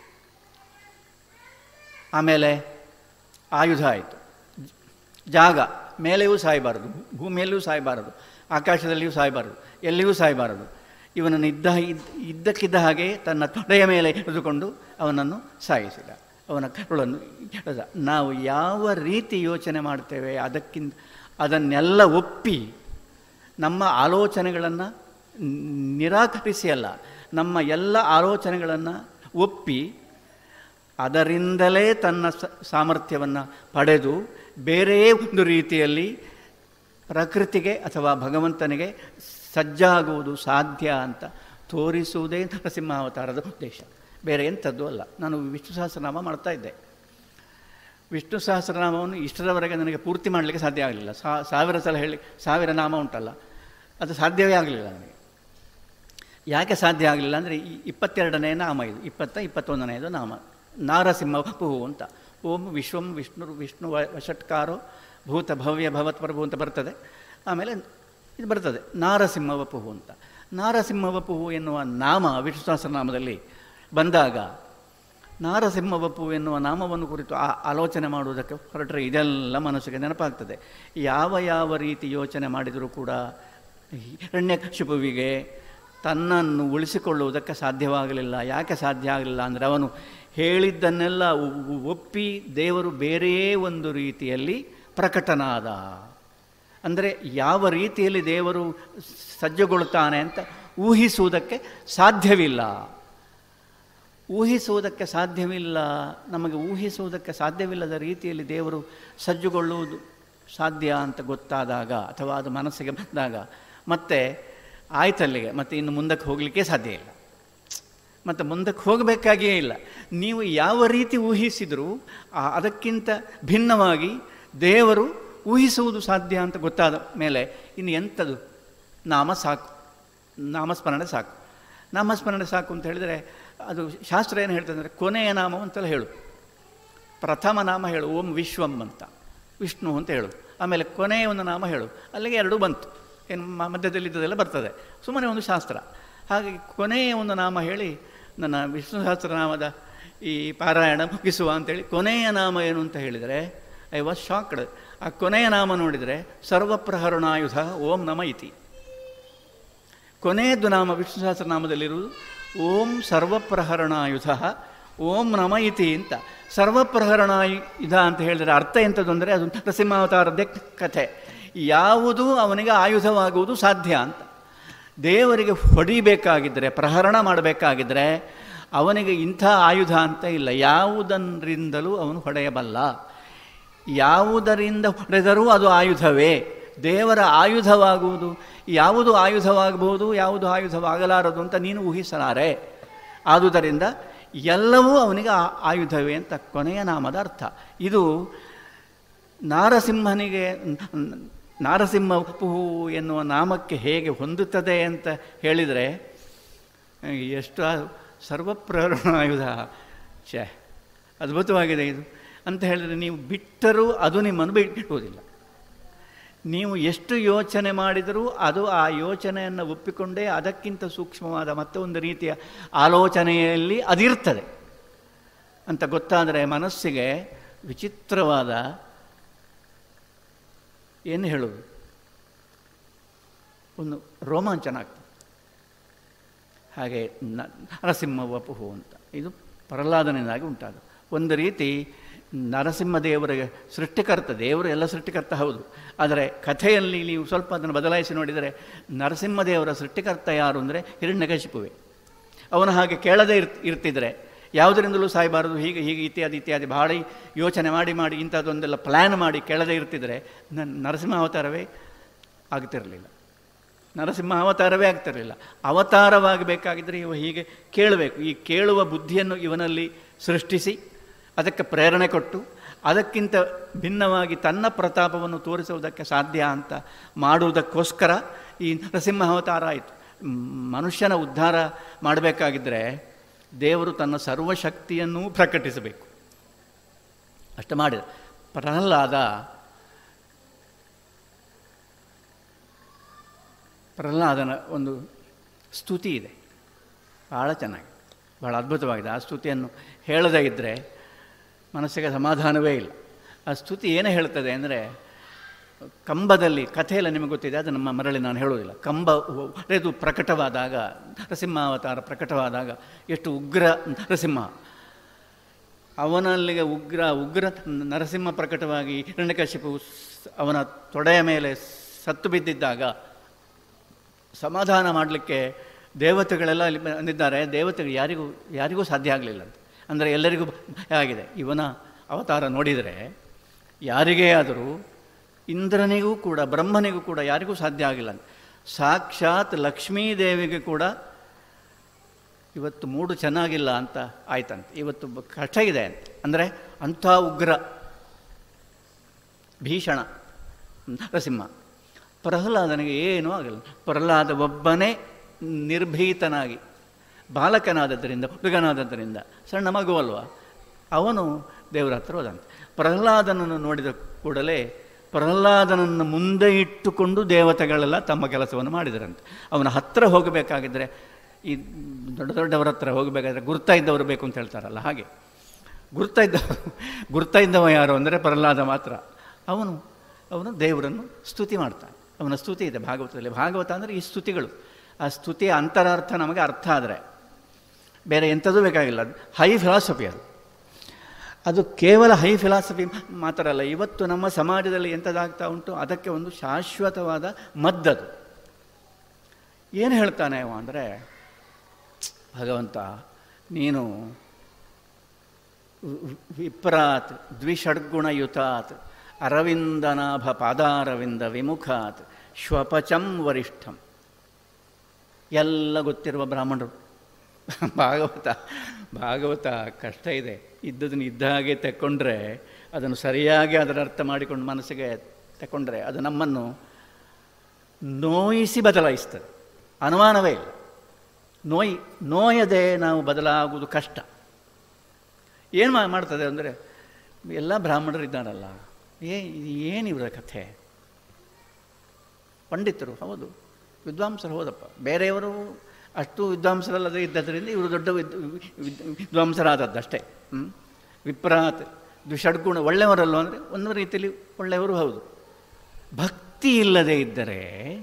ಆಮೇಲೆ ಆಯುಧ ಆಯಿತು ಜಾಗ ಮೇಲೆಯೂ ಸಾಯಬಾರದು ಭೂಮಿಯಲ್ಲಿಯೂ ಸಾಯಬಾರದು ಆಕಾಶದಲ್ಲಿಯೂ ಸಾಯಬಾರದು ಎಲ್ಲಿಯೂ ಸಾಯಬಾರದು ಇವನನ್ನು ಇದ್ದ ಇದ್ದ- ಇದ್ದಕ್ಕಿದ್ದ ಹಾಗೆ ತನ್ನ ತೊಡೆಯ ಮೇಲೆ ಹಿಡಿದುಕೊಂಡು ಅವನನ್ನು ಸಾಯಿಸಿದ ಅವನ ಕರುಳನ್ನು ಎಳೆದ ನಾವು ಯಾವ ರೀತಿ ಯೋಚನೆ ಮಾಡ್ತೇವೆ ಅದಕ್ಕಿಂತ ಅದನ್ನೆಲ್ಲ ಒಪ್ಪಿ ನಮ್ಮ ಆಲೋಚನೆಗಳನ್ನು ನಿರಾಕರಿಸಿ ಅಲ್ಲ ನಮ್ಮ ಎಲ್ಲ ಆಲೋಚನೆಗಳನ್ನು ಒಪ್ಪಿ ಅದರಿಂದಲೇ ತನ್ನ ಸ- ಸಾಮರ್ಥ್ಯವನ್ನು ಪಡೆದು ಬೇರೆಯೇ ಒಂದು ರೀತಿಯಲ್ಲಿ ಪ್ರಕೃತಿಗೆ ಅಥವಾ ಭಗವಂತನಿಗೆ ಸಜ್ಜಾಗುವುದು ಸಾಧ್ಯ ಅಂತ ತೋರಿಸುವುದೇ ನರಸಿಂಹಾವತಾರದ ಉದ್ದೇಶ ಬೇರೆ ಎಂಥದ್ದು ಅಲ್ಲ ನಾನು ವಿಷ್ಣು ಸಹಸ್ರನಾಮ ಮಾಡ್ತಾ ಇದ್ದೆ ವಿಷ್ಣು ಸಹಸ್ರನಾಮವನ್ನು ಇಷ್ಟರವರೆಗೆ ನನಗೆ ಪೂರ್ತಿ ಮಾಡಲಿಕ್ಕೆ ಸಾಧ್ಯ ಆಗಲಿಲ್ಲ ಸಾ ಸಾವಿರ ಸಲ ಹೇಳಿ ಸಾವಿರ ನಾಮ ಉಂಟಲ್ಲ ಅದು ಸಾಧ್ಯವೇ ಆಗಲಿಲ್ಲ ನನಗೆ ಯಾಕೆ ಸಾಧ್ಯ ಆಗಲಿಲ್ಲ ಅಂದರೆ ಈ ಇಪ್ಪತ್ತೆರಡನೇ ನಾಮ ಇದು ಇಪ್ಪತ್ತ ಇಪ್ಪತ್ತೊಂದನೆಯದು ನಾಮ ನಾರಸಿಂಹ ಪುಹು ಅಂತ ಓಂ ವಿಶ್ವಂ ವಿಷ್ಣು ವಿಷ್ಣು ವ- ವಷಟ್ಕಾರೋ ಭೂತ ಭವ್ಯ ಭವತ್ ಪ್ರಭು ಅಂತ ಬರ್ತದೆ ಆಮೇಲೆ ಇದು ಬರ್ತದೆ ನಾರಸಿಂಹ ವಪುಹು ಅಂತ ನಾರಸಿಂಹ ವಪುಹು ಎನ್ನುವ ನಾಮ ವಿಷ್ಣು ಸಹಸ್ರನಾಮದಲ್ಲಿ ಬಂದಾಗ ನಾರಸಿಂಹ ವಪು ಎನ್ನುವ ನಾಮವನ್ನು ಕುರಿತು ಆ ಆಲೋಚನೆ ಮಾಡುವುದಕ್ಕೆ ಹೊರಟರೆ ಇದೆಲ್ಲ ಮನಸ್ಸಿಗೆ ನೆನಪಾಗ್ತದೆ ಯಾವ ಯಾವ ರೀತಿ ಯೋಚನೆ ಮಾಡಿದರೂ ಕೂಡ ಹಿರಣ್ಯಕಶಿಪುವಿಗೆ ತನ್ನನ್ನು ಉಳಿಸಿಕೊಳ್ಳುವುದಕ್ಕೆ ಸಾಧ್ಯವಾಗಲಿಲ್ಲ ಯಾಕೆ ಸಾಧ್ಯ ಆಗಲಿಲ್ಲ ಅಂದರೆ ಅವನು ಹೇಳಿದ್ದನ್ನೆಲ್ಲ ಒ- ಒ- ಒಪ್ಪಿ ದೇವರು ಬೇರೆಯೇ ಒಂದು ರೀತಿಯಲ್ಲಿ ಪ್ರಕಟನಾದ ಅಂದರೆ ಯಾವ ರೀತಿಯಲ್ಲಿ ದೇವರು ಸಜ್ಜುಗೊಳ್ತಾನೆ ಅಂತ ಊಹಿಸುವುದಕ್ಕೆ ಸಾಧ್ಯವಿಲ್ಲ ಊಹಿಸುವುದಕ್ಕೆ ಸಾಧ್ಯವಿಲ್ಲ ನಮಗೆ ಊಹಿಸುವುದಕ್ಕೆ ಸಾಧ್ಯವಿಲ್ಲದ ರೀತಿಯಲ್ಲಿ ದೇವರು ಸಜ್ಜುಗೊಳ್ಳುವುದು ಸಾಧ್ಯ ಅಂತ ಗೊತ್ತಾದಾಗ ಅಥವಾ ಅದು ಮನಸ್ಸಿಗೆ ಬಂದಾಗ ಮತ್ತೆ ಆಯ್ತಲ್ಲಿಗೆ ಮತ್ತು ಇನ್ನು ಮುಂದಕ್ಕೆ ಹೋಗಲಿಕ್ಕೆ ಸಾಧ್ಯ ಇಲ್ಲ ಮತ್ತು ಮುಂದಕ್ಕೆ ಹೋಗಬೇಕಾಗಿಯೇ ಇಲ್ಲ ನೀವು ಯಾವ ರೀತಿ ಊಹಿಸಿದರೂ ಆ- ಅದಕ್ಕಿಂತ ಭಿನ್ನವಾಗಿ ದೇವರು ಊಹಿಸುವುದು ಸಾಧ್ಯ ಅಂತ ಗೊತ್ತಾದ ಮೇಲೆ ಇನ್ನು ಎಂಥದ್ದು ನಾಮ ಸಾಕು ನಾಮಸ್ಮರಣೆ ಸಾಕು ನಾಮಸ್ಮರಣೆ ಸಾಕು ಅಂತ ಹೇಳಿದರೆ ಅದು ಶಾಸ್ತ್ರ ಏನು ಹೇಳ್ತದೆ ಅಂದರೆ ಕೊನೆಯ ನಾಮ ಅಂತೆಲ್ಲ ಹೇಳು ಪ್ರಥಮ ನಾಮ ಹೇಳು ಓಂ ವಿಶ್ವಂ ಅಂತ ವಿಷ್ಣು ಅಂತ ಹೇಳು ಆಮೇಲೆ ಕೊನೆಯ ಒಂದು ನಾಮ ಹೇಳು ಅಲ್ಲಿಗೆ ಎರಡೂ ಬಂತು ಏನು ಮ- ಮಧ್ಯದಲ್ಲಿದ್ದದೆಲ್ಲ ಬರ್ತದೆ ಸುಮ್ಮನೆ ಒಂದು ಶಾಸ್ತ್ರ ಹಾಗೆ ಕೊನೆಯ ಒಂದು ನಾಮ ಹೇಳಿ ನನ್ನ ವಿಷ್ಣು ಸಹಸ್ರನಾಮದ ಈ ಪಾರಾಯಣ ಮುಗಿಸುವ ಅಂತೇಳಿ ಕೊನೆಯ ನಾಮ ಏನು ಅಂತ ಹೇಳಿದರೆ ಐ ವಾಸ್ ಶಾಕ್ಡ್ ಆ ಕೊನೆಯ ನಾಮ ನೋಡಿದರೆ ಸರ್ವಪ್ರಹರಣಾಯುಧ ಓಂ ನಮ ಇತಿ ಕೊನೆಯದ್ದು ನಾಮ ವಿಷ್ಣು ಸಹಸ್ರನಾಮದಲ್ಲಿರುವುದು ಓಂ ಸರ್ವಪ್ರಹರಣಾಯುಧ ಓಂ ನಮ ಇತಿ ಅಂತ ಸರ್ವಪ್ರಹರಣಾಯುಧ ಅಂತ ಹೇಳಿದರೆ ಅರ್ಥ ಎಂಥದ್ದು ಅಂದರೆ ಅದು ನರಸಿಂಹಾವತಾರದ್ದೇ ಕಥೆ ಯಾವುದೂ ಅವನಿಗೆ ಆಯುಧವಾಗುವುದು ಸಾಧ್ಯ ಅಂತ ದೇವರಿಗೆ ಹೊಡಿಬೇಕಾಗಿದ್ದರೆ ಪ್ರಹರಣ ಮಾಡಬೇಕಾಗಿದ್ದರೆ ಅವನಿಗೆ ಇಂಥ ಆಯುಧ ಅಂತ ಇಲ್ಲ ಯಾವುದರಿಂದಲೂ ಅವನು ಹೊಡೆಯಬಲ್ಲ ಯಾವುದರಿಂದ ಹೊಡೆದರೂ ಅದು ಆಯುಧವೇ ದೇವರ ಆಯುಧವಾಗುವುದು ಯಾವುದು ಆಯುಧವಾಗಬಹುದು ಯಾವುದು ಆಯುಧವಾಗಲಾರದು ಅಂತ ನೀನು ಊಹಿಸಲಾರೆ ಆದುದರಿಂದ ಎಲ್ಲವೂ ಅವನಿಗೆ ಆ- ಆಯುಧವೇ ಅಂತ ಕೊನೆಯ ನಾಮದ ಅರ್ಥ ಇದು ನಾರಸಿಂಹನಿಗೆ ನಾರಸಿಂಹ ಉಪುಹು ಎನ್ನುವ ನಾಮಕ್ಕೆ ಹೇಗೆ ಹೊಂದುತ್ತದೆ ಅಂತ ಹೇಳಿದರೆ ಎಷ್ಟು ಆ- ಸರ್ವಪ್ರಹರಣಾಯುಧ ಛೇ ಅದ್ಭುತವಾಗಿದೆ ಇದು ಅಂತ ಹೇಳಿದರೆ ನೀವು ಬಿಟ್ಟರೂ ಅದು ನಿಮ್ಮನ್ನು ಬಿಡುವುದಿಲ್ಲ ನೀವು ಎಷ್ಟು ಯೋಚನೆ ಮಾಡಿದರೂ ಅದು ಆ ಯೋಚನೆಯನ್ನು ಒಪ್ಪಿಕೊಂಡೇ ಅದಕ್ಕಿಂತ ಸೂಕ್ಷ್ಮವಾದ ಮತ್ತೊಂದು ರೀತಿಯ ಆಲೋಚನೆಯಲ್ಲಿ ಅದಿರ್ತದೆ ಅಂತ ಗೊತ್ತಾದರೆ ಮನಸ್ಸಿಗೆ ವಿಚಿತ್ರವಾದ ಏನು ಹೇಳೋದು ಒಂದು ರೋಮಾಂಚನ ಆಗ್ತದೆ ಹಾಗೆ ನ- ನರಸಿಂಹ ವಪುಹು ಅಂತ ಇದು ಪ್ರಹ್ಲಾದನಿಂದಾಗಿ ಉಂಟಾದ ಒಂದು ರೀತಿ ನರಸಿಂಹದೇವರ ಸೃಷ್ಟಿಕರ್ತ ದೇವರು ಎಲ್ಲ ಸೃಷ್ಟಿಕರ್ತ ಹೌದು ಆದರೆ ಕಥೆಯಲ್ಲಿ ನೀವು ಸ್ವಲ್ಪ ಅದನ್ನು ಬದಲಾಯಿಸಿ ನೋಡಿದರೆ ನರಸಿಂಹದೇವರ ಸೃಷ್ಟಿಕರ್ತ ಯಾರು ಅಂದರೆ ಹಿರಣ್ಯಕಶಿಪುವೆ ಅವನು ಹಾಗೆ ಕೇಳದೇ ಇರ್ ಇರ್ತಿದ್ರೆ ಯಾವುದರಿಂದಲೂ ಸಾಯಬಾರದು ಹೀಗೆ ಹೀಗೆ ಇತ್ಯಾದಿ ಇತ್ಯಾದಿ ಭಾಳ ಯೋಚನೆ ಮಾಡಿ ಮಾಡಿ ಇಂಥದ್ದೊಂದೆಲ್ಲ ಪ್ಲ್ಯಾನ್ ಮಾಡಿ ಕೇಳದೇ ಇರ್ತಿದ್ರೆ ನನ್ನ ನರಸಿಂಹ ಅವತಾರವೇ ಆಗ್ತಿರಲಿಲ್ಲ ನರಸಿಂಹ ಅವತಾರವೇ ಆಗ್ತಿರಲಿಲ್ಲ ಅವತಾರವಾಗಬೇಕಾಗಿದ್ದರೆ ಇವ ಹೀಗೆ ಕೇಳಬೇಕು ಈ ಕೇಳುವ ಬುದ್ಧಿಯನ್ನು ಇವನಲ್ಲಿ ಸೃಷ್ಟಿಸಿ ಅದಕ್ಕೆ ಪ್ರೇರಣೆ ಕೊಟ್ಟು ಅದಕ್ಕಿಂತ ಭಿನ್ನವಾಗಿ ತನ್ನ ಪ್ರತಾಪವನ್ನು ತೋರಿಸುವುದಕ್ಕೆ ಸಾಧ್ಯ ಅಂತ ಮಾಡುವುದಕ್ಕೋಸ್ಕರ ಈ ನರಸಿಂಹ ಅವತಾರ ಆಯಿತು ಮನುಷ್ಯನ ಉದ್ಧಾರ ಮಾಡಬೇಕಾಗಿದ್ದರೆ ದೇವರು ತನ್ನ ಸರ್ವಶಕ್ತಿಯನ್ನೂ ಪ್ರಕಟಿಸಬೇಕು ಅಷ್ಟು ಮಾಡಿದ ಪ್ರಹ್ಲಾದ ಪ್ರಹ್ಲಾದನ ಒಂದು ಸ್ತುತಿ ಇದೆ ಭಾಳ ಚೆನ್ನಾಗಿ ಭಾಳ ಅದ್ಭುತವಾಗಿದೆ ಆ ಸ್ತುತಿಯನ್ನು ಹೇಳದೇ ಇದ್ದರೆ ಮನಸ್ಸಿಗೆ ಸಮಾಧಾನವೇ ಇಲ್ಲ ಆ ಸ್ತುತಿ ಏನು ಹೇಳ್ತದೆ ಅಂದರೆ ಕಂಬದಲ್ಲಿ ಕಥೆಯೆಲ್ಲ ನಿಮಗೆ ಗೊತ್ತಿದೆ ಅದು ನಮ್ಮ ಮರಳಿ ನಾನು ಹೇಳೋದಿಲ್ಲ ಕಂಬ ಇದು ಪ್ರಕಟವಾದಾಗ ನರಸಿಂಹಾವತಾರ ಪ್ರಕಟವಾದಾಗ ಎಷ್ಟು ಉಗ್ರ ನರಸಿಂಹ ಅವನಲ್ಲಿಗೆ ಉಗ್ರ ಉಗ್ರ ನರಸಿಂಹ ಪ್ರಕಟವಾಗಿ ಹಿರಣ್ಯಕಶಿಪು ಅವನ ತೊಡೆಯ ಮೇಲೆ ಸತ್ತು ಬಿದ್ದಿದ್ದಾಗ ಸಮಾಧಾನ ಮಾಡಲಿಕ್ಕೆ ದೇವತೆಗಳೆಲ್ಲ ಇಲ್ಲಿ ಅಂದಿದ್ದಾರೆ ದೇವತೆಗಳು ಯಾರಿಗೂ ಯಾರಿಗೂ ಸಾಧ್ಯ ಆಗಲಿಲ್ಲ ಅಂತ ಅಂದರೆ ಎಲ್ಲರಿಗೂ ಆಗಿದೆ ಇವನ ಅವತಾರ ನೋಡಿದರೆ ಯಾರಿಗೇ ಆದರೂ ಇಂದ್ರನಿಗೂ ಕೂಡ ಬ್ರಹ್ಮನಿಗೂ ಕೂಡ ಯಾರಿಗೂ ಸಾಧ್ಯ ಆಗಿಲ್ಲ ಅಂತ ಸಾಕ್ಷಾತ್ ಲಕ್ಷ್ಮೀದೇವಿಗೆ ಕೂಡ ಇವತ್ತು ಮೂಡು ಚೆನ್ನಾಗಿಲ್ಲ ಅಂತ ಆಯ್ತಂತೆ ಇವತ್ತು ಕಷ್ಟ ಇದೆ ಅಂತ ಅಂದರೆ ಅಂಥ ಉಗ್ರ ಭೀಷಣ ನರಸಿಂಹ ಪ್ರಹ್ಲಾದನಿಗೆ ಏನೂ ಆಗಲ್ಲ ಪ್ರಹ್ಲಾದ ಒಬ್ಬನೇ ನಿರ್ಭೀತನಾಗಿ ಬಾಲಕನಾದದ್ದರಿಂದ ಹುಡುಗನಾದದ್ದರಿಂದ ಸಣ್ಣ ಮಗು ಅಲ್ವಾ ಅವನು ದೇವರ ಹತ್ರ ಹೋದಂತೆ ಪ್ರಹ್ಲಾದನನ್ನು ನೋಡಿದ ಕೂಡಲೇ ಪ್ರಹ್ಲಾದನನ್ನು ಮುಂದೆ ಇಟ್ಟುಕೊಂಡು ದೇವತೆಗಳೆಲ್ಲ ತಮ್ಮ ಕೆಲಸವನ್ನು ಮಾಡಿದರಂತೆ ಅವನ ಹತ್ರ ಹೋಗಬೇಕಾಗಿದ್ದರೆ ಈ ದೊಡ್ಡ ದೊಡ್ಡವರ ಹತ್ರ ಹೋಗಬೇಕಾದ್ರೆ ಗುರ್ತಾ ಇದ್ದವರು ಬೇಕು ಅಂತ ಹೇಳ್ತಾರಲ್ಲ ಹಾಗೆ ಗುರ್ತಾ ಇದ್ದವರು ಗುರ್ತಾ ಇದ್ದವ ಯಾರು ಅಂದರೆ ಪ್ರಹ್ಲಾದ ಮಾತ್ರ ಅವನು ಅವನು ದೇವರನ್ನು ಸ್ತುತಿ ಮಾಡ್ತಾನೆ ಅವನ ಸ್ತುತಿ ಇದೆ ಭಾಗವತದಲ್ಲಿ ಭಾಗವತ ಅಂದರೆ ಈ ಸ್ತುತಿಗಳು ಆ ಸ್ತುತಿಯ ಅಂತರಾರ್ಥ ನಮಗೆ ಅರ್ಥ ಆದರೆ ಬೇರೆ ಎಂಥದೂ ಬೇಕಾಗಿಲ್ಲ ಹೈ ಫಿಲಾಸಫಿ ಅದು ಅದು ಕೇವಲ ಹೈ ಫಿಲಾಸಫಿ ಮಾತ್ರ ಅಲ್ಲ ಇವತ್ತು ನಮ್ಮ ಸಮಾಜದಲ್ಲಿ ಎಂಥದ್ದಾಗ್ತಾ ಉಂಟು ಅದಕ್ಕೆ ಒಂದು ಶಾಶ್ವತವಾದ ಮದ್ದದು ಏನು ಹೇಳ್ತಾನೆ ಅವ ಅಂದರೆ ಭಗವಂತ ನೀನು ವಿಪ್ರಾತ್ ದ್ವಿಷಡ್ಗುಣಯುತಾತ್ ಅರವಿಂದನಾಭ ಪಾದಾರವಿಂದ ವಿಮುಖಾತ್ ಶ್ವಪಚಂ ವರಿಷ್ಠಂ ಎಲ್ಲ ಗೊತ್ತಿರುವ ಬ್ರಾಹ್ಮಣರು ಭಾಗವತ ಭಾಗವತ ಕಷ್ಟ ಇದೆ ಇದ್ದದನ್ನು ಇದ್ದ ಹಾಗೆ ತೆಕ್ಕೊಂಡ್ರೆ ಅದನ್ನು ಸರಿಯಾಗಿ ಅದರ ಅರ್ಥ ಮಾಡಿಕೊಂಡು ಮನಸ್ಸಿಗೆ ತಗೊಂಡ್ರೆ ಅದು ನಮ್ಮನ್ನು ನೋಯಿಸಿ ಬದಲಾಯಿಸ್ತದೆ ಅನುಮಾನವೇ ಇಲ್ಲ ನೋಯ್ ನೋಯದೆ ನಾವು ಬದಲಾಗುವುದು ಕಷ್ಟ ಏನು ಮಾಡ್ತದೆ ಅಂದರೆ ಎಲ್ಲ ಬ್ರಾಹ್ಮಣರು ಇದ್ದಾರಲ್ಲ ಏ ಏನು ಇವರ ಕಥೆ ಪಂಡಿತರು ಹೌದು ವಿದ್ವಾಂಸರು ಹೌದಪ್ಪ ಬೇರೆಯವರು ಅಷ್ಟು ವಿದ್ವಾಂಸರಲ್ಲದೆ ಇದ್ದದರಿಂದ ಇವರು ದೊಡ್ಡ ವಿದ್ ವಿದ್ವಾಂಸರಾದದ್ದಷ್ಟೇ ಹ್ಞೂ ವಿಪ್ರಾತ್ ದ್ವಿಷಡ್ಗುಣ ಒಳ್ಳೆಯವರಲ್ಲ ಅಂದರೆ ಒಂದು ರೀತಿಯಲ್ಲಿ ಒಳ್ಳೆಯವರು ಹೌದು ಭಕ್ತಿ ಇಲ್ಲದೆ ಇದ್ದರೆ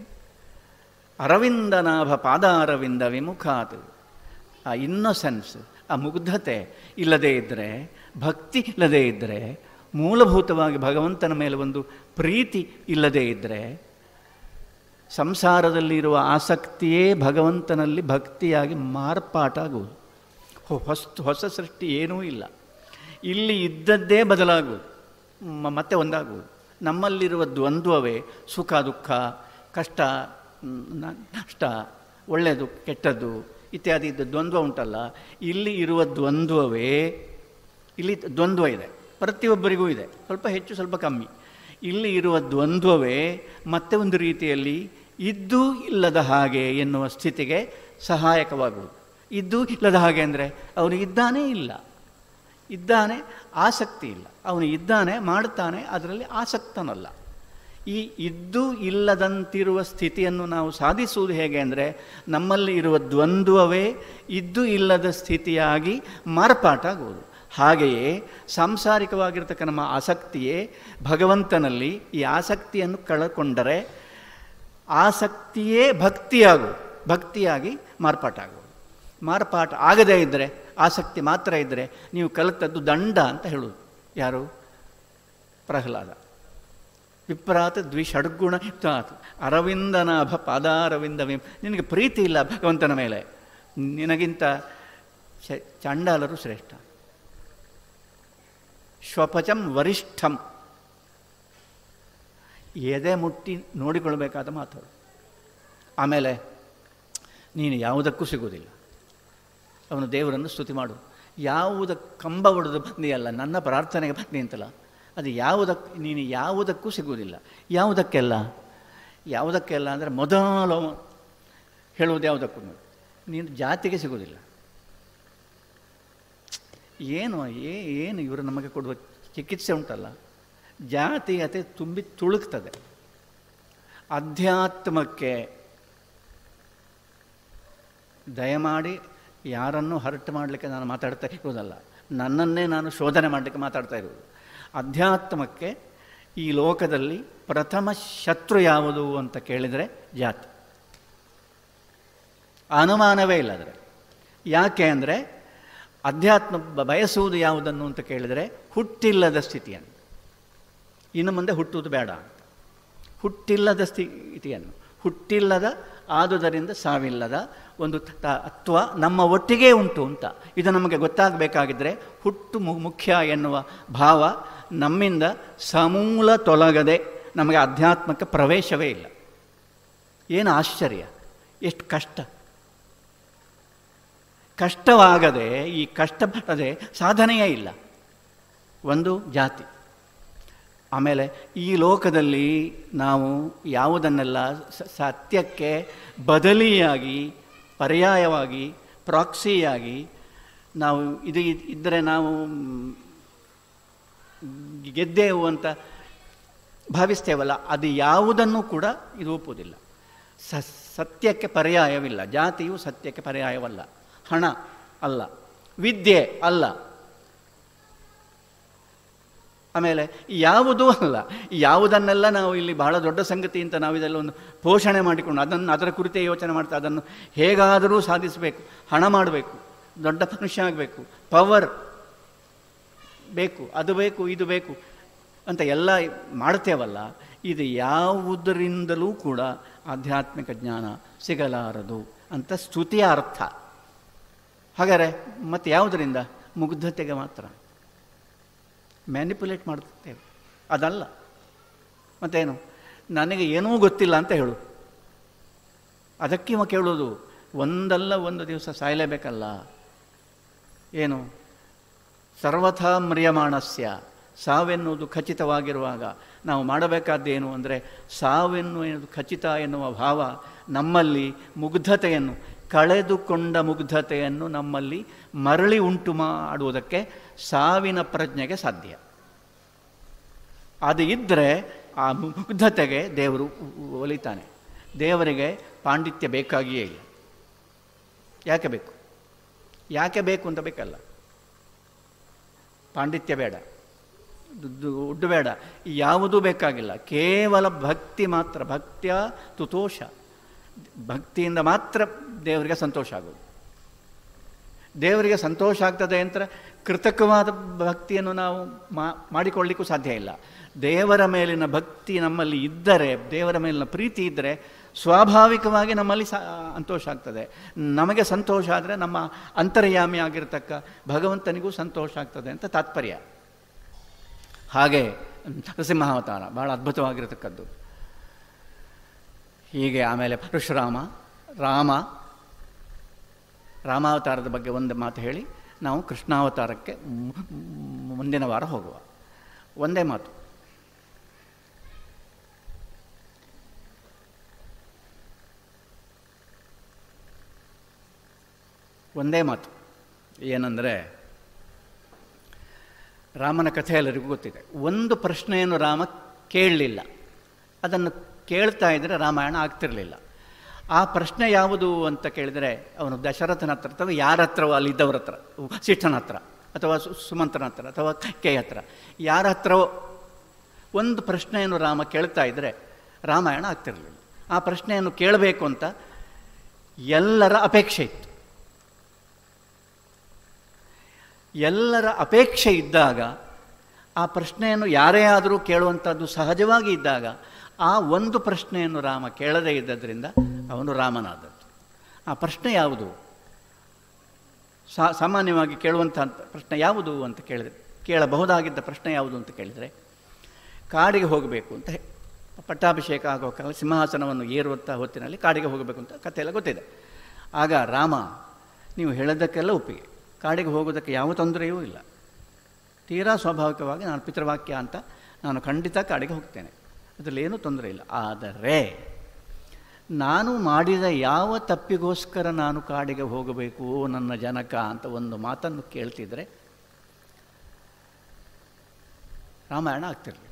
ಅರವಿಂದನಾಭ ಪಾದಾರವಿಂದ ವಿಮುಖಾತ್ ಆ ಇನ್ನೊಸೆನ್ಸ್ ಆ ಮುಗ್ಧತೆ ಇಲ್ಲದೇ ಇದ್ದರೆ ಭಕ್ತಿ ಇಲ್ಲದೇ ಇದ್ದರೆ ಮೂಲಭೂತವಾಗಿ ಭಗವಂತನ ಮೇಲೆ ಒಂದು ಪ್ರೀತಿ ಇಲ್ಲದೇ ಇದ್ದರೆ ಸಂಸಾರದಲ್ಲಿರುವ ಆಸಕ್ತಿಯೇ ಭಗವಂತನಲ್ಲಿ ಭಕ್ತಿಯಾಗಿ ಮಾರ್ಪಾಟಾಗುವುದು ಹೊಸ ಹೊಸ ಸೃಷ್ಟಿ ಏನೂ ಇಲ್ಲ ಇಲ್ಲಿ ಇದ್ದದ್ದೇ ಬದಲಾಗುವುದು ಮತ್ತೆ ಒಂದಾಗುವುದು ನಮ್ಮಲ್ಲಿರುವ ದ್ವಂದ್ವವೇ ಸುಖ ದುಃಖ ಕಷ್ಟ ನಷ್ಟ ಒಳ್ಳೆಯದು ಕೆಟ್ಟದ್ದು ಇತ್ಯಾದಿ ಇದ್ದ ದ್ವಂದ್ವ ಉಂಟಲ್ಲ ಇಲ್ಲಿ ಇರುವ ದ್ವಂದ್ವವೇ ಇಲ್ಲಿ ದ್ವಂದ್ವ ಇದೆ ಪ್ರತಿಯೊಬ್ಬರಿಗೂ ಇದೆ ಸ್ವಲ್ಪ ಹೆಚ್ಚು ಸ್ವಲ್ಪ ಕಮ್ಮಿ ಇಲ್ಲಿ ಇರುವ ದ್ವಂದ್ವವೇ ಮತ್ತೆ ಒಂದು ರೀತಿಯಲ್ಲಿ ಇದ್ದೂ ಇಲ್ಲದ ಹಾಗೆ ಎನ್ನುವ ಸ್ಥಿತಿಗೆ ಸಹಾಯಕವಾಗುವುದು ಇದ್ದೂ ಇಲ್ಲದ ಹಾಗೆ ಅಂದರೆ ಅವನು ಇದ್ದಾನೇ ಇಲ್ಲ ಇದ್ದಾನೆ ಆಸಕ್ತಿ ಇಲ್ಲ ಅವನು ಇದ್ದಾನೆ ಮಾಡ್ತಾನೆ ಅದರಲ್ಲಿ ಆಸಕ್ತನಲ್ಲ ಈ ಇದ್ದು ಇಲ್ಲದಂತಿರುವ ಸ್ಥಿತಿಯನ್ನು ನಾವು ಸಾಧಿಸುವುದು ಹೇಗೆ ಅಂದರೆ ನಮ್ಮಲ್ಲಿ ಇರುವ ದ್ವಂದ್ವವೇ ಇದ್ದು ಇಲ್ಲದ ಸ್ಥಿತಿಯಾಗಿ ಮಾರ್ಪಾಟಾಗುವುದು ಹಾಗೆಯೇ ಸಾಂಸಾರಿಕವಾಗಿರ್ತಕ್ಕ ನಮ್ಮ ಆಸಕ್ತಿಯೇ ಭಗವಂತನಲ್ಲಿ ಈ ಆಸಕ್ತಿಯನ್ನು ಕಳಕೊಂಡರೆ ಆಸಕ್ತಿಯೇ ಭಕ್ತಿಯಾಗುವುದು ಭಕ್ತಿಯಾಗಿ ಮಾರ್ಪಾಟಾಗುವುದು ಮಾರ್ಪಾಟ ಆಗದೇ ಇದ್ದರೆ ಆಸಕ್ತಿ ಮಾತ್ರ ಇದ್ದರೆ ನೀವು ಕಲಿತದ್ದು ದಂಡ ಅಂತ ಹೇಳುವುದು ಯಾರು ಪ್ರಹ್ಲಾದ ವಿಪ್ರಾತ್ ದ್ವಿಷಡ್ಗುಣ ಯುಕ್ತಾತ್ ಅರವಿಂದನಾಭ ಪಾದಾರವಿಂದವೇ ನಿನಗೆ ಪ್ರೀತಿ ಇಲ್ಲ ಭಗವಂತನ ಮೇಲೆ ನಿನಗಿಂತ ಚ ಚಾಂಡಾಲರು ಶ್ರೇಷ್ಠ ಶ್ವಪಚಂ ವರಿಷ್ಠಂ ಎದೆ ಮುಟ್ಟಿ ನೋಡಿಕೊಳ್ಬೇಕಾದ ಮಾತು ಆಮೇಲೆ ನೀನು ಯಾವುದಕ್ಕೂ ಸಿಗುವುದಿಲ್ಲ ಅವನು ದೇವರನ್ನು ಸ್ತುತಿ ಮಾಡು ಯಾವುದ ಕಂಬ ಹೊಡೆದು ಬಂದಿಯಲ್ಲ ನನ್ನ ಪ್ರಾರ್ಥನೆಗೆ ಬಂದಿ ಅಂತಲ್ಲ ಅದು ಯಾವುದಕ್ಕೆ ನೀನು ಯಾವುದಕ್ಕೂ ಸಿಗುವುದಿಲ್ಲ ಯಾವುದಕ್ಕೆಲ್ಲ ಯಾವುದಕ್ಕೆಲ್ಲ ಅಂದರೆ ಮೊದಲು ಹೇಳುವುದು ಯಾವುದಕ್ಕೂ ನೀನು ಜಾತಿಗೆ ಸಿಗುವುದಿಲ್ಲ ಏನು ಏ ಏನು ಇವರು ನಮಗೆ ಕೊಡುವ ಚಿಕಿತ್ಸೆ ಉಂಟಲ್ಲ ಜಾತೀಯತೆ ತುಂಬಿ ತುಳುಕ್ತದೆ ಅಧ್ಯಾತ್ಮಕ್ಕೆ ದಯಮಾಡಿ ಯಾರನ್ನೂ ಹರ್ಟ್ ಮಾಡಲಿಕ್ಕೆ ನಾನು ಮಾತಾಡ್ತಾ ಇರೋದಲ್ಲ ನನ್ನನ್ನೇ ನಾನು ಶೋಧನೆ ಮಾಡಲಿಕ್ಕೆ ಮಾತಾಡ್ತಾ ಇರೋದು ಅಧ್ಯಾತ್ಮಕ್ಕೆ ಈ ಲೋಕದಲ್ಲಿ ಪ್ರಥಮ ಶತ್ರು ಯಾವುದು ಅಂತ ಕೇಳಿದರೆ ಜಾತಿ ಅನುಮಾನವೇ ಇಲ್ಲ ಅದರ ಯಾಕೆ ಅಂದರೆ ಅಧ್ಯಾತ್ಮ ಬ- ಬಯಸುವುದು ಯಾವುದನ್ನು ಅಂತ ಕೇಳಿದರೆ ಹುಟ್ಟಿಲ್ಲದ ಸ್ಥಿತಿಯನ್ನು ಇನ್ನು ಮುಂದೆ ಹುಟ್ಟುವುದು ಬೇಡ ಅಂತ ಹುಟ್ಟಿಲ್ಲದ ಸ್ಥಿತಿಯನ್ನು ಹುಟ್ಟಿಲ್ಲದ ಆದುದರಿಂದ ಸಾವಿಲ್ಲದ ಒಂದು ತತ್ವ ನಮ್ಮ ಒಟ್ಟಿಗೆ ಉಂಟು ಅಂತ ಇದು ನಮಗೆ ಗೊತ್ತಾಗಬೇಕಾಗಿದ್ದರೆ ಹುಟ್ಟು ಮು- ಮುಖ್ಯ ಎನ್ನುವ ಭಾವ ನಮ್ಮಿಂದ ಸಮೂಲ ತೊಲಗದೆ ನಮಗೆ ಅಧ್ಯಾತ್ಮಕ್ಕೆ ಪ್ರವೇಶವೇ ಇಲ್ಲ ಏನು ಆಶ್ಚರ್ಯ ಎಷ್ಟು ಕಷ್ಟ ಕಷ್ಟವಾಗದೆ ಈ ಕಷ್ಟಪಡದೆ ಸಾಧನೆಯೇ ಇಲ್ಲ ಒಂದು ಜಾತಿ ಆಮೇಲೆ ಈ ಲೋಕದಲ್ಲಿ ನಾವು ಯಾವುದನ್ನೆಲ್ಲ ಸ- ಸತ್ಯಕ್ಕೆ ಬದಲಿಯಾಗಿ ಪರ್ಯಾಯವಾಗಿ ಪ್ರಾಕ್ಸಿಯಾಗಿ ನಾವು ಇದು ಇದ್- ಇದ್ದರೆ ನಾವು ಮ್, ಗೆದ್ದೆವು ಅಂತ ಭಾವಿಸ್ತೇವಲ್ಲ ಅದು ಯಾವುದನ್ನು ಕೂಡ ಇದು ಒಪ್ಪುವುದಿಲ್ಲ ಸ ಸತ್ಯಕ್ಕೆ ಪರ್ಯಾಯವಿಲ್ಲ ಜಾತಿಯು ಸತ್ಯಕ್ಕೆ ಪರ್ಯಾಯವಲ್ಲ ಹಣ ಅಲ್ಲ ವಿದ್ಯೆ ಅಲ್ಲ ಆಮೇಲೆ ಯಾವುದೂ ಅಲ್ಲ ಯಾವುದನ್ನೆಲ್ಲ ನಾವು ಇಲ್ಲಿ ಬಹಳ ದೊಡ್ಡ ಸಂಗತಿ ಅಂತ ನಾವು ಇದೆಲ್ಲ ಒಂದು ಪೋಷಣೆ ಮಾಡಿಕೊಂಡು ಅದನ್ನು ಅದರ ಕುರಿತೇ ಯೋಚನೆ ಮಾಡ್ತಾ ಅದನ್ನು ಹೇಗಾದರೂ ಸಾಧಿಸಬೇಕು ಹಣ ಮಾಡಬೇಕು ದೊಡ್ಡ ಮನುಷ್ಯ ಆಗಬೇಕು ಪವರ್ ಬೇಕು ಅದು ಬೇಕು ಇದು ಬೇಕು ಅಂತ ಎಲ್ಲ ಮಾಡ್ತೇವಲ್ಲ ಇದು ಯಾವುದರಿಂದಲೂ ಕೂಡ ಆಧ್ಯಾತ್ಮಿಕ ಜ್ಞಾನ ಸಿಗಲಾರದು ಅಂತ ಸ್ತುತಿಯ ಅರ್ಥ ಹಾಗಾದರೆ ಮತ್ತು ಯಾವುದರಿಂದ ಮುಗ್ಧತೆಗೆ ಮಾತ್ರ ಮ್ಯಾನಿಪುಲೇಟ್ ಮಾಡುತ್ತೇವೆ ಅದಲ್ಲ ಮತ್ತೇನು ನನಗೆ ಏನೂ ಗೊತ್ತಿಲ್ಲ ಅಂತ ಹೇಳು ಅದಕ್ಕೆ ಇವ ಕೇಳೋದು ಒಂದಲ್ಲ ಒಂದು ದಿವಸ ಸಾಯಲೇಬೇಕಲ್ಲ ಏನು ಸರ್ವಥಾ ಮ್ರಿಯಮಾಣಸ್ಯ ಸಾವೆನ್ನುವುದು ಖಚಿತವಾಗಿರುವಾಗ ನಾವು ಮಾಡಬೇಕಾದ್ದೇನು ಅಂದರೆ ಸಾವೆನ್ನುವುದು ಖಚಿತ ಎನ್ನುವ ಭಾವ ನಮ್ಮಲ್ಲಿ ಮುಗ್ಧತೆಯನ್ನು ಕಳೆದುಕೊಂಡ ಮುಗ್ಧತೆಯನ್ನು ನಮ್ಮಲ್ಲಿ ಮರಳಿ ಉಂಟು ಮಾಡುವುದಕ್ಕೆ ಸಾವಿನ ಪ್ರಜ್ಞೆಗೆ ಸಾಧ್ಯ ಅದು ಇದ್ದರೆ ಆ ಮುಗ್ಧತೆಗೆ ದೇವರು ಒಲಿತಾನೆ ದೇವರಿಗೆ ಪಾಂಡಿತ್ಯ ಬೇಕಾಗಿಯೇ ಇಲ್ಲ ಯಾಕೆ ಬೇಕು ಯಾಕೆ ಬೇಕು ಅಂತ ಬೇಕಲ್ಲ ಪಾಂಡಿತ್ಯ ಬೇಡ ದುಡ್ಡು ಬೇಡ ಯಾವುದೂ ಬೇಕಾಗಿಲ್ಲ ಕೇವಲ ಭಕ್ತಿ ಮಾತ್ರ ಭಕ್ತಿಯ ತುತೋಷ ಭಕ್ತಿಯಿಂದ ಮಾತ್ರ ದೇವರಿಗೆ ಸಂತೋಷ ಆಗೋದು ದೇವರಿಗೆ ಸಂತೋಷ ಆಗ್ತದೆ ಅಂತ ಕೃತಕವಾದ ಭಕ್ತಿಯನ್ನು ನಾವು ಮಾ ಮಾಡಿಕೊಳ್ಳಿಕ್ಕೂ ಸಾಧ್ಯ ಇಲ್ಲ ದೇವರ ಮೇಲಿನ ಭಕ್ತಿ ನಮ್ಮಲ್ಲಿ ಇದ್ದರೆ ದೇವರ ಮೇಲಿನ ಪ್ರೀತಿ ಇದ್ದರೆ ಸ್ವಾಭಾವಿಕವಾಗಿ ನಮ್ಮಲ್ಲಿ ಸ ಸಂತೋಷ ಆಗ್ತದೆ ನಮಗೆ ಸಂತೋಷ ಆದರೆ ನಮ್ಮ ಅಂತರ್ಯಾಮಿ ಆಗಿರ್ತಕ್ಕ ಭಗವಂತನಿಗೂ ಸಂತೋಷ ಆಗ್ತದೆ ಅಂತ ತಾತ್ಪರ್ಯ ಹಾಗೆ ನರಸಿಂಹಾವತಾರ ಬಹಳ ಅದ್ಭುತವಾಗಿರತಕ್ಕದ್ದು ಹೀಗೆ ಆಮೇಲೆ ಪರಶುರಾಮ ರಾಮ ರಾಮಾವತಾರದ ಬಗ್ಗೆ ಒಂದು ಮಾತು ಹೇಳಿ ನಾವು ಕೃಷ್ಣಾವತಾರಕ್ಕೆ ಮು- ಮುಂದಿನ ವಾರ ಹೋಗುವ ಒಂದೇ ಮಾತು ಒಂದೇ ಮಾತು ಏನಂದರೆ ರಾಮನ ಕಥೆ ಎಲ್ಲರಿಗೂ ಗೊತ್ತಿದೆ ಒಂದು ಪ್ರಶ್ನೆಯನ್ನು ರಾಮ ಕೇಳಲಿಲ್ಲ ಅದನ್ನು ಕೇಳ್ತಾ ಇದ್ದರೆ ರಾಮಾಯಣ ಆಗ್ತಿರಲಿಲ್ಲ ಆ ಪ್ರಶ್ನೆ ಯಾವುದು ಅಂತ ಕೇಳಿದರೆ ಅವನು ದಶರಥನ ಹತ್ರ ಅಥವಾ ಯಾರ ಹತ್ರವೋ ಅಲ್ಲಿದ್ದವ್ರ ಹತ್ರ ಶಿಷ್ಠನ ಹತ್ರ ಅಥವಾ ಸು- ಸುಮಂತನ ಹತ್ರ ಅಥವಾ ಕೈ ಹತ್ರ ಯಾರ ಹತ್ರವೋ ಒಂದು ಪ್ರಶ್ನೆಯನ್ನು ರಾಮ ಕೇಳ್ತಾ ಇದ್ದರೆ ರಾಮಾಯಣ ಆಗ್ತಿರಲಿಲ್ಲ ಆ ಪ್ರಶ್ನೆಯನ್ನು ಕೇಳಬೇಕು ಅಂತ ಎಲ್ಲರ ಅಪೇಕ್ಷೆ ಇತ್ತು ಎಲ್ಲರ ಅಪೇಕ್ಷೆ ಇದ್ದಾಗ ಆ ಪ್ರಶ್ನೆಯನ್ನು ಯಾರೇ ಆದರೂ ಕೇಳುವಂಥದ್ದು ಸಹಜವಾಗಿ ಇದ್ದಾಗ ಆ ಒಂದು ಪ್ರಶ್ನೆಯನ್ನು ರಾಮ ಕೇಳದೇ ಇದ್ದದ್ರಿಂದ ಅವನು ರಾಮನಾದದ್ದು ಆ ಪ್ರಶ್ನೆ ಯಾವುದು ಸಾ ಸಾಮಾನ್ಯವಾಗಿ ಕೇಳುವಂಥ ಪ್ರಶ್ನೆ ಯಾವುದು ಅಂತ ಕೇಳಿದರೆ ಕೇಳಬಹುದಾಗಿದ್ದ ಪ್ರಶ್ನೆ ಯಾವುದು ಅಂತ ಕೇಳಿದರೆ ಕಾಡಿಗೆ ಹೋಗಬೇಕು ಅಂತ ಹೇ- ಪಟ್ಟಾಭಿಷೇಕ ಆಗೋ ಕಾಲ ಸಿಂಹಾಸನವನ್ನು ಏರುವಂಥ ಹೊತ್ತಿನಲ್ಲಿ ಕಾಡಿಗೆ ಹೋಗಬೇಕು ಅಂತ ಕಥೆಯೆಲ್ಲ ಗೊತ್ತಿದೆ ಆಗ ರಾಮ ನೀವು ಹೇಳೋದಕ್ಕೆಲ್ಲ ಒಪ್ಪಿಗೆ ಕಾಡಿಗೆ ಹೋಗೋದಕ್ಕೆ ಯಾವ ತೊಂದರೆಯೂ ಇಲ್ಲ ತೀರಾ ಸ್ವಾಭಾವಿಕವಾಗಿ ನಾನು ಪಿತೃವಾಕ್ಯ ಅಂತ ನಾನು ಖಂಡಿತ ಕಾಡಿಗೆ ಹೋಗ್ತೇನೆ ಅದರಲ್ಲಿ ಏನೂ ತೊಂದರೆ ಇಲ್ಲ ಆದರೆ ನಾನು ಮಾಡಿದ ಯಾವ ತಪ್ಪಿಗೋಸ್ಕರ ನಾನು ಕಾಡಿಗೆ ಹೋಗಬೇಕು ಓ ನನ್ನ ಜನಕ ಅಂತ ಒಂದು ಮಾತನ್ನು ಕೇಳ್ತಿದ್ರೆ ರಾಮಾಯಣ ಆಗ್ತಿರಲಿಲ್ಲ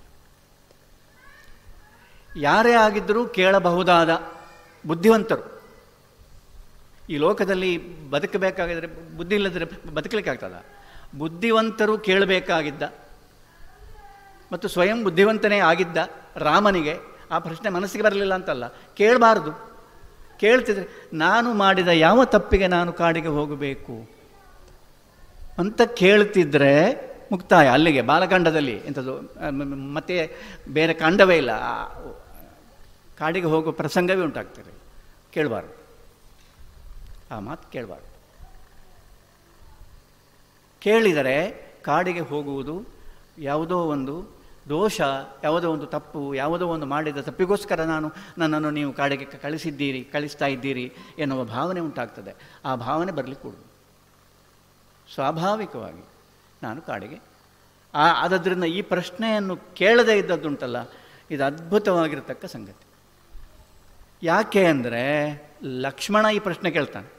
ಯಾರೇ ಆಗಿದ್ದರೂ ಕೇಳಬಹುದಾದ ಬುದ್ಧಿವಂತರು ಈ ಲೋಕದಲ್ಲಿ ಬದುಕಬೇಕಾಗಿದ್ರೆ ಬುದ್ಧಿ ಇಲ್ಲದ್ರೆ ಬದುಕಲಿಕ್ಕೆ ಆಗ್ತದ ಬುದ್ಧಿವಂತರು ಕೇಳಬೇಕಾಗಿದ್ದ ಮತ್ತು ಸ್ವಯಂ ಬುದ್ಧಿವಂತನೇ ಆಗಿದ್ದ ರಾಮನಿಗೆ ಆ ಪ್ರಶ್ನೆ ಮನಸ್ಸಿಗೆ ಬರಲಿಲ್ಲ ಅಂತಲ್ಲ ಕೇಳಬಾರ್ದು ಕೇಳ್ತಿದ್ರೆ ನಾನು ಮಾಡಿದ ಯಾವ ತಪ್ಪಿಗೆ ನಾನು ಕಾಡಿಗೆ ಹೋಗಬೇಕು ಅಂತ ಕೇಳ್ತಿದ್ರೆ ಮುಕ್ತಾಯ ಅಲ್ಲಿಗೆ ಬಾಲಕಾಂಡದಲ್ಲಿ ಎಂಥದ್ದು ಆ, ಮ- ಮ- ಮತ್ತೆ ಬೇರೆ ಕಾಂಡವೇ ಇಲ್ಲ ಆ, ಕಾಡಿಗೆ ಹೋಗೋ ಪ್ರಸಂಗವೇ ಉಂಟಾಗ್ತದೆ ಕೇಳಬಾರ್ದು ಆ ಮಾತು ಕೇಳಬಾರ್ದು ಕೇಳಿದರೆ ಕಾಡಿಗೆ ಹೋಗುವುದು ಯಾವುದೋ ಒಂದು ದೋಷ ಯಾವುದೋ ಒಂದು ತಪ್ಪು ಯಾವುದೋ ಒಂದು ಮಾಡಿದ ತಪ್ಪಿಗೋಸ್ಕರ ನಾನು ನನ್ನನ್ನು ನೀವು ಕಾಡಿಗೆ ಕ- ಕಳಿಸಿದ್ದೀರಿ ಕಳಿಸ್ತಾ ಇದ್ದೀರಿ ಎನ್ನುವ ಭಾವನೆ ಉಂಟಾಗ್ತದೆ ಆ ಭಾವನೆ ಬರಲಿಕ್ಕೆ ಕೊಡು ಸ್ವಾಭಾವಿಕವಾಗಿ ನಾನು ಕಾಡಿಗೆ ಆ ಆದದ್ರಿಂದ ಈ ಪ್ರಶ್ನೆಯನ್ನು ಕೇಳದೇ ಇದ್ದದ್ದುಂಟಲ್ಲ ಇದು ಅದ್ಭುತವಾಗಿರತಕ್ಕ ಸಂಗತಿ ಯಾಕೆ ಅಂದರೆ ಲಕ್ಷ್ಮಣ ಈ ಪ್ರಶ್ನೆ ಕೇಳ್ತಾನೆ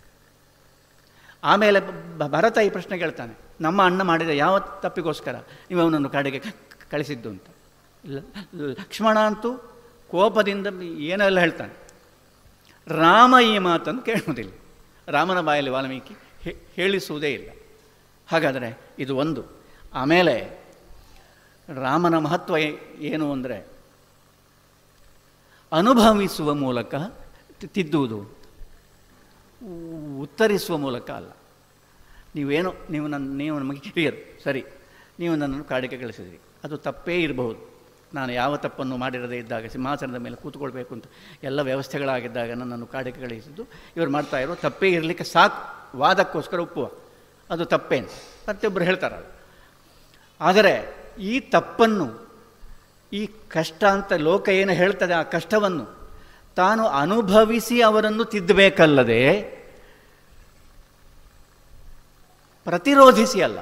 ಆಮೇಲೆ ಬ- ಭರತ ಈ ಪ್ರಶ್ನೆ ಕೇಳ್ತಾನೆ ನಮ್ಮ ಅಣ್ಣ ಮಾಡಿದ ಯಾವ ತಪ್ಪಿಗೋಸ್ಕರ ನೀವು ಅವನನ್ನು ಕಾಡಿಗೆ ಕ- ಕಳಿಸಿದ್ದು ಅಂತ ಲ- ಲಕ್ಷ್ಮಣ ಅಂತೂ ಕೋಪದಿಂದ ಏನೆಲ್ಲ ಹೇಳ್ತಾನೆ ರಾಮ ಈ ಮಾತನ್ನು ಕೇಳುವುದಿಲ್ಲ ರಾಮನ ಬಾಯಲ್ಲಿ ವಾಲ್ಮೀಕಿ ಹೇ- ಹೇಳಿಸುವುದೇ ಇಲ್ಲ ಹಾಗಾದರೆ ಇದು ಒಂದು ಆಮೇಲೆ ರಾಮನ ಮಹತ್ವ ಏ- ಏನು ಅಂದರೆ ಅನುಭವಿಸುವ ಮೂಲಕ ತಿ- ತಿದ್ದುವುದು ಉ- ಉತ್ತರಿಸುವ ಮೂಲಕ ಅಲ್ಲ ನೀವೇನೋ ನೀವು ನನ್ನ ನೀವು ನಮಗೆ ಹಿರಿಯರು ಸರಿ ನೀವು ನನ್ನನ್ನು ಕಾಡಿಗೆ ಕಳಿಸಿದಿರಿ ಅದು ತಪ್ಪೇ ಇರಬಹುದು ನಾನು ಯಾವ ತಪ್ಪನ್ನು ಮಾಡಿರದೇ ಇದ್ದಾಗ ಸಿಂಹಾಸನದ ಮೇಲೆ ಕೂತ್ಕೊಳ್ಬೇಕು ಅಂತ ಎಲ್ಲ ವ್ಯವಸ್ಥೆಗಳಾಗಿದ್ದಾಗ ನನ್ನನ್ನು ಕಾಡಿಗೆ ಕಳಿಸಿದ್ದು ಇವರು ಮಾಡ್ತಾ ಇರೋ ತಪ್ಪೇ ಇರಲಿಕ್ಕೆ ಸಾಕು ವಾದಕ್ಕೋಸ್ಕರ ಒಪ್ಪುವ ಅದು ತಪ್ಪೇನು ಪ್ರತಿಯೊಬ್ಬರು ಹೇಳ್ತಾರೆ ಆದರೆ ಈ ತಪ್ಪನ್ನು ಈ ಕಷ್ಟ ಅಂತ ಲೋಕ ಏನು ಹೇಳ್ತದೆ ಆ ಕಷ್ಟವನ್ನು ತಾನು ಅನುಭವಿಸಿ ಅವರನ್ನು ತಿದ್ದಬೇಕಲ್ಲದೆ ಪ್ರತಿರೋಧಿಸಿ ಅಲ್ಲ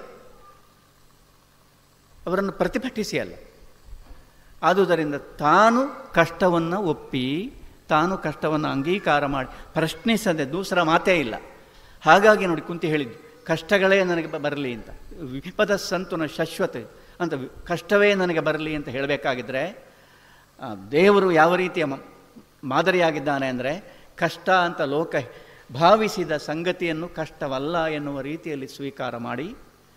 ಅವರನ್ನು ಪ್ರತಿಭಟಿಸಿ ಅಲ್ಲ ಆದುದರಿಂದ ತಾನು ಕಷ್ಟವನ್ನು ಒಪ್ಪಿ ತಾನು ಕಷ್ಟವನ್ನು ಅಂಗೀಕಾರ ಮಾಡಿ ಪ್ರಶ್ನಿಸದೆ ದೂಸರ ಮಾತೇ ಇಲ್ಲ ಹಾಗಾಗಿ ನೋಡಿ ಕುಂತಿ ಹೇಳಿದ್ದು ಕಷ್ಟಗಳೇ ನನಗೆ ಬ- ಬರಲಿ ಅಂತ ವಿಪದ ಸಂತುನ ಶಾಶ್ವತ ಅಂತ ವಿ- ಕಷ್ಟವೇ ನನಗೆ ಬರಲಿ ಅಂತ ಹೇಳಬೇಕಾಗಿದ್ದರೆ ಆ, ದೇವರು ಯಾವ ರೀತಿಯ ಮ- ಮಾದರಿಯಾಗಿದ್ದಾನೆ ಅಂದರೆ ಕಷ್ಟ ಅಂತ ಲೋಕ ಭಾವಿಸಿದ ಸಂಗತಿಯನ್ನು ಕಷ್ಟವಲ್ಲ ಎನ್ನುವ ರೀತಿಯಲ್ಲಿ ಸ್ವೀಕಾರ ಮಾಡಿ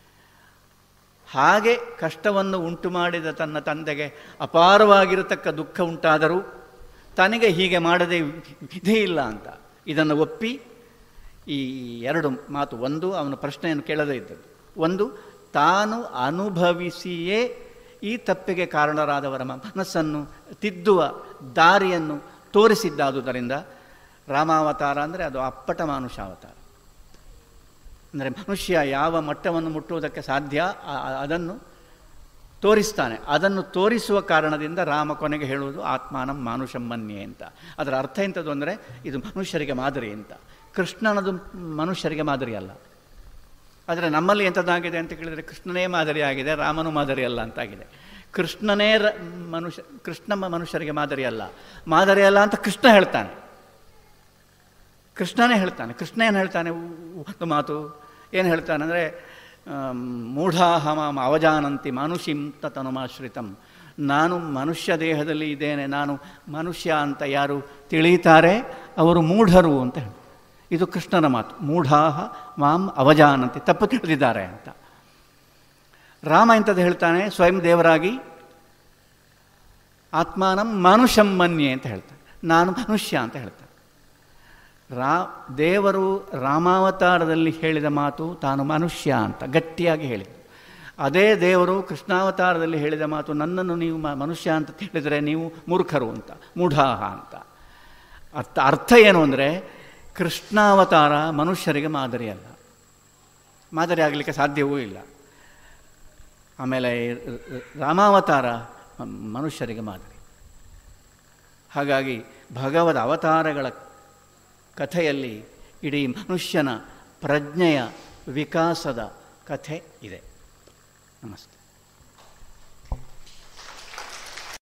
ಹಾಗೆ ಕಷ್ಟವನ್ನು ಉಂಟು ಮಾಡಿದ ತನ್ನ ತಂದೆಗೆ ಅಪಾರವಾಗಿರತಕ್ಕ ದುಃಖ ಉಂಟಾದರೂ ತನಗೆ ಹೀಗೆ ಮಾಡದೆ ವಿಧಿ ಇಲ್ಲ ಅಂತ ಇದನ್ನು ಒಪ್ಪಿ ಈ ಎರಡು ಮಾತು ಒಂದು ಅವನ ಪ್ರಶ್ನೆಯನ್ನು ಕೇಳದೇ ಇದ್ದದ್ದು ಒಂದು ತಾನು ಅನುಭವಿಸಿಯೇ ಈ ತಪ್ಪಿಗೆ ಕಾರಣರಾದವರ ಮನಸ್ಸನ್ನು ತಿದ್ದುವ ದಾರಿಯನ್ನು ತೋರಿಸಿದ್ದಾದುದರಿಂದ ರಾಮಾವತಾರ ಅಂದರೆ ಅದು ಅಪ್ಪಟ ಮಾನುಷಾವತಾರ ಅಂದರೆ ಮನುಷ್ಯ ಯಾವ ಮಟ್ಟವನ್ನು ಮುಟ್ಟುವುದಕ್ಕೆ ಸಾಧ್ಯ ಆ- ಆ- ಅದನ್ನು ತೋರಿಸ್ತಾನೆ ಅದನ್ನು ತೋರಿಸುವ ಕಾರಣದಿಂದ ರಾಮ ಕೊನೆಗೆ ಹೇಳುವುದು ಆತ್ಮಾನಂ ಮಾನುಷಂ ಮನ್ಯೆ ಅಂತ ಅದರ ಅರ್ಥ ಎಂಥದ್ದು ಅಂದರೆ ಇದು ಮನುಷ್ಯರಿಗೆ ಮಾದರಿ ಅಂತ ಕೃಷ್ಣನದು ಮನುಷ್ಯರಿಗೆ ಮಾದರಿ ಅಲ್ಲ ಆದರೆ ನಮ್ಮಲ್ಲಿ ಎಂಥದ್ದಾಗಿದೆ ಅಂತ ಕೇಳಿದರೆ ಕೃಷ್ಣನೇ ಮಾದರಿ ಆಗಿದೆ ರಾಮನು ಮಾದರಿ ಅಲ್ಲ ಅಂತಾಗಿದೆ ಕೃಷ್ಣನೇ ರ ಮನುಷ್ಯ ಕೃಷ್ಣ ಮನುಷ್ಯರಿಗೆ ಮಾದರಿ ಅಲ್ಲ ಮಾದರಿ ಅಲ್ಲ ಅಂತ ಕೃಷ್ಣ ಹೇಳ್ತಾನೆ ಕೃಷ್ಣನೇ ಹೇಳ್ತಾನೆ ಕೃಷ್ಣ ಏನು ಹೇಳ್ತಾನೆ ಉ- ಒಂದು ಮಾತು ಏನು ಹೇಳ್ತಾನೆ ಅಂದರೆ ಮೂಢಾಹ ಮಾಮ ಅವಜಾನಂತಿ ಮಾನುಷಿಂ ತನುಮಾಶ್ರಿತಂ ನಾನು ಮನುಷ್ಯ ದೇಹದಲ್ಲಿ ಇದ್ದೇನೆ ನಾನು ಮನುಷ್ಯ ಅಂತ ಯಾರು ತಿಳಿಯುತ್ತಾರೆ ಅವರು ಮೂಢರು ಅಂತ ಹೇಳಿ ಇದು ಕೃಷ್ಣನ ಮಾತು ಮೂಢಾಹ ಮಾಂ ಅವಜಾನಂತಿ ತಪ್ಪು ತಿಳಿದಿದ್ದಾರೆ ಅಂತ ರಾಮ ಎಂಥದ್ದು ಹೇಳ್ತಾನೆ ಸ್ವಯಂ ದೇವರಾಗಿ ಆತ್ಮಾನಂ ಮಾನುಷಂ ಮನ್ಯೆ ಅಂತ ಹೇಳ್ತಾನೆ ನಾನು ಮನುಷ್ಯ ಅಂತ ಹೇಳ್ತಾನೆ ರಾ ದೇವರು ರಾಮಾವತಾರದಲ್ಲಿ ಹೇಳಿದ ಮಾತು ತಾನು ಮನುಷ್ಯ ಅಂತ ಗಟ್ಟಿಯಾಗಿ ಹೇಳಿದ್ದು ಅದೇ ದೇವರು ಕೃಷ್ಣಾವತಾರದಲ್ಲಿ ಹೇಳಿದ ಮಾತು ನನ್ನನ್ನು ನೀವು ಮ- ಮನುಷ್ಯ ಅಂತ ಹೇಳಿದರೆ ನೀವು ಮೂರ್ಖರು ಅಂತ ಮೂಢಾಹ ಅಂತ ಅರ್ಥ ಅರ್ಥ ಏನು ಅಂದರೆ ಕೃಷ್ಣಾವತಾರ ಮನುಷ್ಯರಿಗೆ ಮಾದರಿ ಅಲ್ಲ ಮಾದರಿ ಆಗಲಿಕ್ಕೆ ಸಾಧ್ಯವೂ ಇಲ್ಲ ಆಮೇಲೆ ರಾಮಾವತಾರ ಮ- ಮನುಷ್ಯರಿಗೆ ಮಾದರಿ ಹಾಗಾಗಿ ಭಗವದ್ ಅವತಾರಗಳ ಕಥೆಯಲ್ಲಿ ಇಡೀ ಮನುಷ್ಯನ ಪ್ರಜ್ಞೆಯ ವಿಕಾಸದ ಕಥೆ ಇದೆ ನಮಸ್ತೆ